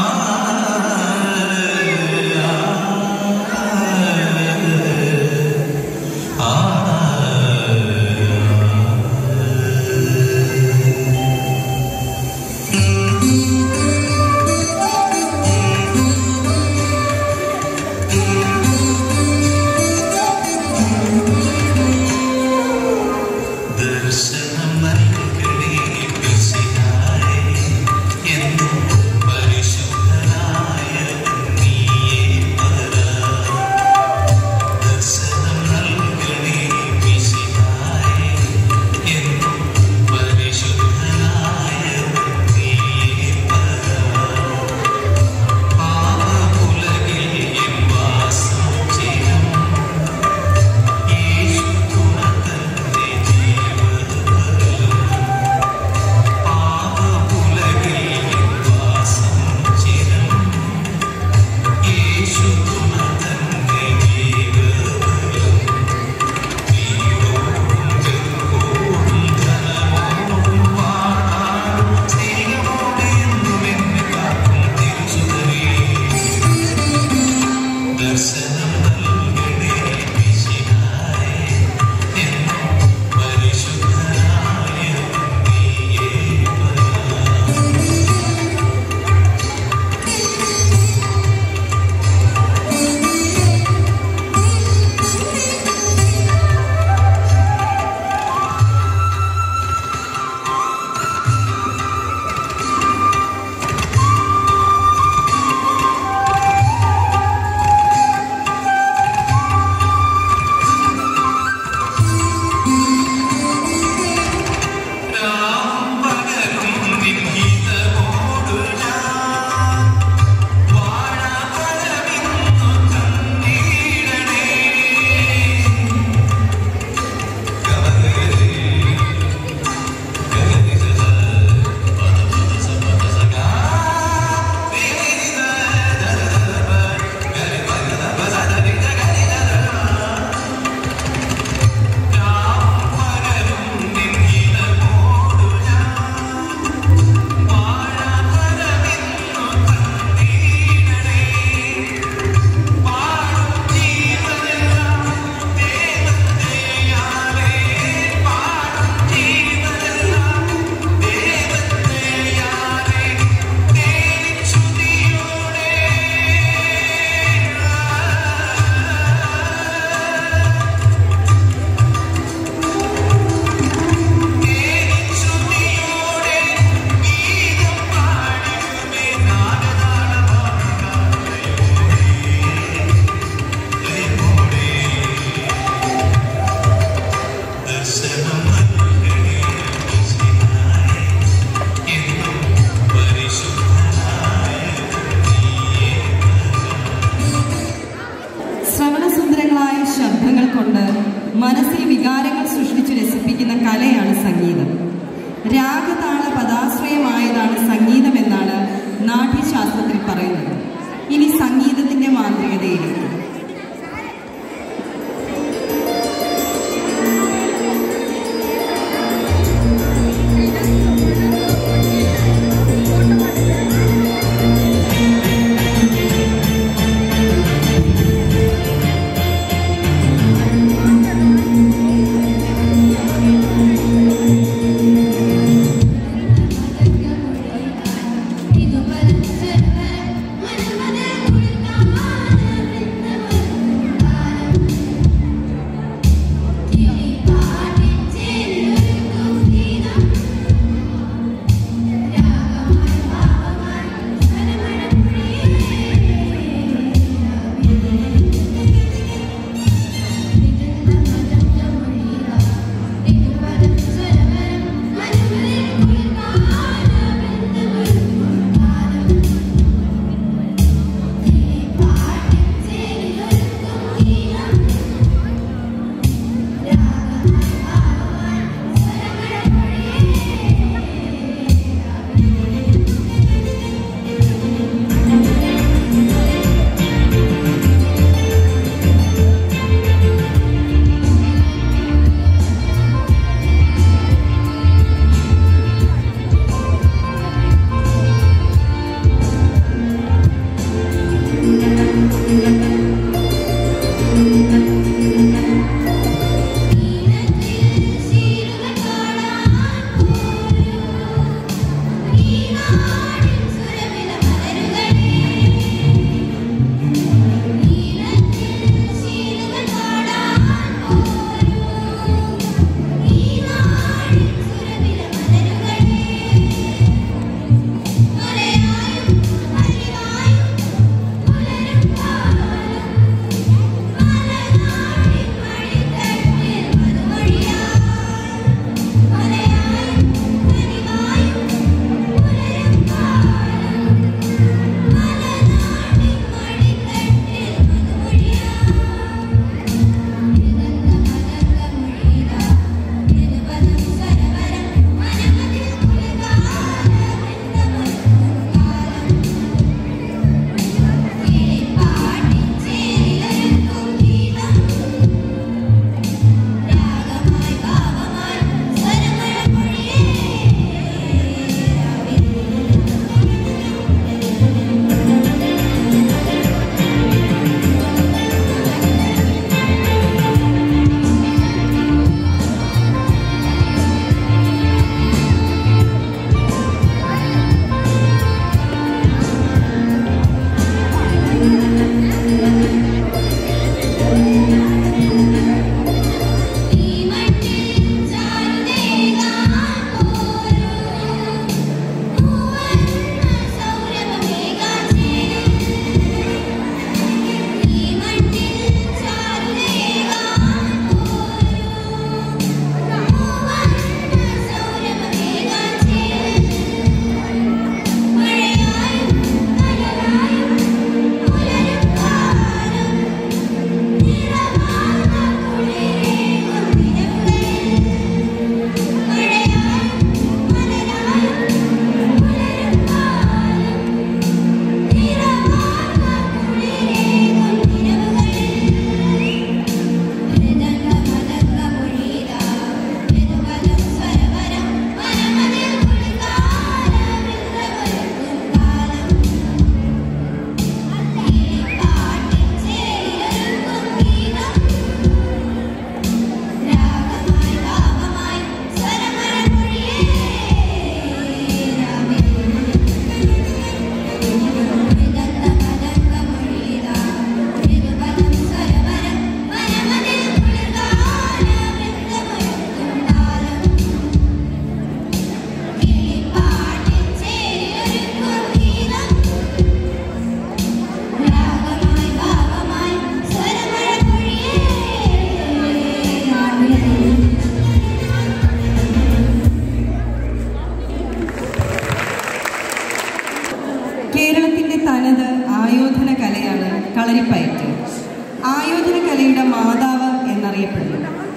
മനസ്സിൽ വികാരങ്ങൾ സൃഷ്ടിച്ച് രസിപ്പിക്കുന്ന കലയാണ് സംഗീതം രാഗതാള പദാശ്രയമായതാണ് സംഗീതം എന്നാണ് നാട്യശാസ്ത്രത്തിൽ പറയുന്നത് ഇനി സംഗീതത്തിന്റെ മാന്ത്രികതയിലേക്ക് കേരളത്തിന്റെ തനത് ആയോധന കലയാണ് കളരിപ്പയറ്റ് ആയോധന കലയുടെ മാതാവ് എന്നറിയപ്പെടുന്നു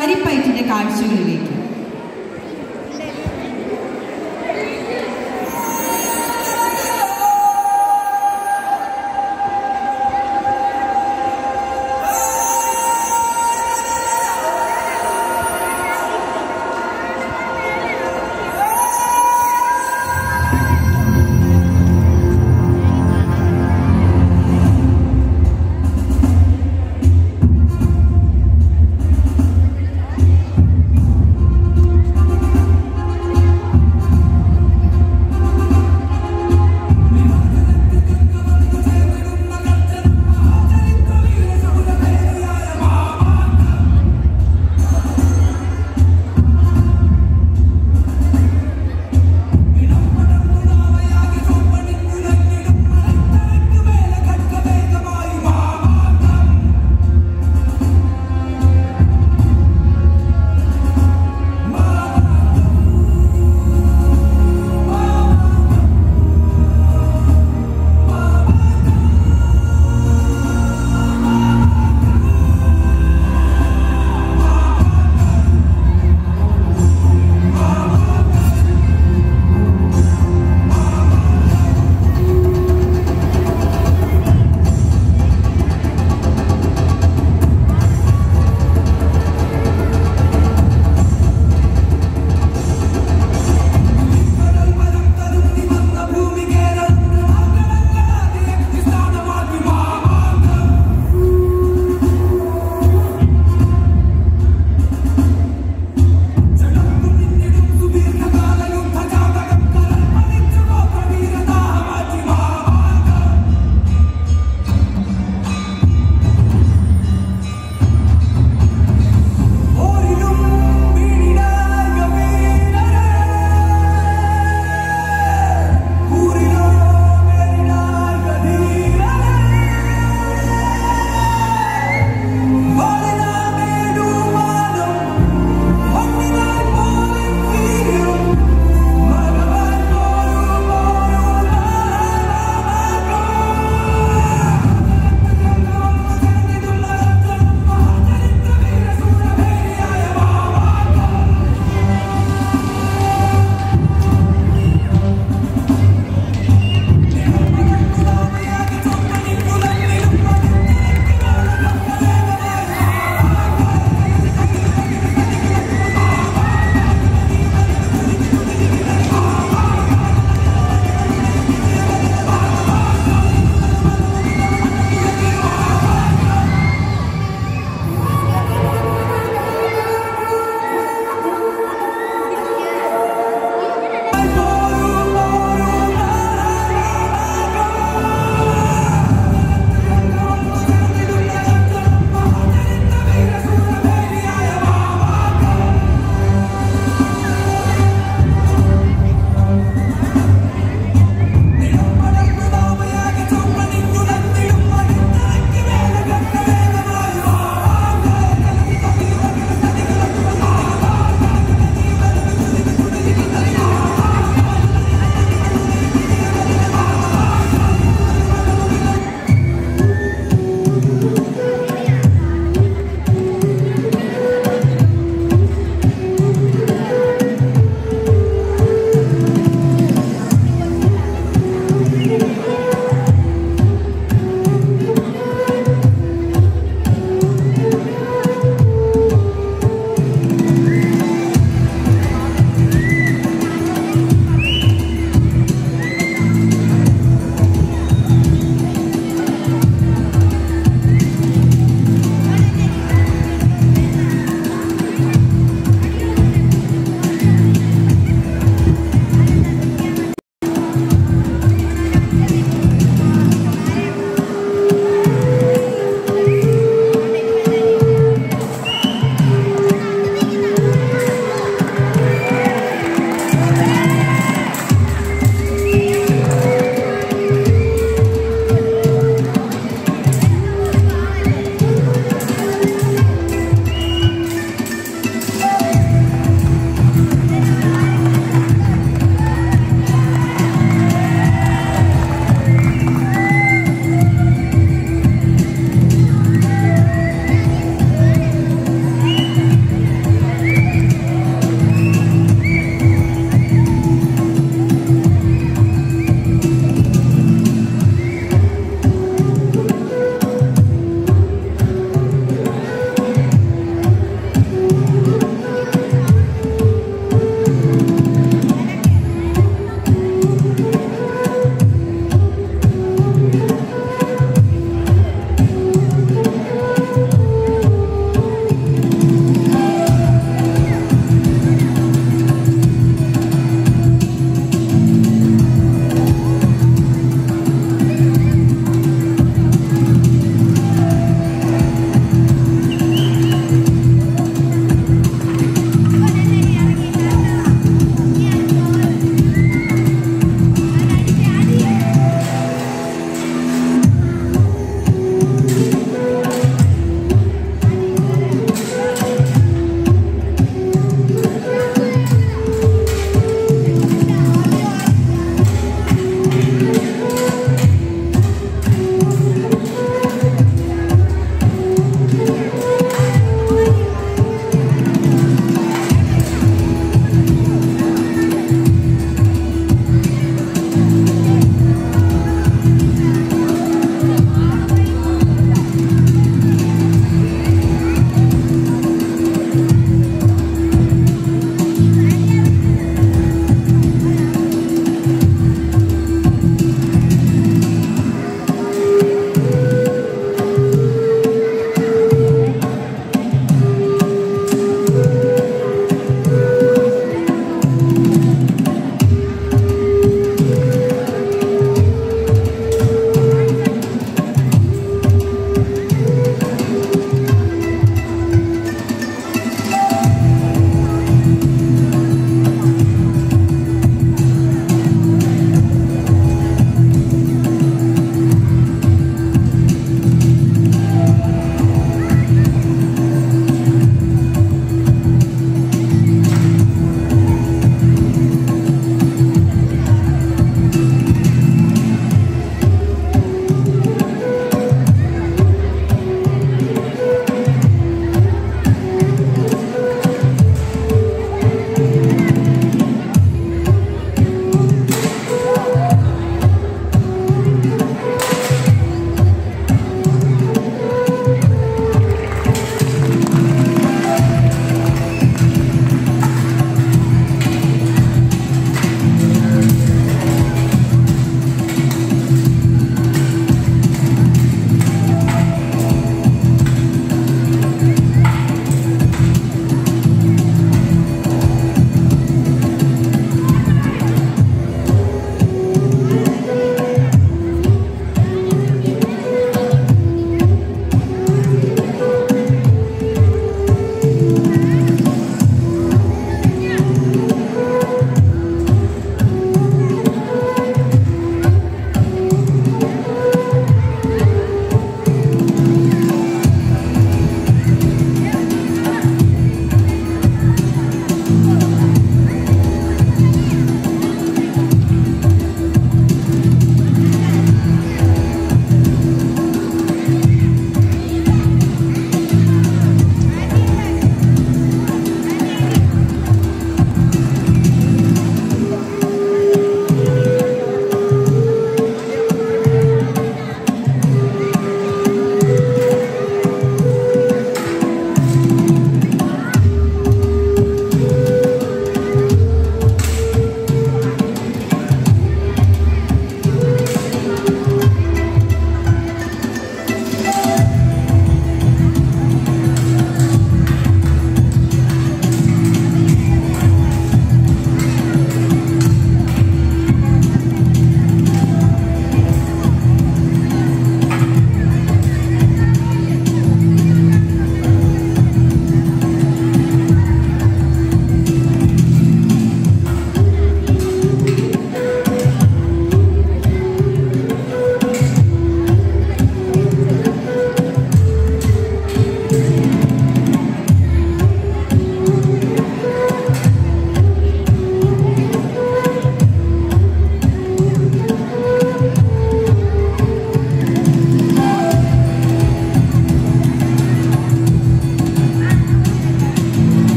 കളരിപ്പയറ്റിന്റെ കാഴ്ചകളിലേക്ക് Thank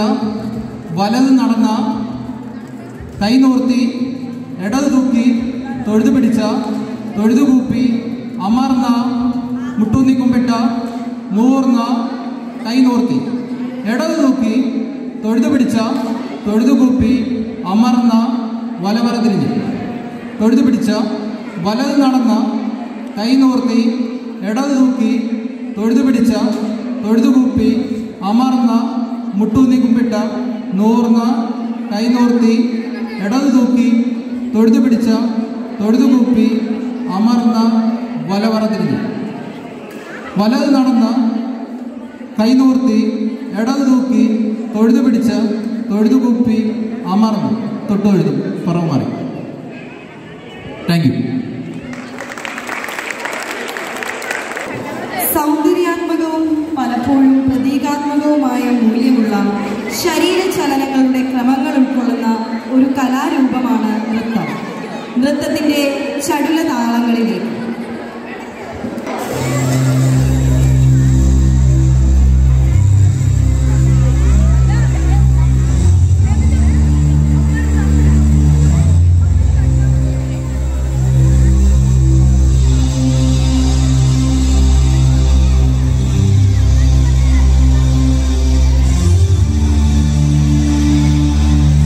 വലത് നടന്ന കൈനോർത്തി ഇടത് തൂക്കി തൊഴുതു പിടിച്ച തൊഴുതു കൂപ്പി അമർന്ന മുട്ടൂന്നി കുമ്പിട്ട നൂർന്ന കൈനോർത്തി ഇടത് തൂക്കി തൊഴുതു പിടിച്ച തൊഴുതു കൂപ്പി അമർന്ന വലവറ തിരിഞ്ഞു തൊഴുതു പിടിച്ച വലത് നടന്ന കൈനോർത്തി ഇടത് തൂക്കി തൊഴുതു പിടിച്ച തൊഴുതു കൂപ്പി അമർന്ന മുട്ടൂന്നി കുമ്പിട്ട നൂർന്ന കൈനോർത്തി ഇടത് തൂക്കി തൊഴുതു പിടിച്ച തൊഴുതു കൂപ്പി അമർന്ന വലവറ തിരിഞ്ഞു വലത് നടന്ന കൈനൂർത്തി ഇടത് തൂക്കി തൊഴുതു പിടിച്ച തൊഴുതു കുപ്പി അമർന്നു തൊട്ടൊഴുതും പുറം മാറി താങ്ക് യു സൗന്ദര്യാത്മകവും പലപ്പോഴും പ്രതീകാത്മകവുമായ മൂല്യമുള്ള ശരീരചലനങ്ങളുടെ ക്രമങ്ങൾ ഉൾക്കൊള്ളുന്ന ഒരു കലാരൂപമാണ് നൃത്തം നൃത്തത്തിന്റെ ചടുല താളങ്ങളിലേക്ക്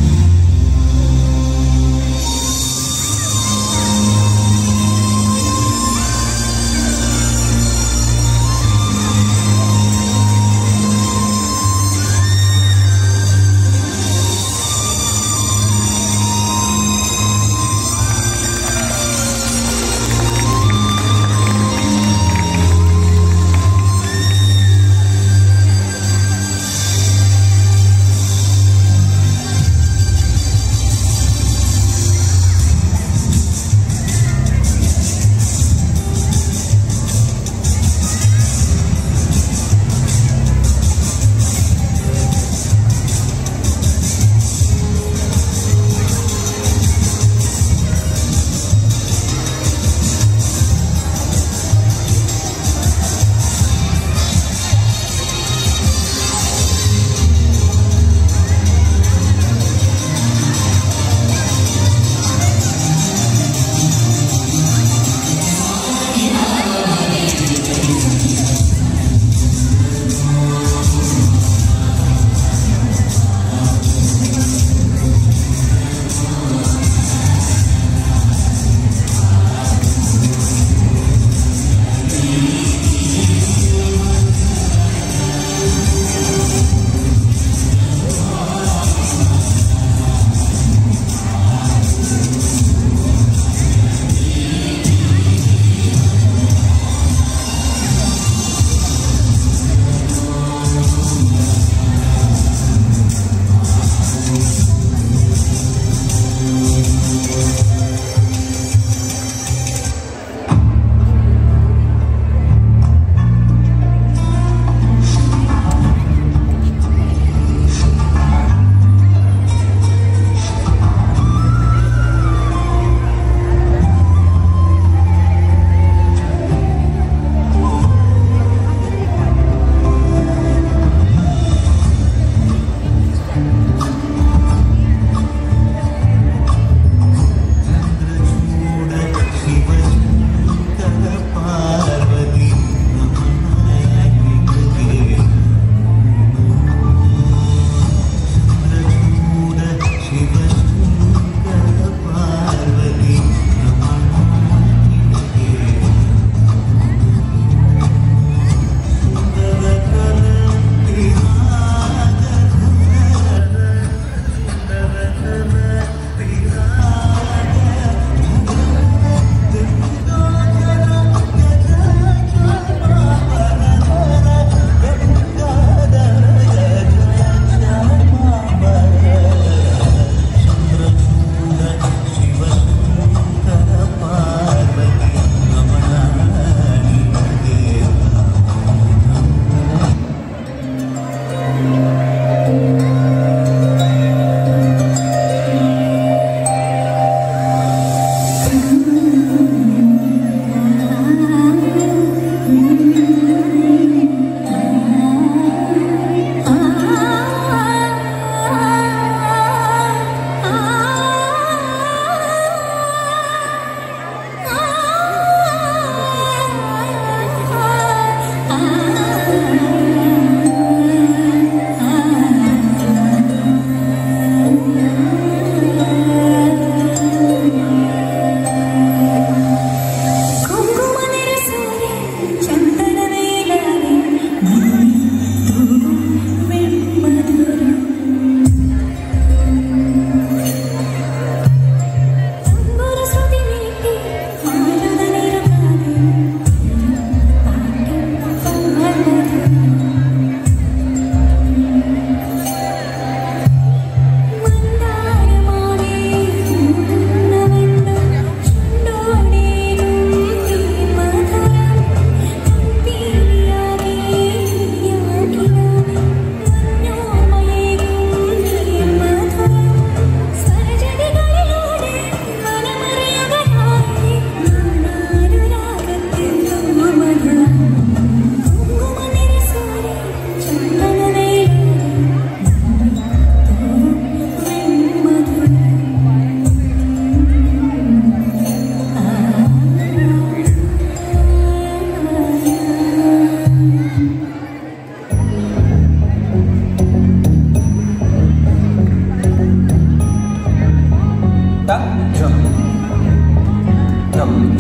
Thank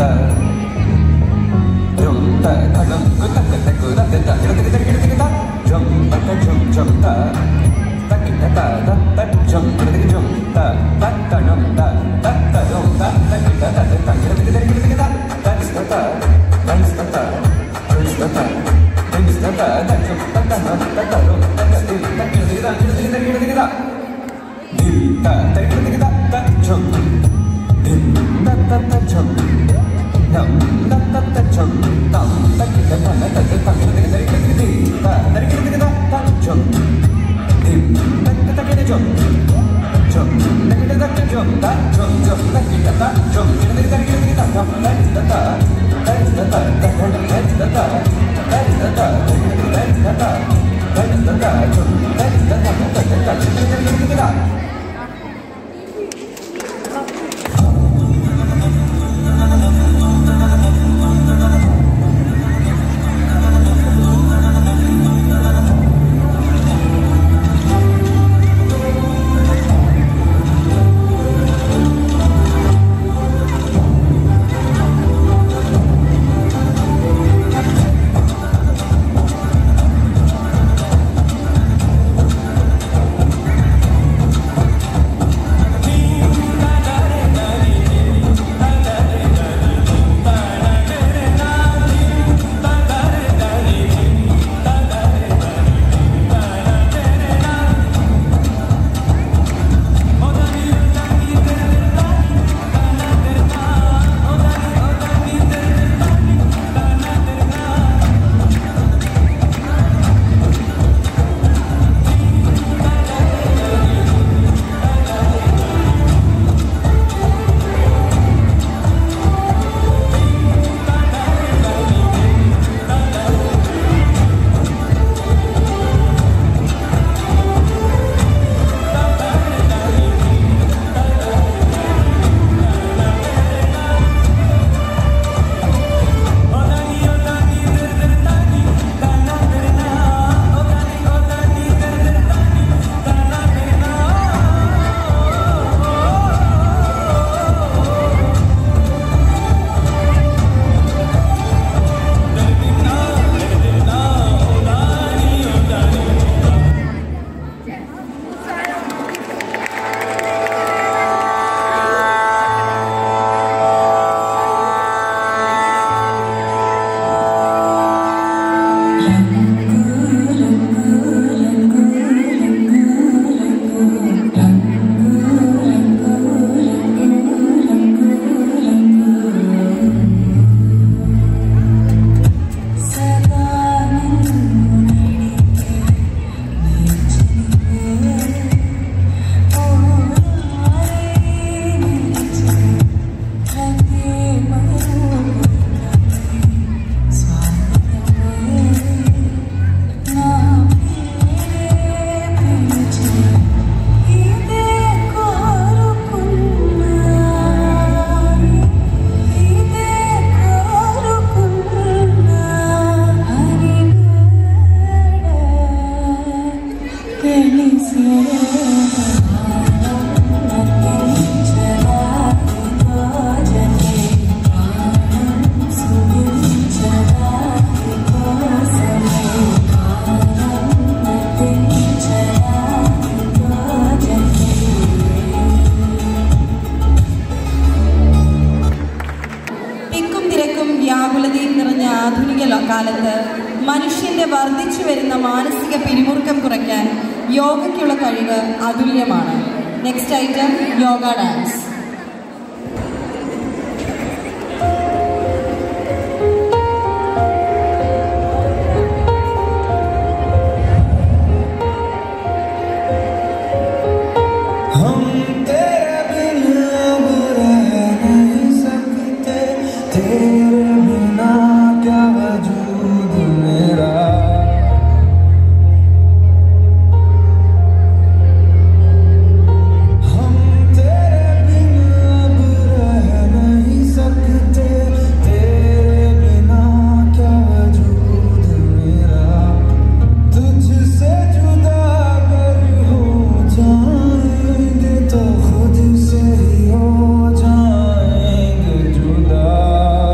തിക്കും തിരക്കും വ്യാകുലതയും നിറഞ്ഞ ആധുനിക ലോ- കാലത്ത് മനുഷ്യന്റെ വർദ്ധിച്ചു വരുന്ന മാനസിക പിരിമുറുക്കം കുറയ്ക്കാൻ യോഗയ്ക്കുള്ള കഴിവ് അതുല്യമാണ് next item yoga dance Hum Tere बिना अब रह नहीं सकते तेरे बिना क्या वजूद मेरा हम तेरे बिना अब रह नहीं सकते तेरे बिना क्या वजूद मेरा तुझसे जुदा अगर हो जाएंगे तो खुद से ही हो जाएंगे जुदा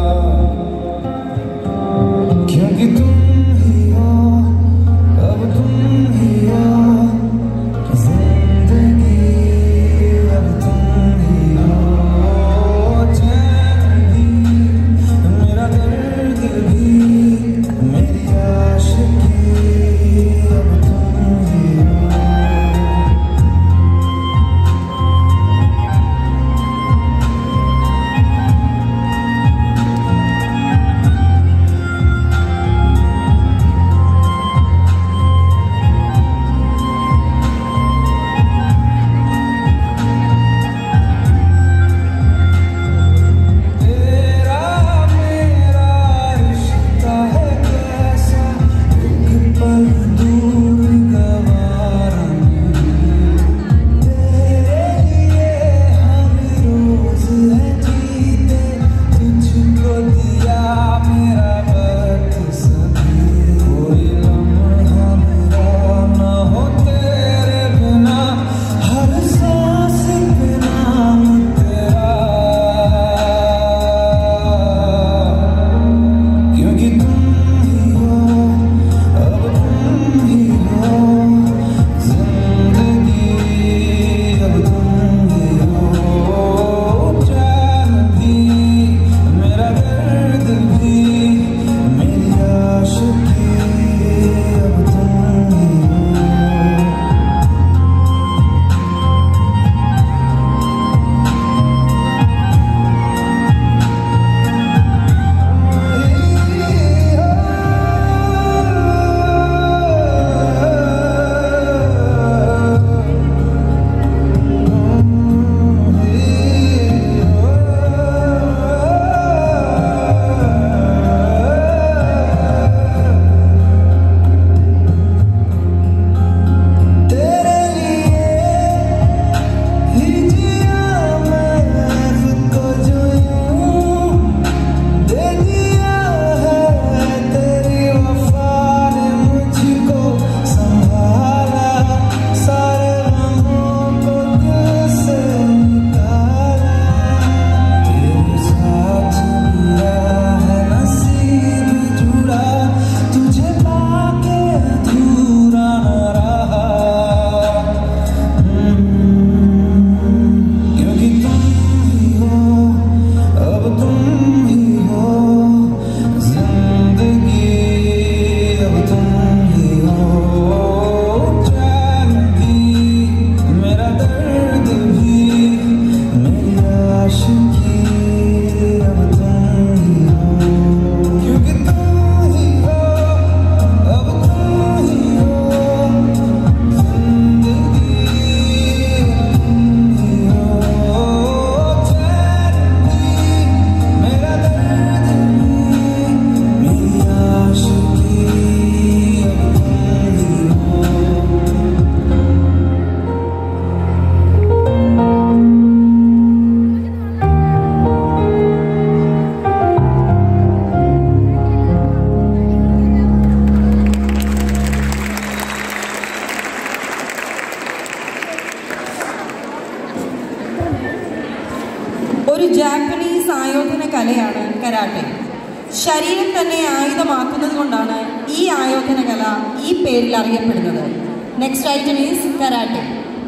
കരാട്ടെ ശരീരം തന്നെ ആയുധമാക്കുന്നത് കൊണ്ടാണ് ഈ ആയോധന കല ഈ പേരിൽ അറിയപ്പെടുന്നത് നെക്സ്റ്റ് ഐറ്റം ഈസ് കരാട്ടെ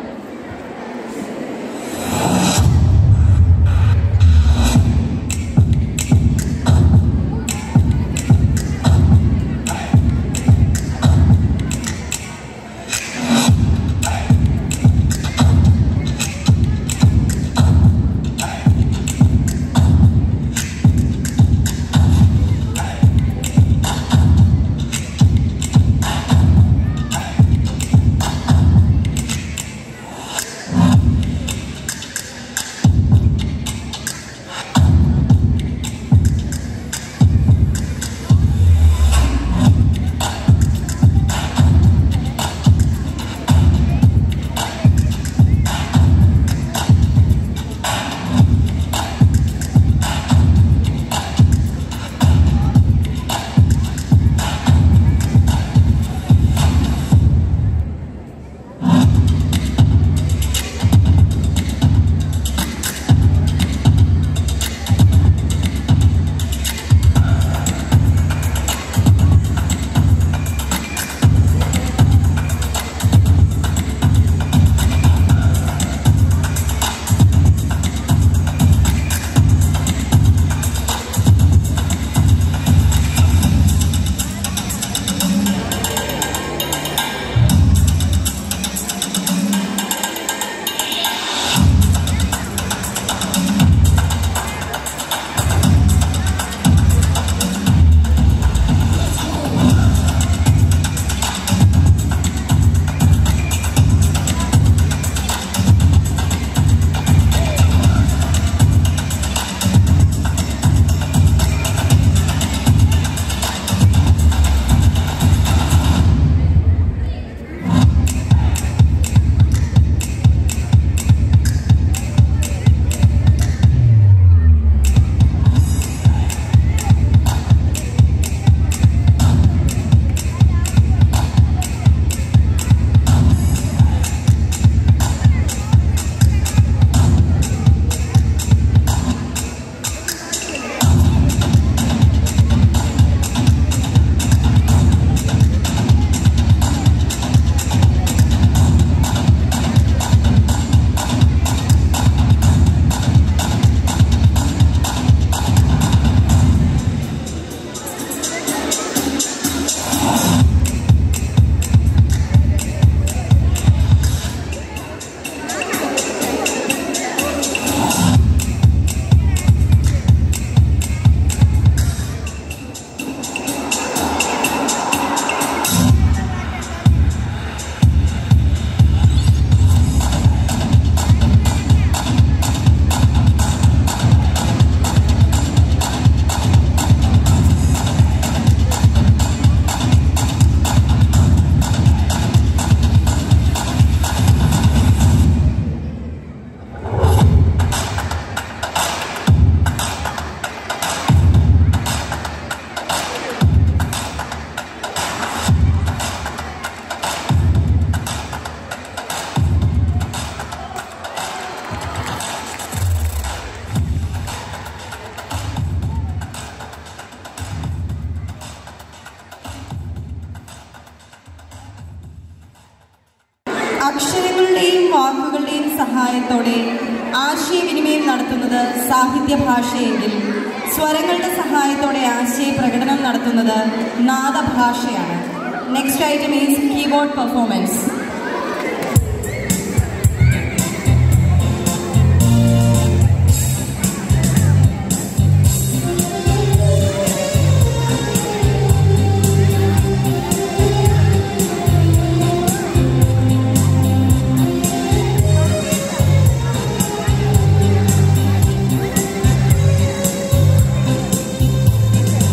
അക്ഷരങ്ങളുടെയും വാക്കുകളുടെയും സഹായത്തോടെ ആശയവിനിമയം നടത്തുന്നത് സാഹിത്യ ഭാഷയെങ്കിൽ സ്വരങ്ങളുടെ സഹായത്തോടെ ആശയ പ്രകടനം നടത്തുന്നത് നാദഭാഷയാണ് next item is keyboard performance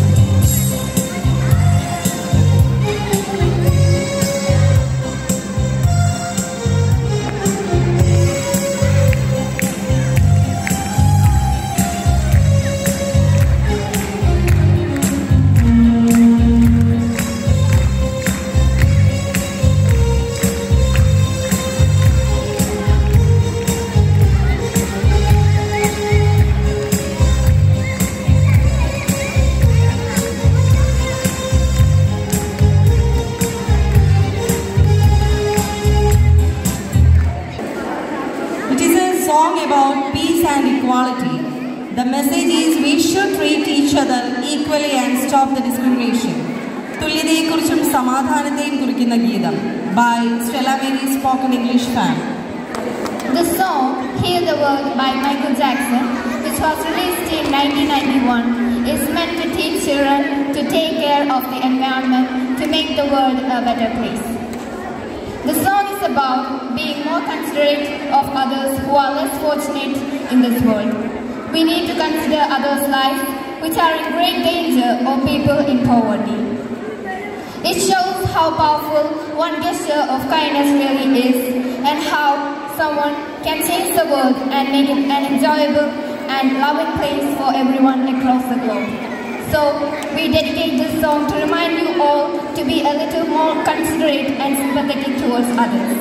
Thank equality. The message is we should treat each other equally and stop the discrimination. തുല്യതയെക്കുറിച്ചും സമാധാനത്തെയും കുറിക്കുന്ന ഗീതം by Stella Mary spoken English fan The song Hear the World by Michael Jackson, which was released in 1991, is meant to teach children to take care of the environment to make the world a better place. The song is about being more considerate of others who are less fortunate in this world. We need to consider others' lives which are in great danger or people in poverty. It shows how powerful one gesture of kindness really is and how someone can change the world and make it an enjoyable and loving place for everyone across the globe. So, we dedicate this song to remind you all to be a little more considerate and sympathetic towards others.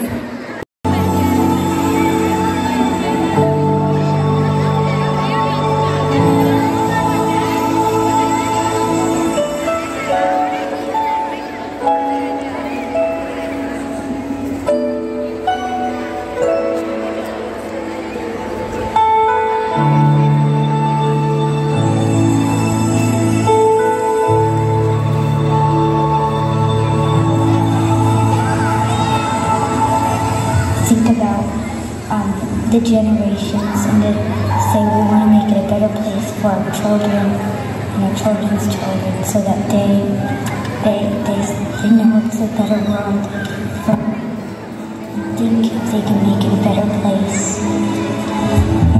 think about um, the generations and to say we want to make it a better place for our children and our children's children so that they they they, they know it's a better world for I think they can make it a better place.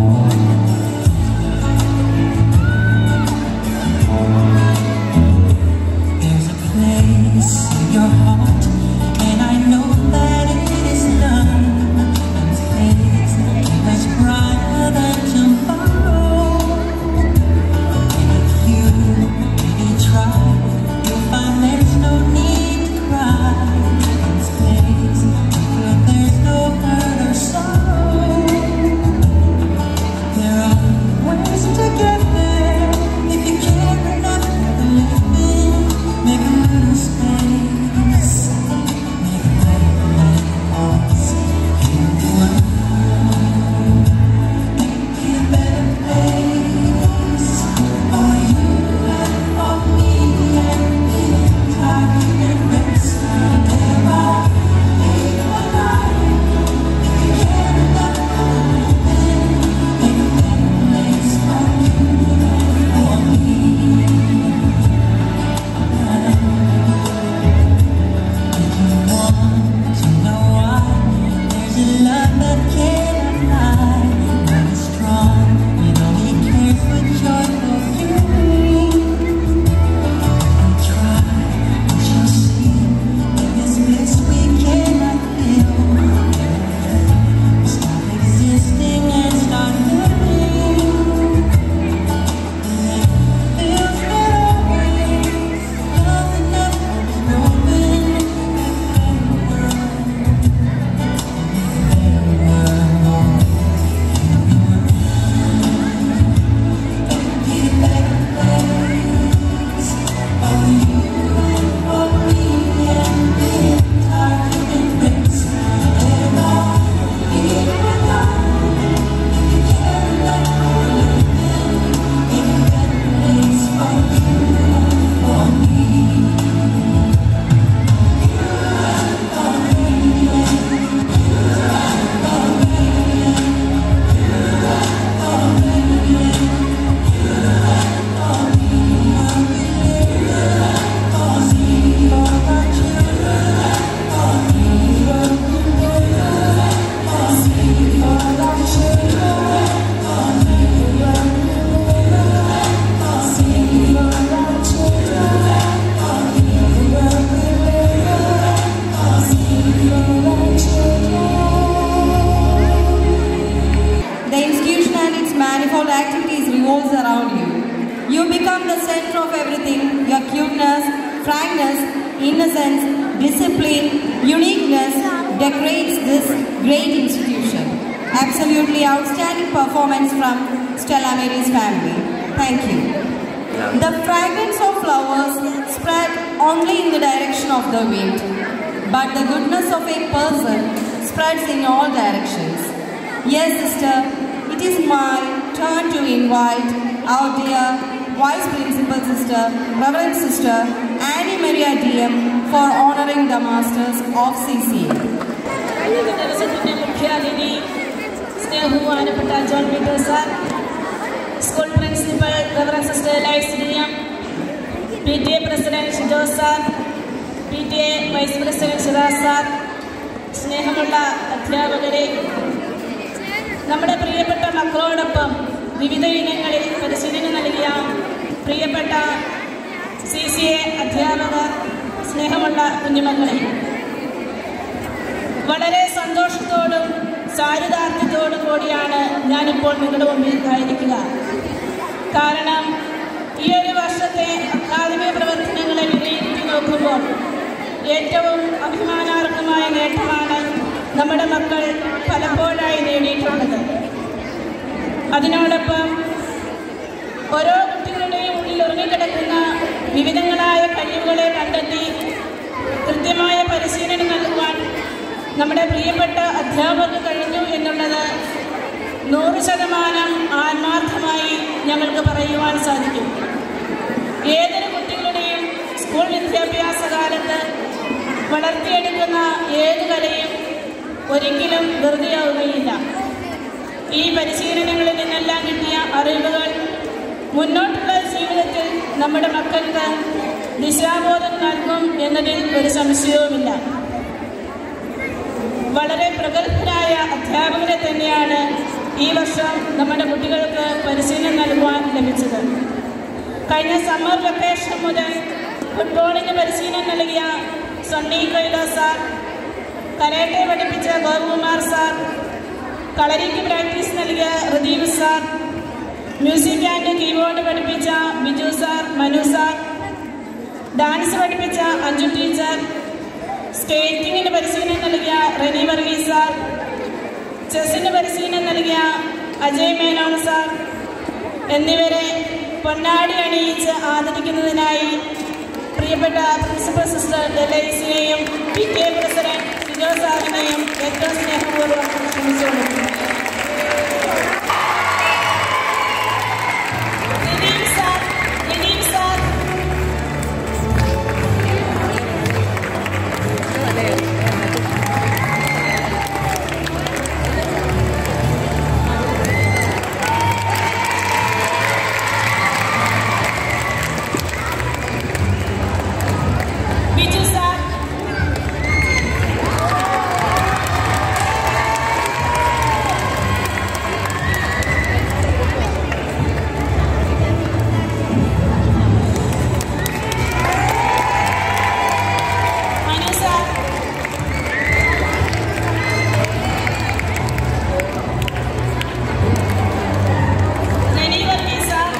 There's a place in your heart, and I know that it is none. A place that's brighter than tomorrow. And if you really try, you'll find there's no need to cry. This place where there's no hurt or sorrow. There are ways to get there if you care enough for the living. Make a little space, make a better place in the world. Make it a better place for you and for me and the entire race. Everybody, everybody, if you care enough for the living, make a better place for you and for me. If you want to know why, there's a love that cannot lie. Love is strong, it only cares for joyful feeling. And try, but you'll see, in this mist we cannot feel. Stop existing and start living. Feels that always love enough is broken. The institution and its manifold activities revolves around you. You become the center of everything. Your cuteness, frankness, innocence, discipline, uniqueness decorates this great institution. Absolutely outstanding performance from Stella Mary's family. Thank you. The fragrance of flowers spread only in the direction of the wind, but the goodness of a person spreads in all directions. Yes, sister, it is mine to turn to invite our dear Vice Principal Sister, Reverend Sister Annie Maria DM for honoring the Masters of CCA. ഇന്നത്തെ ദിവസത്തിന്റെ മുഖ്യാതിഥി സ്നേഹബഹുമാനപ്പെട്ട John Peter sir school principal reverend sister Lise D M P T A president Shijo sir P T A vice president Shiraz sir സ്നേഹമുള്ള അധ്യാപകരെ നമ്മുടെ പ്രിയപ്പെട്ട മക്കളോടൊപ്പം വിവിധ ഇനങ്ങളിൽ പരിശീലനം നൽകിയ പ്രിയപ്പെട്ട സി സി എ അധ്യാപകർ സ്നേഹമുള്ള കുഞ്ഞുമക്കളെ വളരെ സന്തോഷത്തോടും ചാരിതാർത്ഥ്യത്തോടും കൂടിയാണ് ഞാനിപ്പോൾ നിങ്ങളുടെ മുമ്പിൽ ആയിരിക്കുക കാരണം ഈ ഒരു വർഷത്തെ അക്കാദമിക പ്രവർത്തനങ്ങളെ വിലയിരുത്തി നോക്കുമ്പോൾ ഏറ്റവും അഭിമാനാർഹമായ നേട്ടമാണ് നമ്മുടെ മക്കൾ പലപ്പോഴായി നേടിയിട്ടുള്ളത് അതിനോടൊപ്പം ഓരോ കുട്ടികളുടെയും ഉള്ളിൽ ഉറങ്ങിക്കിടക്കുന്ന വിവിധങ്ങളായ കഴിവുകളെ കണ്ടെത്തി കൃത്യമായ പരിശീലനം നൽകുവാൻ നമ്മുടെ പ്രിയപ്പെട്ട അധ്യാപകർക്ക് കഴിഞ്ഞു എന്നുള്ളത് നൂറ് ശതമാനം ആത്മാർത്ഥമായി ഞങ്ങൾക്ക് പറയുവാൻ സാധിക്കും ഏതൊരു കുട്ടികളുടെയും സ്കൂൾ വിദ്യാഭ്യാസ കാലത്ത് വളർത്തിയെടുക്കുന്ന ഏത് കലയും ഒരിക്കലും വെറുതെയാവുകയില്ല ഈ പരിശീലനങ്ങളിൽ നിന്നെല്ലാം കിട്ടിയ അറിവുകൾ മുന്നോട്ടുള്ള ജീവിതത്തിൽ നമ്മുടെ മക്കൾക്ക് ദിശാബോധം നൽകും എന്നതിൽ ഒരു സംശയവുമില്ല വളരെ പ്രഗത്ഭരായ അധ്യാപകരെ തന്നെയാണ് ഈ വർഷം നമ്മുടെ കുട്ടികൾക്ക് പരിശീലനം നൽകുവാൻ ലഭിച്ചത് കഴിഞ്ഞ സമ്മർ വെക്കേഷൻ മുതൽ ഫുട്ബോളിന് പരിശീലനം നൽകിയ സണ്ണി കൈലാസ് സാർ കരാട്ടെ പഠിപ്പിച്ച ഗോപകുമാർ സാർ കളരിക്ക് പ്രാക്ടീസ് നൽകിയ Radeeb sir music and keyboard പഠിപ്പിച്ച Biju sir Manu sir dance പഠിപ്പിച്ച അഞ്ജു ടീച്ചർ സ്കേറ്റിങ്ങിന് പരിശീലനം നൽകിയ റെനി വർഗീസ് സാർ ചെസ്സിന് പരിശീലനം നൽകിയ അജയ് മേനോൻ സാർ എന്നിവരെ പൊന്നാടി അണിയിച്ച് ആദരിക്കുന്നതിനായി പ്രിയപ്പെട്ട പ്രിൻസിപ്പൽ സിസ്റ്റർ ഡെലൈസിനെയും P T A president Sijo സാറിനെയും ഏറ്റവും സ്നേഹപൂർവ്വം ക്ഷണിച്ചുകൊടുക്കുന്നു Rineem sir Rineem sir Biju sir Manu sir Reni Varghese sir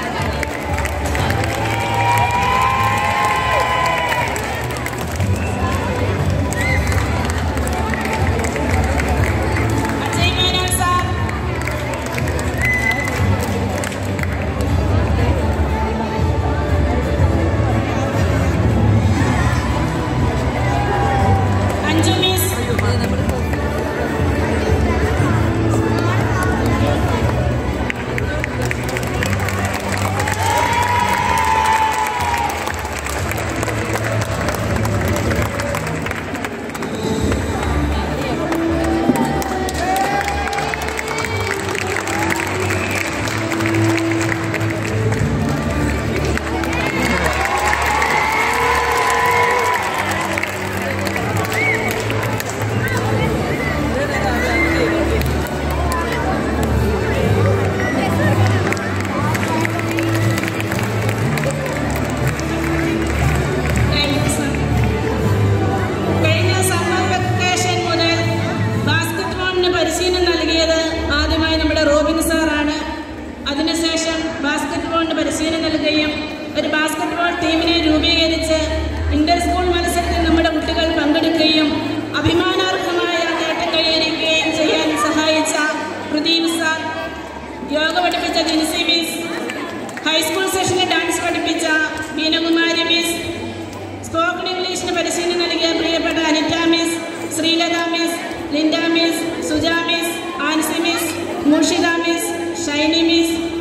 Ajay Menon sir Anju miss കഴിഞ്ഞ സമ്മർ വെക്കേഷൻ മുതൽ ബാസ്കറ്റ് ബോളിന് പരിശീലനം നൽകിയത് ആദ്യമായി നമ്മുടെ റോബിൻ സാറാണ് അതിനുശേഷം ബാസ്കറ്റ് ബോളിന് പരിശീലനം നൽകുകയും ഒരു ബാസ്കറ്റ് ബോൾ ടീമിനെ രൂപീകരിച്ച് ഇന്റർ സ്കൂൾ മത്സരത്തിൽ നമ്മുടെ കുട്ടികൾ പങ്കെടുക്കുകയും അഭിമാനാർഹമായ നേട്ടം കൈവരിക്കുകയും ചെയ്യാൻ സഹായിച്ച പ്രദീപ് സാർ യോഗ പഠിപ്പിച്ച ജിൻസി മിസ് ഹൈസ്കൂൾ സെഷനിൽ ഡാൻസ് പഠിപ്പിച്ച ബീനകുമാരി മിസ് സ്പോക്കൺ ഇംഗ്ലീഷിന് പരിശീലനം നൽകിയ പ്രിയപ്പെട്ട Anita miss Sreelatha miss Linda miss Suja miss Ancy miss Mushitha miss Shiny miss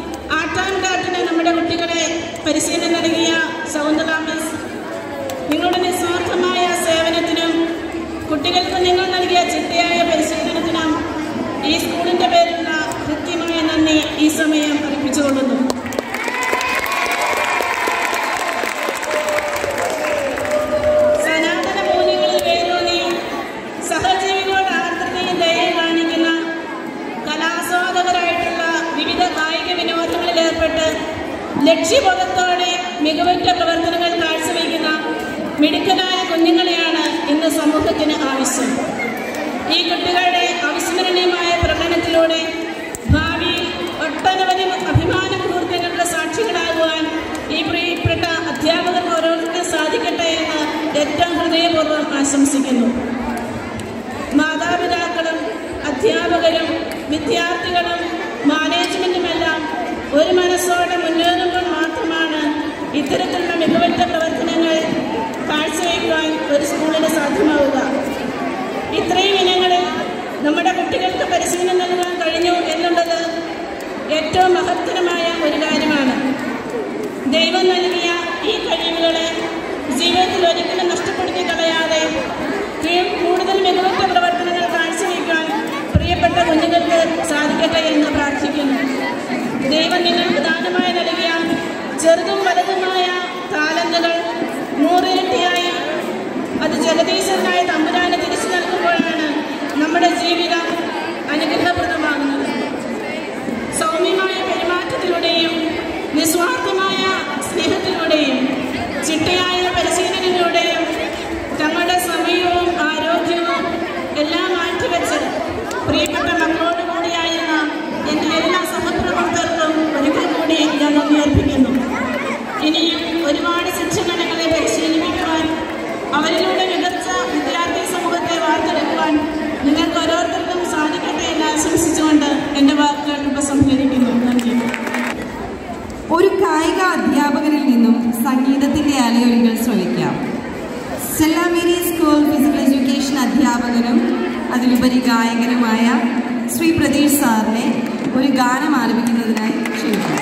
മികവുറ്റ പ്രവർത്തനങ്ങൾ കാഴ്ചവെക്കുന്ന മിടുക്കനായ കുഞ്ഞുങ്ങളെയാണ് ഇന്ന് സമൂഹത്തിന് ആവശ്യം ഈ കുട്ടികളുടെ അവിസ്മരണീയമായ പ്രകടനത്തിലൂടെ ഭാവിയിൽ ഒട്ടനവധി അഭിമാന മുഹൂർത്തങ്ങളുടെ സാക്ഷികളാകുവാൻ ഈ പ്രിയപ്പെട്ട അധ്യാപകർക്ക് ഓരോരുത്തർക്കും സാധിക്കട്ടെ എന്ന് ഏറ്റവും ഹൃദയപൂർവ്വം ആശംസിക്കുന്നു മാതാപിതാക്കളും അധ്യാപകരും വിദ്യാർത്ഥികളും മാനേജ്മെന്റുമെല്ലാം ഒരു മനസ്സോടെ മുന്നേറുമ്പോൾ മാത്രമാണ് ഇത്തരത്തിലുള്ള മികവുറ്റ പ്രവർത്തനങ്ങൾ കാഴ്ചവെക്കുവാൻ ഒരു സ്കൂളിന് സാധ്യമാവുക ഇത്രയും ഇനങ്ങളിൽ നമ്മുടെ കുട്ടികൾക്ക് പരിശീലനം നൽകാൻ കഴിഞ്ഞു എന്നുള്ളത് ഏറ്റവും മഹത്തരമായ ഒരു കാര്യമാണ് ദൈവം നൽകിയ ഈ കഴിവുകളെ ജീവിതത്തിൽ ഒരിക്കലും നഷ്ടപ്പെടുത്തി കളയാതെ കീഴ് കൂടുതൽ മികവുറ്റ പ്രവർത്തനങ്ങൾ കാഴ്ചവെക്കാൻ പ്രിയപ്പെട്ട കുഞ്ഞുങ്ങൾക്ക് സാധിക്കട്ടെ എന്ന് പ്രാർത്ഥിക്കുന്നു ദൈവം നിങ്ങൾക്ക് ദാനമായി നൽകിയ ചെറുതും വലുതുമായ താലന്തുകൾ നൂറിരട്ടിയായി അത് ജഗദീശനായ തമ്പുരാന് തിരിച്ചു നൽകുമ്പോഴാണ് നമ്മുടെ ജീവിതം അനുഗ്രഹപ്രദമാകുന്നത് സൗമ്യമായ പെരുമാറ്റത്തിലൂടെയും നിസ്വാർത്ഥമായ സ്നേഹത്തിലൂടെയും ചിട്ടയായ പരിശീലനത്തിലൂടെയും തങ്ങളുടെ സമയവും ആരോഗ്യവും എല്ലാം മാറ്റിവെച്ച് പ്രിയപ്പെട്ട മക്കളോട് കൂടിയായിരുന്ന എൻ്റെ എല്ലാ സഹപ്രവർത്തകർക്കും ഒരിക്കൽ കൂടി ഞാൻ നന്ദി അർപ്പിക്കുന്നു ഇനിയും ഒരുപാട് ശിക്ഷണങ്ങളെ പരിശീലിപ്പിക്കുവാൻ അവരിലൂടെ മികച്ച വിദ്യാർത്ഥി സമൂഹത്തെ വാർത്തെടുക്കുവാൻ നിങ്ങൾക്ക് ഓരോരുത്തർക്കും സാധിക്കട്ടെ എന്ന് ആശംസിച്ചുകൊണ്ട് എൻ്റെ വാക്കുകൾ ഉപസംഹരിക്കുന്നു നന്ദി ഒരു കായിക അധ്യാപകനിൽ നിന്നും സംഗീതത്തിന്റെ അലയൊലികൾ ശ്രവിക്കാം Stella Mary school physical education അധ്യാപകനും അതിലുപരി ഗായകനുമായ ശ്രീ പ്രതീഷ് സാറിനെ ഒരു ഗാനം ആലപിക്കുന്നതിനായി ക്ഷണിക്കുന്നു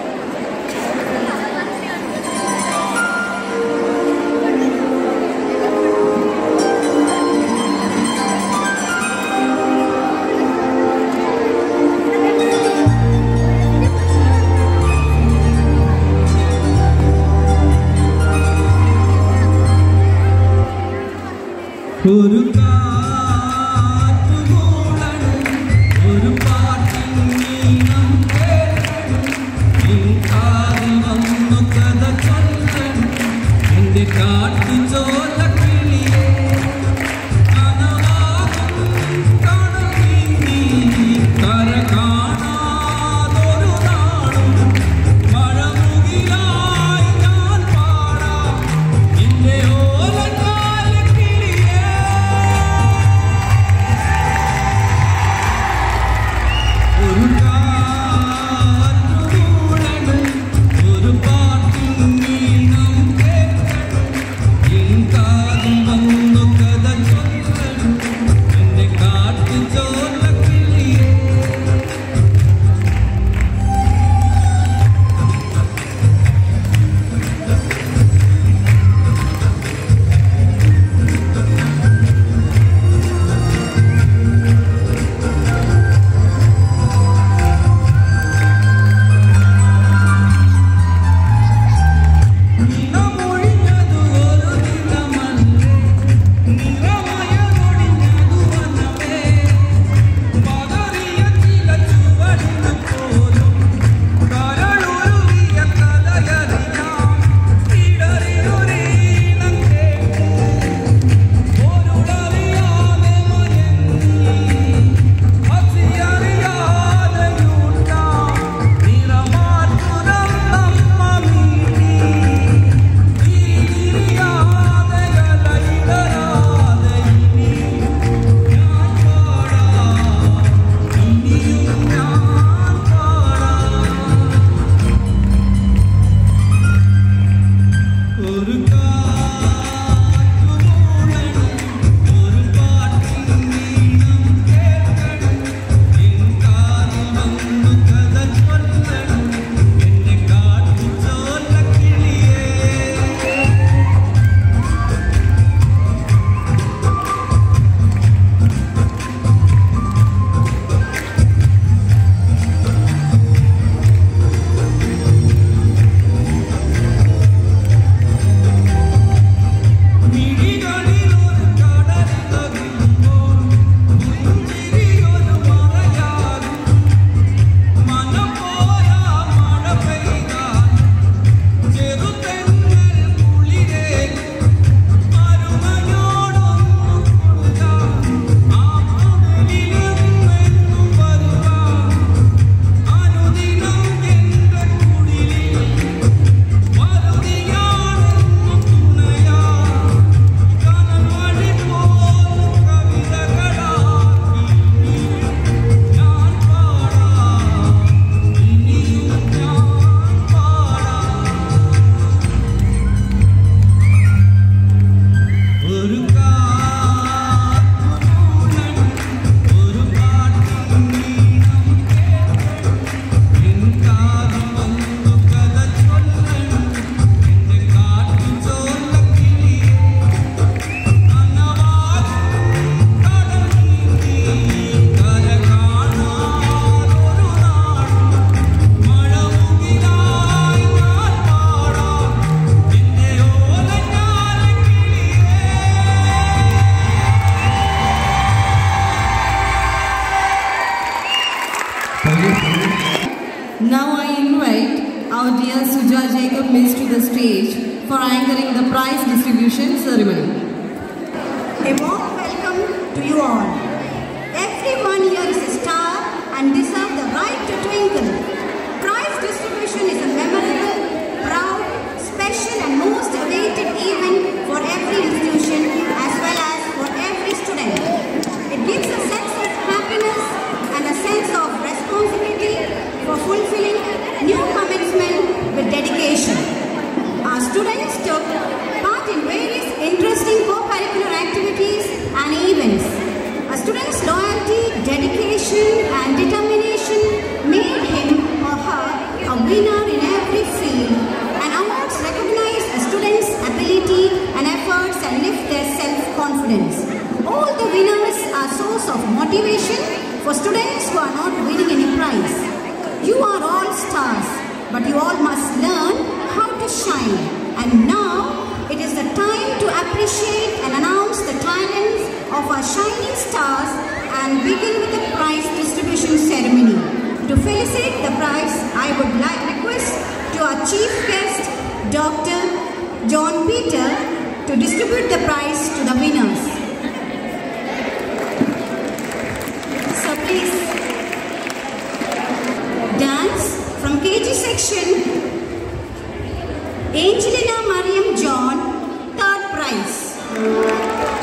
ഒരു കാറ്റുകൂടണം ഒരു പാട്ടിൻ നീളം കേൾക്കണം നിൻ കാതിൽ വന്നു കഥ ചൊല്ലണം എന്റെ കാട്ടുചോല കിളിയേ കനവാകും കടൽ നീന്തി കര കാണാതൊരു നാളും മഴമുകിലായി ഞാൻ പാടാം നിന്റെ ഓലക്കാല കിളിയേ ഒരു കാറ്റുകൂടണം ഒരു പാട്ടിൻ നീളം കേൾക്കണം എൻ കാതിൽ for anchoring the prize distribution ceremony. A warm welcome to you all. Everyone here is a star and deserve the right to twinkle. Prize distribution is a memorable, proud, special and most awaited event for every institution as well as for every student. It gives a sense of happiness and a sense of responsibility for fulfilling new commitment with dedication. Our students took part in various interesting co-curricular activities and events. A student's loyalty, dedication and determination made him or her a winner in every field and awards recognize a student's ability and efforts and lift their self-confidence. All the winners are source of motivation for students who are not winning any prize. You are all stars, but you all must learn how to shine. And now it is the time to appreciate and announce the talents of our shining stars and begin with the prize distribution ceremony. To felicitate the prize, I would like request to our chief guest, Dr. John Peter, to distribute the prize to the winners. So please dance from KG section. Angelina Mariam John, third prize.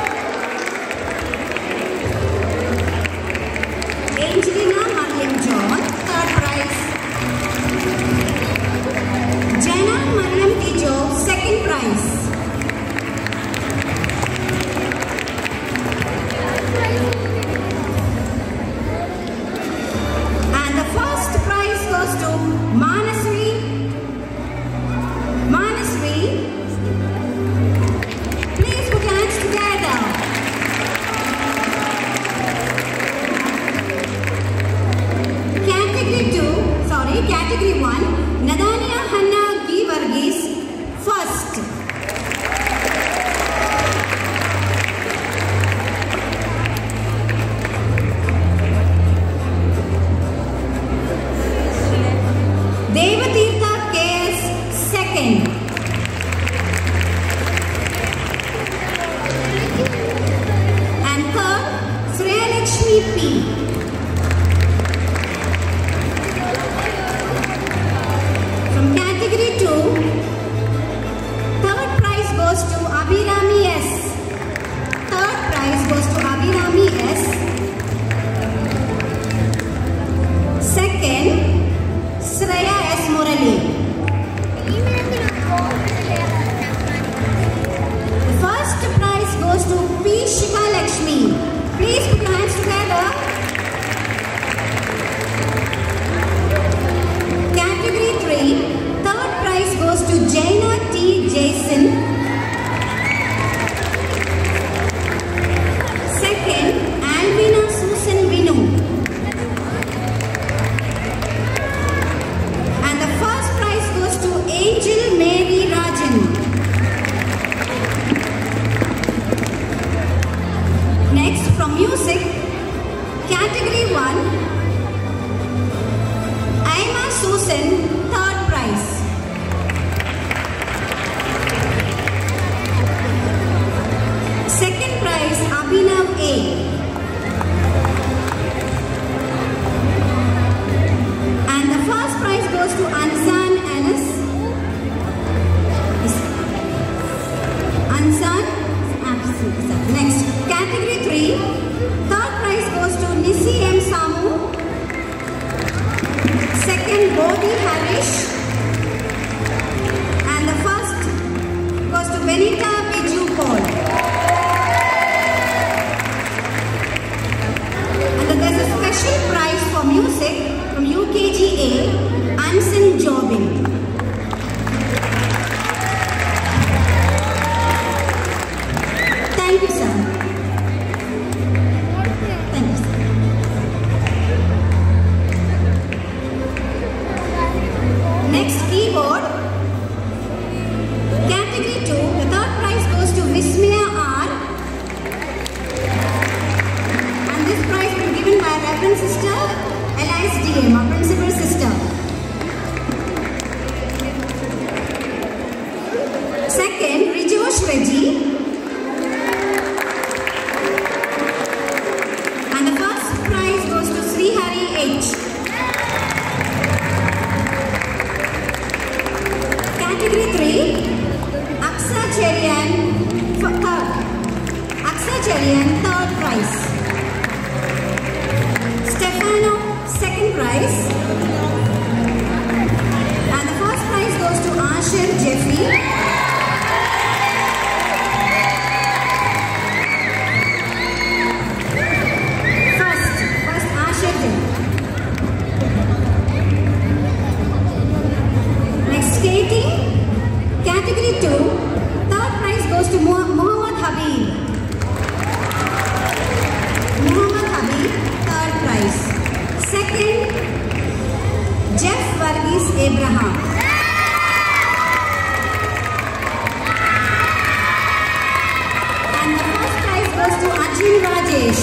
Angelina Mariam John, third prize. Jana Mariam Tijo, second prize. And the first prize goes to Manasri. Manasri. Please put your hands together. Category 2, sorry, category 1, Nadania Hanna Givargis, first. Devatirtha KS, second. And third, Sriyalakshmi P. From category 2, third prize goes to Abhirami S. Third prize goes to Abhirami S. Second, Sreya S. Murali. The first prize goes to P. Shikha Lakshmi. Please put your hands together. Category 3, third prize goes to Jaina T. Jason. Second, Alvina Susan Vinu. And the first prize goes to Angel Mary Rajan. Next, from music, category 1, Aima Susan, third prize. Second prize, Abhinav A. And the first prize goes to Ansan Anas. Ansan, absolutely. Next, category 3, third prize goes to Nisi M. Samu. Second, Bodhi Harish. And the first goes to Benita Biju Paul. And then there's a special prize for music from UKGA, Anson Jobin. Thank you, sir. Thank you, sir. Next keyboard. Category 2, the third prize Second, Rijosh Reggie. And the first prize goes to Srihari H. Category 3, Aksa Cherian for third. Aksa Cherian, third prize. Stefano, second prize. And the first prize goes to Asher Jeffrey. First, first Asher Jeffrey. Next, skating. Category 2. Third prize goes to Mu- Muhammad Habib. Muhammad Habib, third prize. Second, Jeff Varghese Abraham. And the first prize goes to Ajin Rajesh.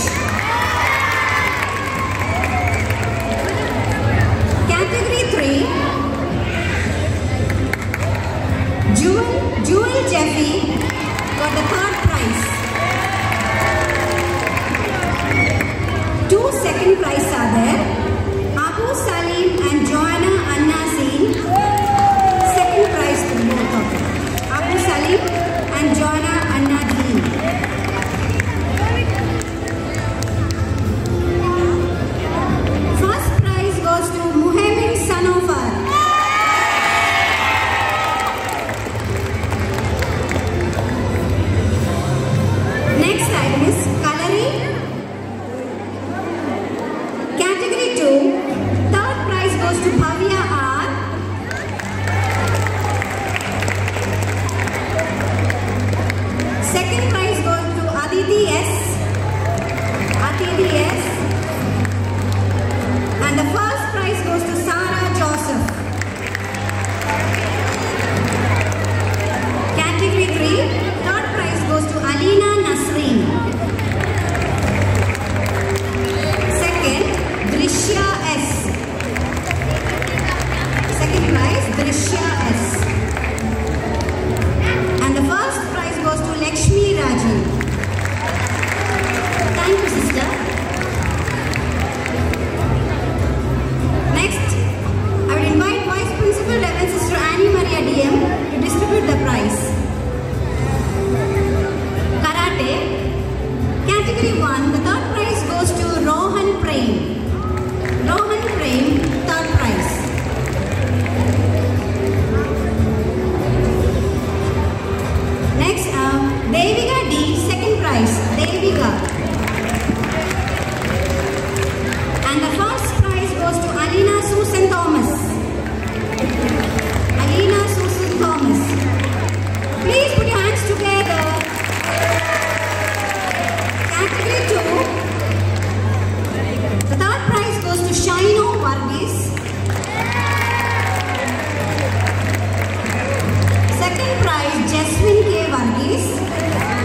Category 3. Jewel, Jewel Jeffy got the third prize. Two second prize are there. Abu Salim and Joanna Annazin. Second prize to both of them. Abu Salim and Joanna Annazin. First prize goes to Muhammad Sanofar. Next item is coloring. Category 2. Third prize goes to Bhavya R. Second prize goes to Aditi S. Aditi S. And the first prize goes to Sarah Joseph. Category 3. Third prize goes to Alina Nasreen. Second, Drishya S. Second prize, Drishya S. And the first prize goes to Lakshmi Rajiv. Thank you, sister. Next, I will invite Vice Principal Reverend Sister Annie Maria DM to distribute the prize. Karate. Category 1, the third prize goes to Rohan Prem. Rohan Prem, third prize. Next, uh, Devika D, second prize. Devika. And the first prize goes to Alina Susan Thomas. Alina Susan Thomas. Please put your hands together. Category 2. The third prize goes to Shaino Varghese. Second prize, Jasmine K. Varghese.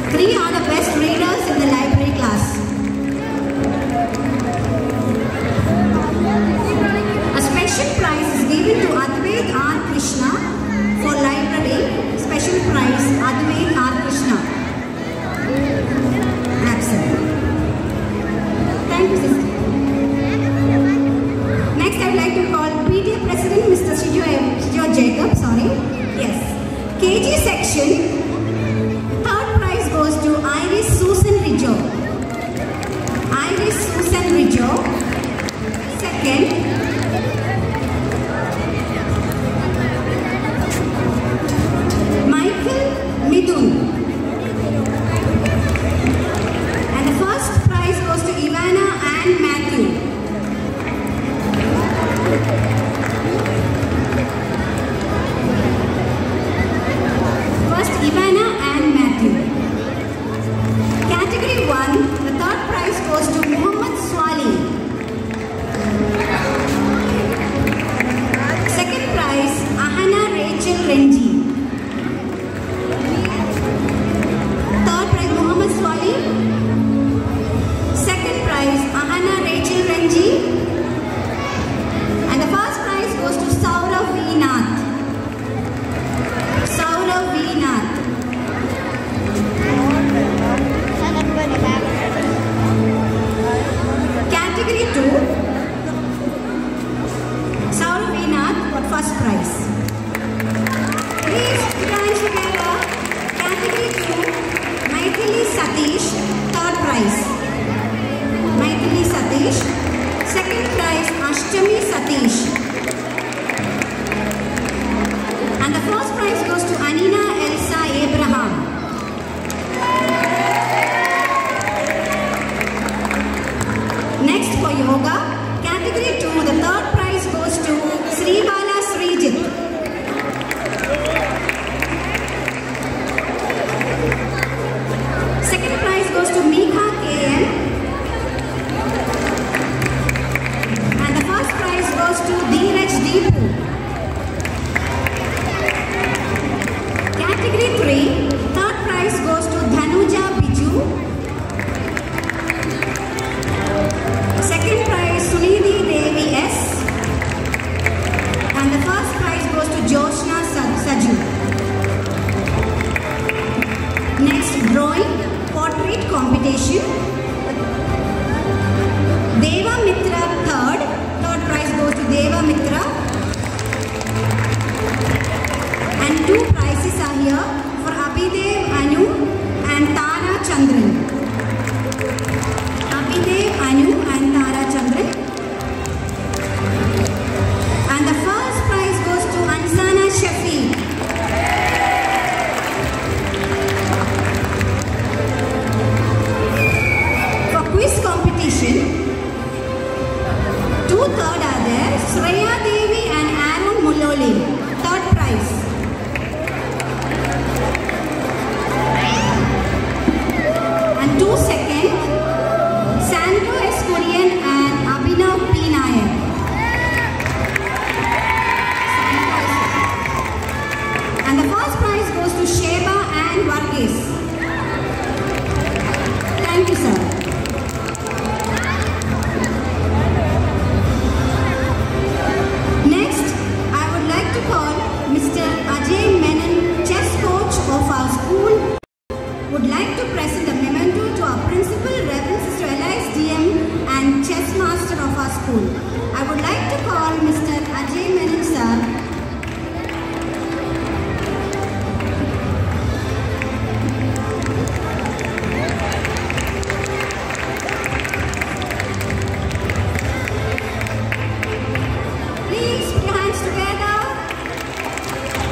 Three are the best readers in the library class. A special prize is given to Advait R. Krishna for library. Special prize Advait R. Krishna. Absent. Thank you, sister. Next, I would like to call PTA President Mr. Shijo, Shijo Jacob. Sorry. Yes. KG section. Third prize goes to Iris Susan Rijo. Iris Susan Rijo. Second. Michael Midun. And the first prize goes to Ivana and Matthew. First, Ivana and Matthew. Category 1, the third prize goes to Muhammad Swali. Second prize, Ahana Rachel Renji. Third prize, Muhammad Swali. Second prize, Ahana Rachel Renji. And the first prize goes to Saurav V. Nath. Saurav V. Nath. Category 2 Saurav V. Nath got first prize. Please put your hands together. Category 2 Maithili Satish third prize. Maithili Satish. Second prize Ashtami Satish. And the first prize goes to Anina Elsa Abraham. Next for yoga, category 2, the third prize goes to Sribala Srijit. Second prize goes to Mika KM. And the first prize goes to Dheeraj Deepu. Category 3, third prize goes to Dhanuja Biju. Second prize Sunidhi Devi S. And the first prize goes to Joshna Sa- Saju. Next, drawing portrait competition. Deva Mitra third. Third prize goes to Deva Mitra. And two prizes are here for Abhidev Anu and Tara Chandran. Abhidev Anu and Tara Chandran. And the first prize goes to Ansana Shafi. For quiz competition, two third are there, Shreya Devi and Aaron Muloli. Third prize. And two second, Sandro Escurian and Abhinav P. Nair. And the first prize goes to Sheba and Varghese. Thank you, sir. Next, I would like to call Mr. Ajay Menon, chess coach of our school, would like to present a memento to our principal, Reverend Sister Elias DM and chess master of our school. I would like to call Mr. Ajay Menon, sir, Please put your hands together.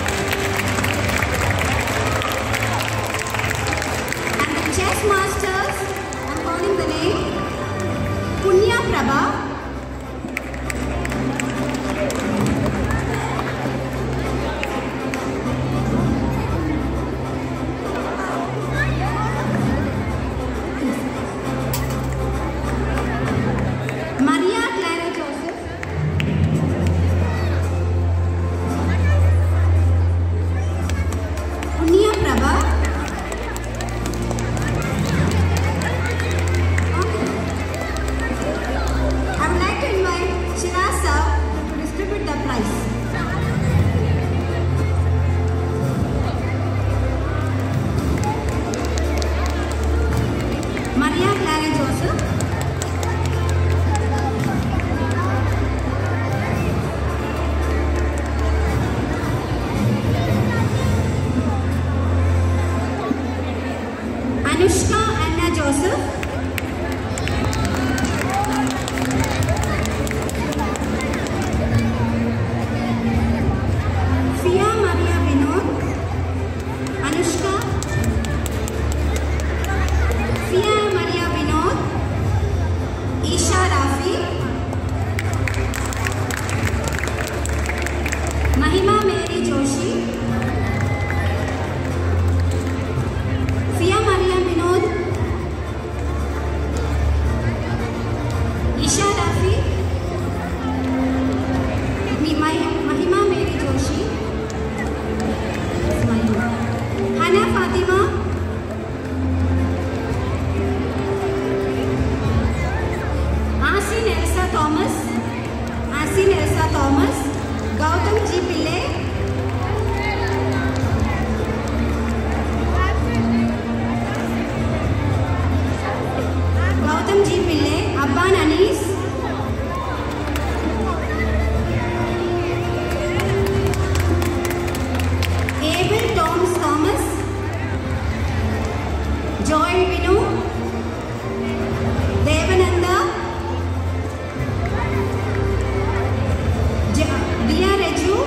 And the chess masters, I'm calling the name, Punya Prabha. Maria Clara Joseph. Punya Prabha. Anushka Anna Joseph. Fia Maria Vinod. Anushka. Fia Maria Vinod. Isha Rafi. Mahima Mary Joshi. Fia Maria Vinod. Isha Rafi. Mi- Mahi- Mahima Mary Joshi. Mahima. Hana Fatima. Asin Elsa Thomas. Asin Elsa Thomas. Gautam G. Pillai. Gautam G. Pillai. Abban Anis. Abel Thomas Thomas. Joy Vinu. Devananda. Ja- Dia Raju.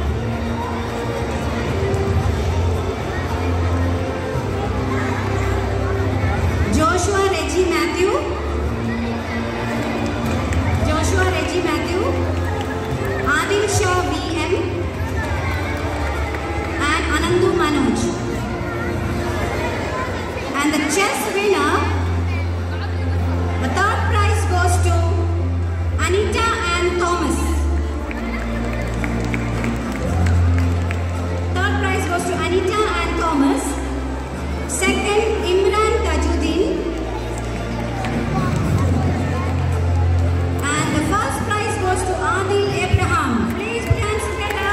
Joshua Reggie Matthew. Joshua Reggie Matthew. Adil Shaw VM. And Anandu Manoj. And the chess winner, the third prize goes to Anita and Thomas. Third prize goes to Anita and Thomas. Second, Imran Tajuddin. And the first prize goes to Adil Abraham. Please put hands together.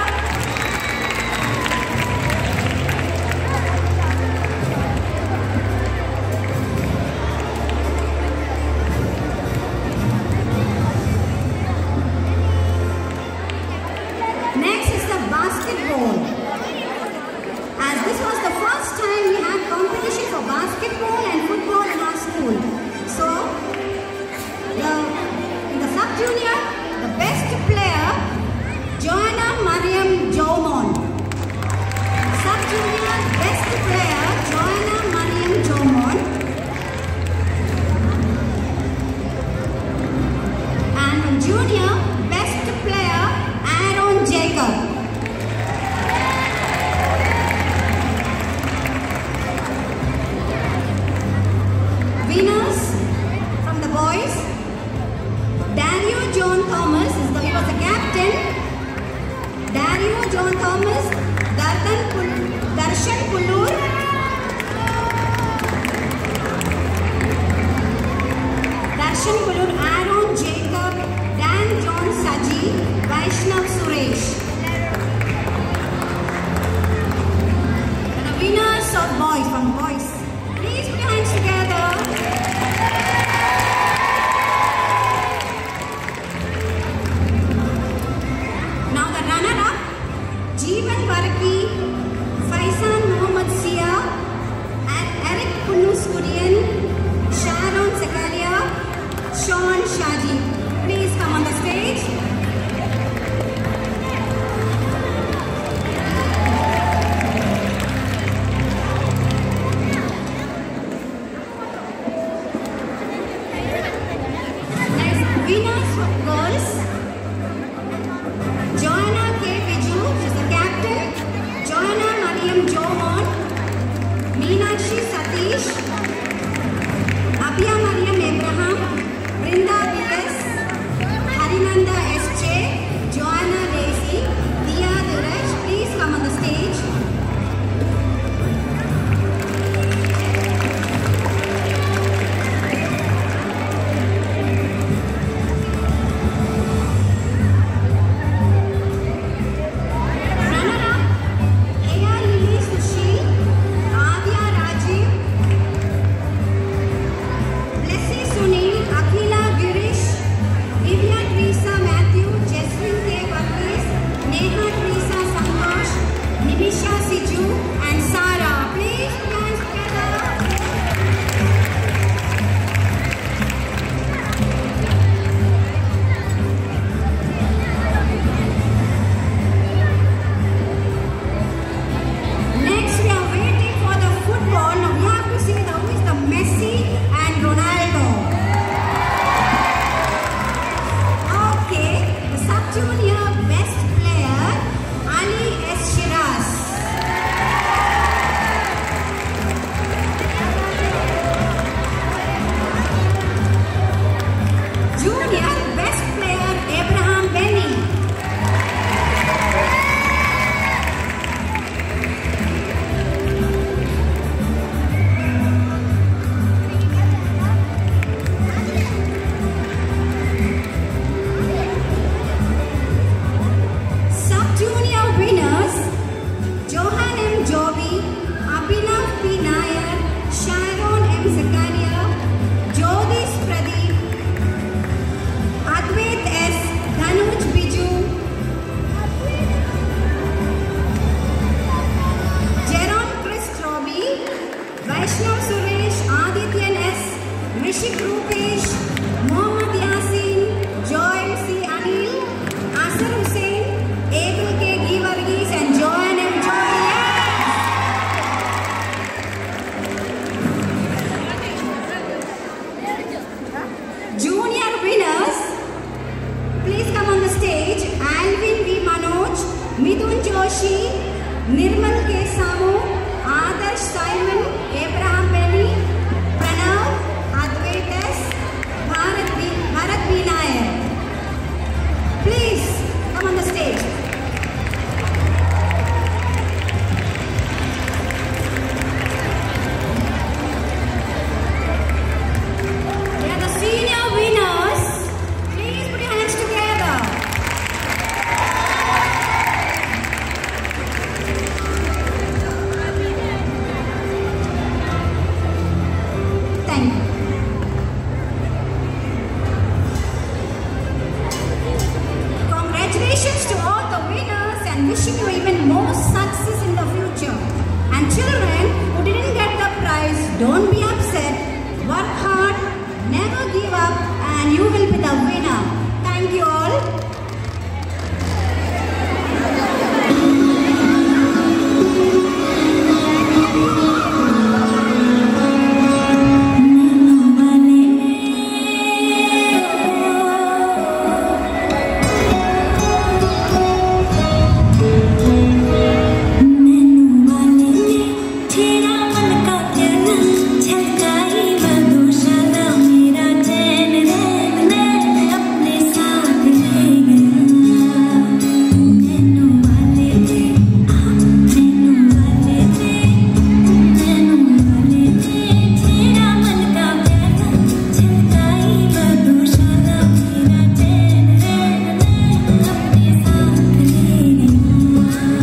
Next is the basketball. As this was the first time we had competition for basketball M. Zakaria, Jyotish Pradeep, Advait S. Dhanuj Biju, Jerome Chris Robbie, Vaishnav Suresh, Adityan S. Rishik Rupesh, Mohammad Yasin, Joel C. Anil, Asar Hussain, Abel K. Givargis, and Joanne M. Joy. Junior winners, please come on the stage. Alvin V. Manoj, Midun Joshi, Nirmal K. Samu, Adarsh Simon, Abraham Benny, Pranav, Advaitas, Bharat V. Bharat V. Nair. Please come on the stage. They are the senior winners. Please put your hands together. Thank you. Congratulations to all the winners and wishing you even more success in the future. And children who didn't get the prize, don't be upset. Work hard, never give up, and you will be the winner. Thank you all. तेरा मन का चैन छलकाई मधुशाला मेरा चैन रैन रैन अपने साथ ले गया nano वाले थे नैनो वाले थे नैनो वाले थे तेरा मन का चैन छलकाई मधुशाला मेरा चैन रैन रैन अपने साथ ले गया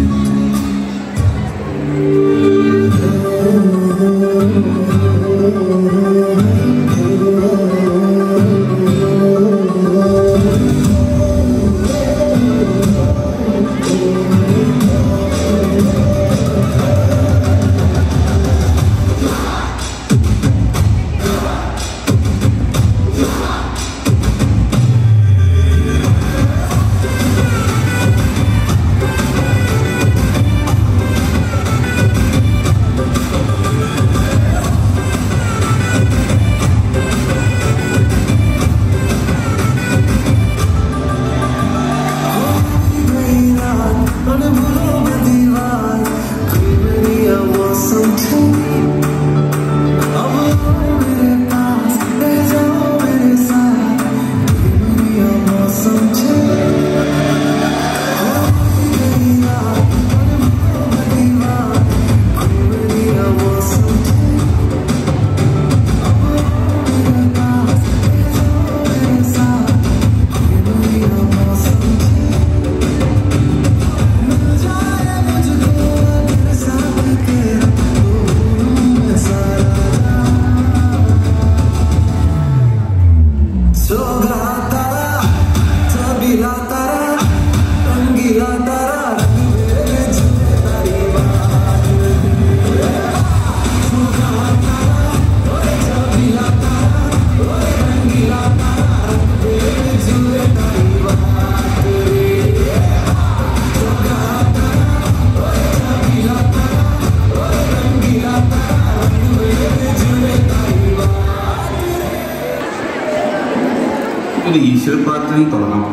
ഒരു ഈശ്വര പ്രാർത്ഥനയും തുടങ്ങാം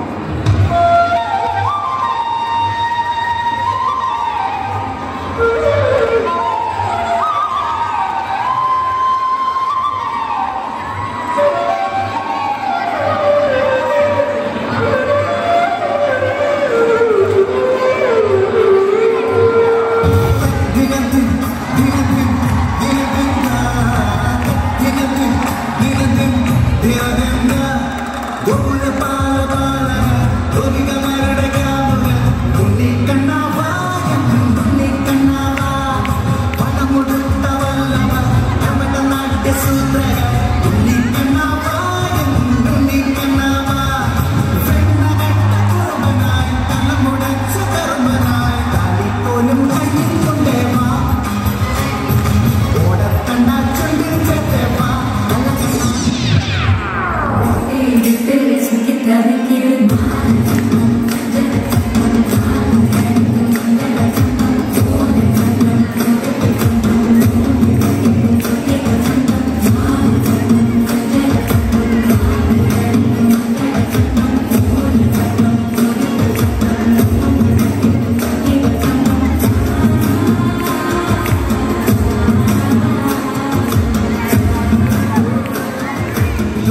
Para, para,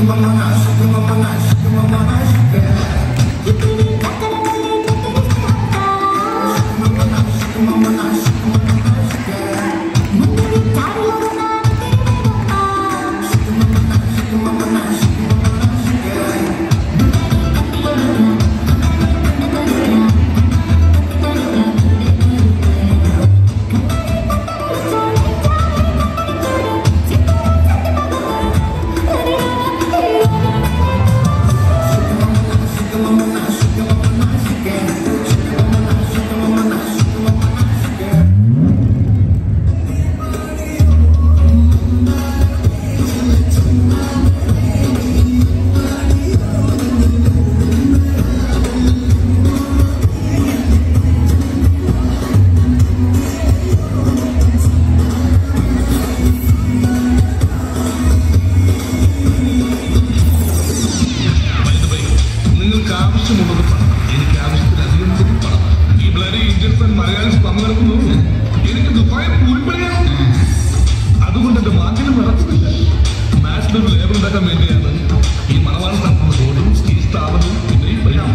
നിങ്ങൾക്ക് ആവശ്യമുള്ളത് പണം എനിക്ക് ആവശ്യത്തിലധികം കൂടി പണം ഈ ബ്ലഡി ഇഞ്ചക്ഷൻ മലയാളീസ് പങ്കെടുക്കുന്നു എനിക്ക് ദുബായ് ഉൾപ്പെടെയാണ് അതുകൊണ്ട് എന്റെ വാക്കിലും നടക്കുന്നില്ല മാച്ചിൽ ഒരു ലേബർ ഉണ്ടാക്കാൻ വേണ്ടിയാണ് ഈ മണവാള സംഘം റോഡും ഈ സ്ഥാപനവും പിന്നെ ഈ പരിണാമം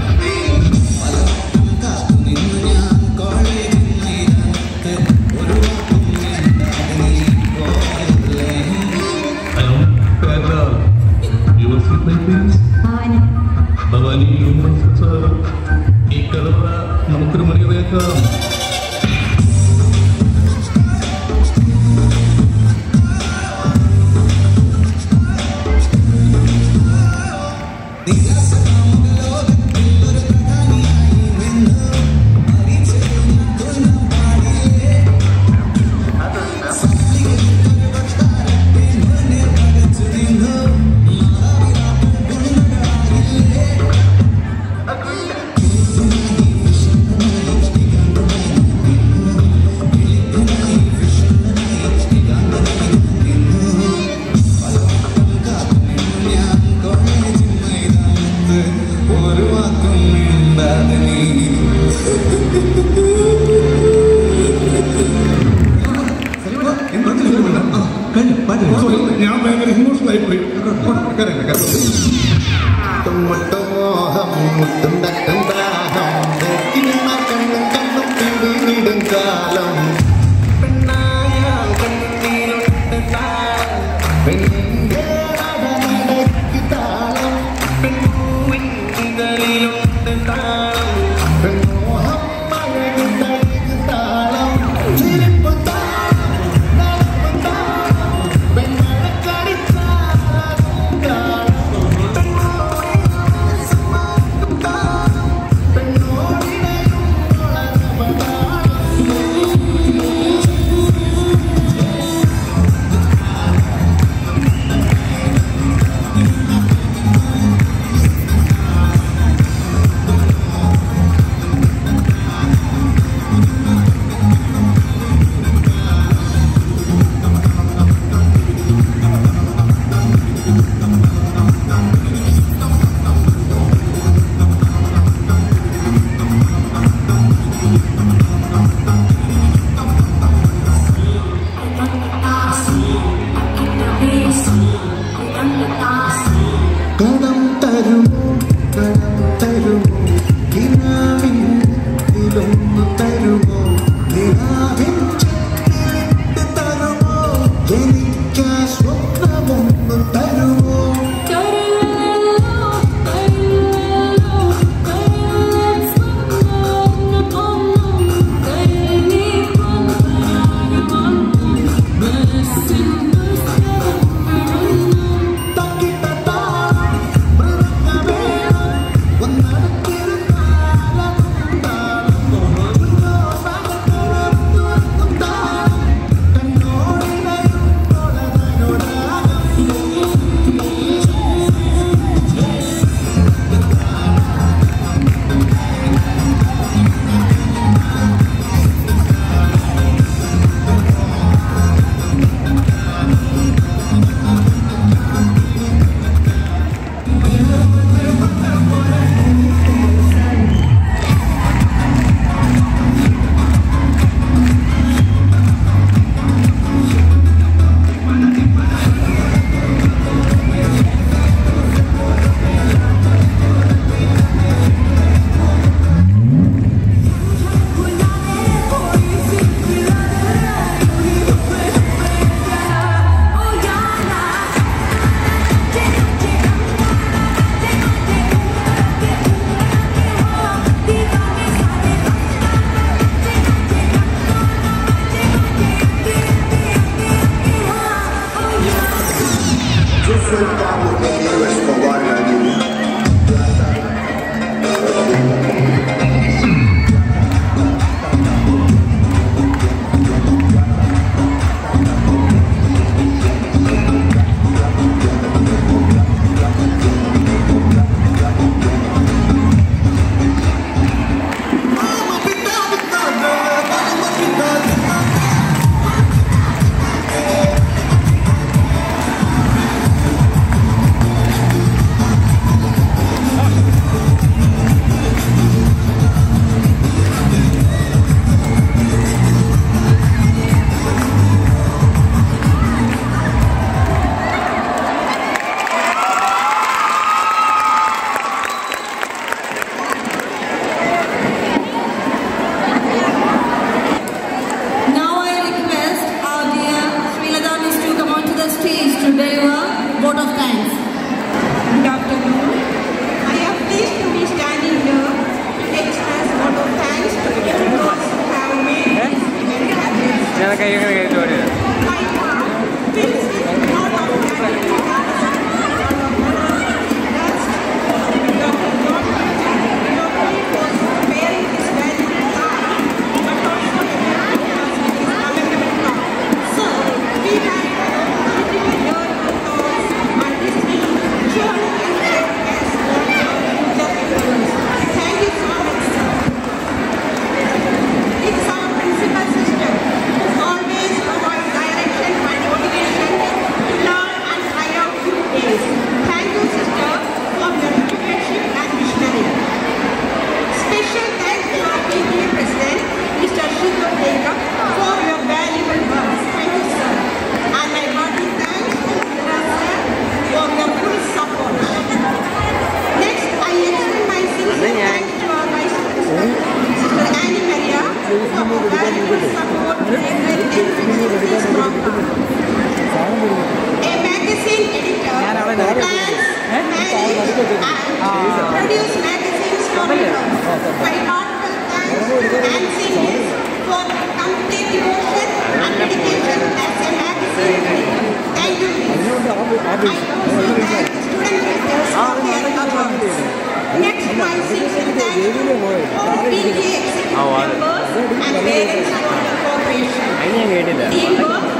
You will see my face? Bhavani ഈ കഥ നമുക്കൊരു മണിയതേക്കാം ഒരു വാക്കും മിണ്ടാതെ നീ ഞാൻ ഭയങ്കര ഇമോഷണൽ ആയി പോയി മുട്ടുമോഹം മുട്ടും തട്ടും ദാഹം ഇടുന്ന കണ്ണും കണ്ണും പിടിവിടും കാലം പെണ്ണായ കണ്ണീരുണ്ട് താളം പെണ്ണിന്റെ നടനടയ്ക്ക് താളം പെണ്ണൂവിൻ ഇതളിലുണ്ട് താളം പെണ്ണോഹം മഴയുണ്ടഴിക്ക് താളം ചിരിപ്പ് താളം നടപ്പ് താളം പെൺമഴക്കടിത്താളം താളം Now I request our dear Srilata Miss to come onto the stage to deliver vote of thanks. Good afternoon. I am pleased to be standing here to express vote of thanks to all those who have made this event happen. My heart fills with lot of gratitude Dr. John Peter not only was bearing his valuable time, but also helping us with his commendable talk. So, we have an opportunity to hear your thoughts and this will surely impact us on your future influence. Thank you so much, sir. It's our principal sister who always provides direction and motivation to learn and try out new ways. Thank you, sister, for your leadership and visionary. Special thanks to our PTA President, Mr. Shito Begum, for your valuable words. Thank you, sir. And my hearty thanks to Mr. sir for your full support. Next, I extend my sincere thanks to our Vice President, Sister Annie Maria, for her valuable support and everything in this program. A magazine editor plans, manages, and produce magazine storybooks. My heartfelt thanks to Nancy Mills for complete devotion and dedication as a magazine editor. Thank you, Miss. I also thank student editors for their awards. Next, my sincere thanks to all PTA executive members and parents for the cooperation. Teamwork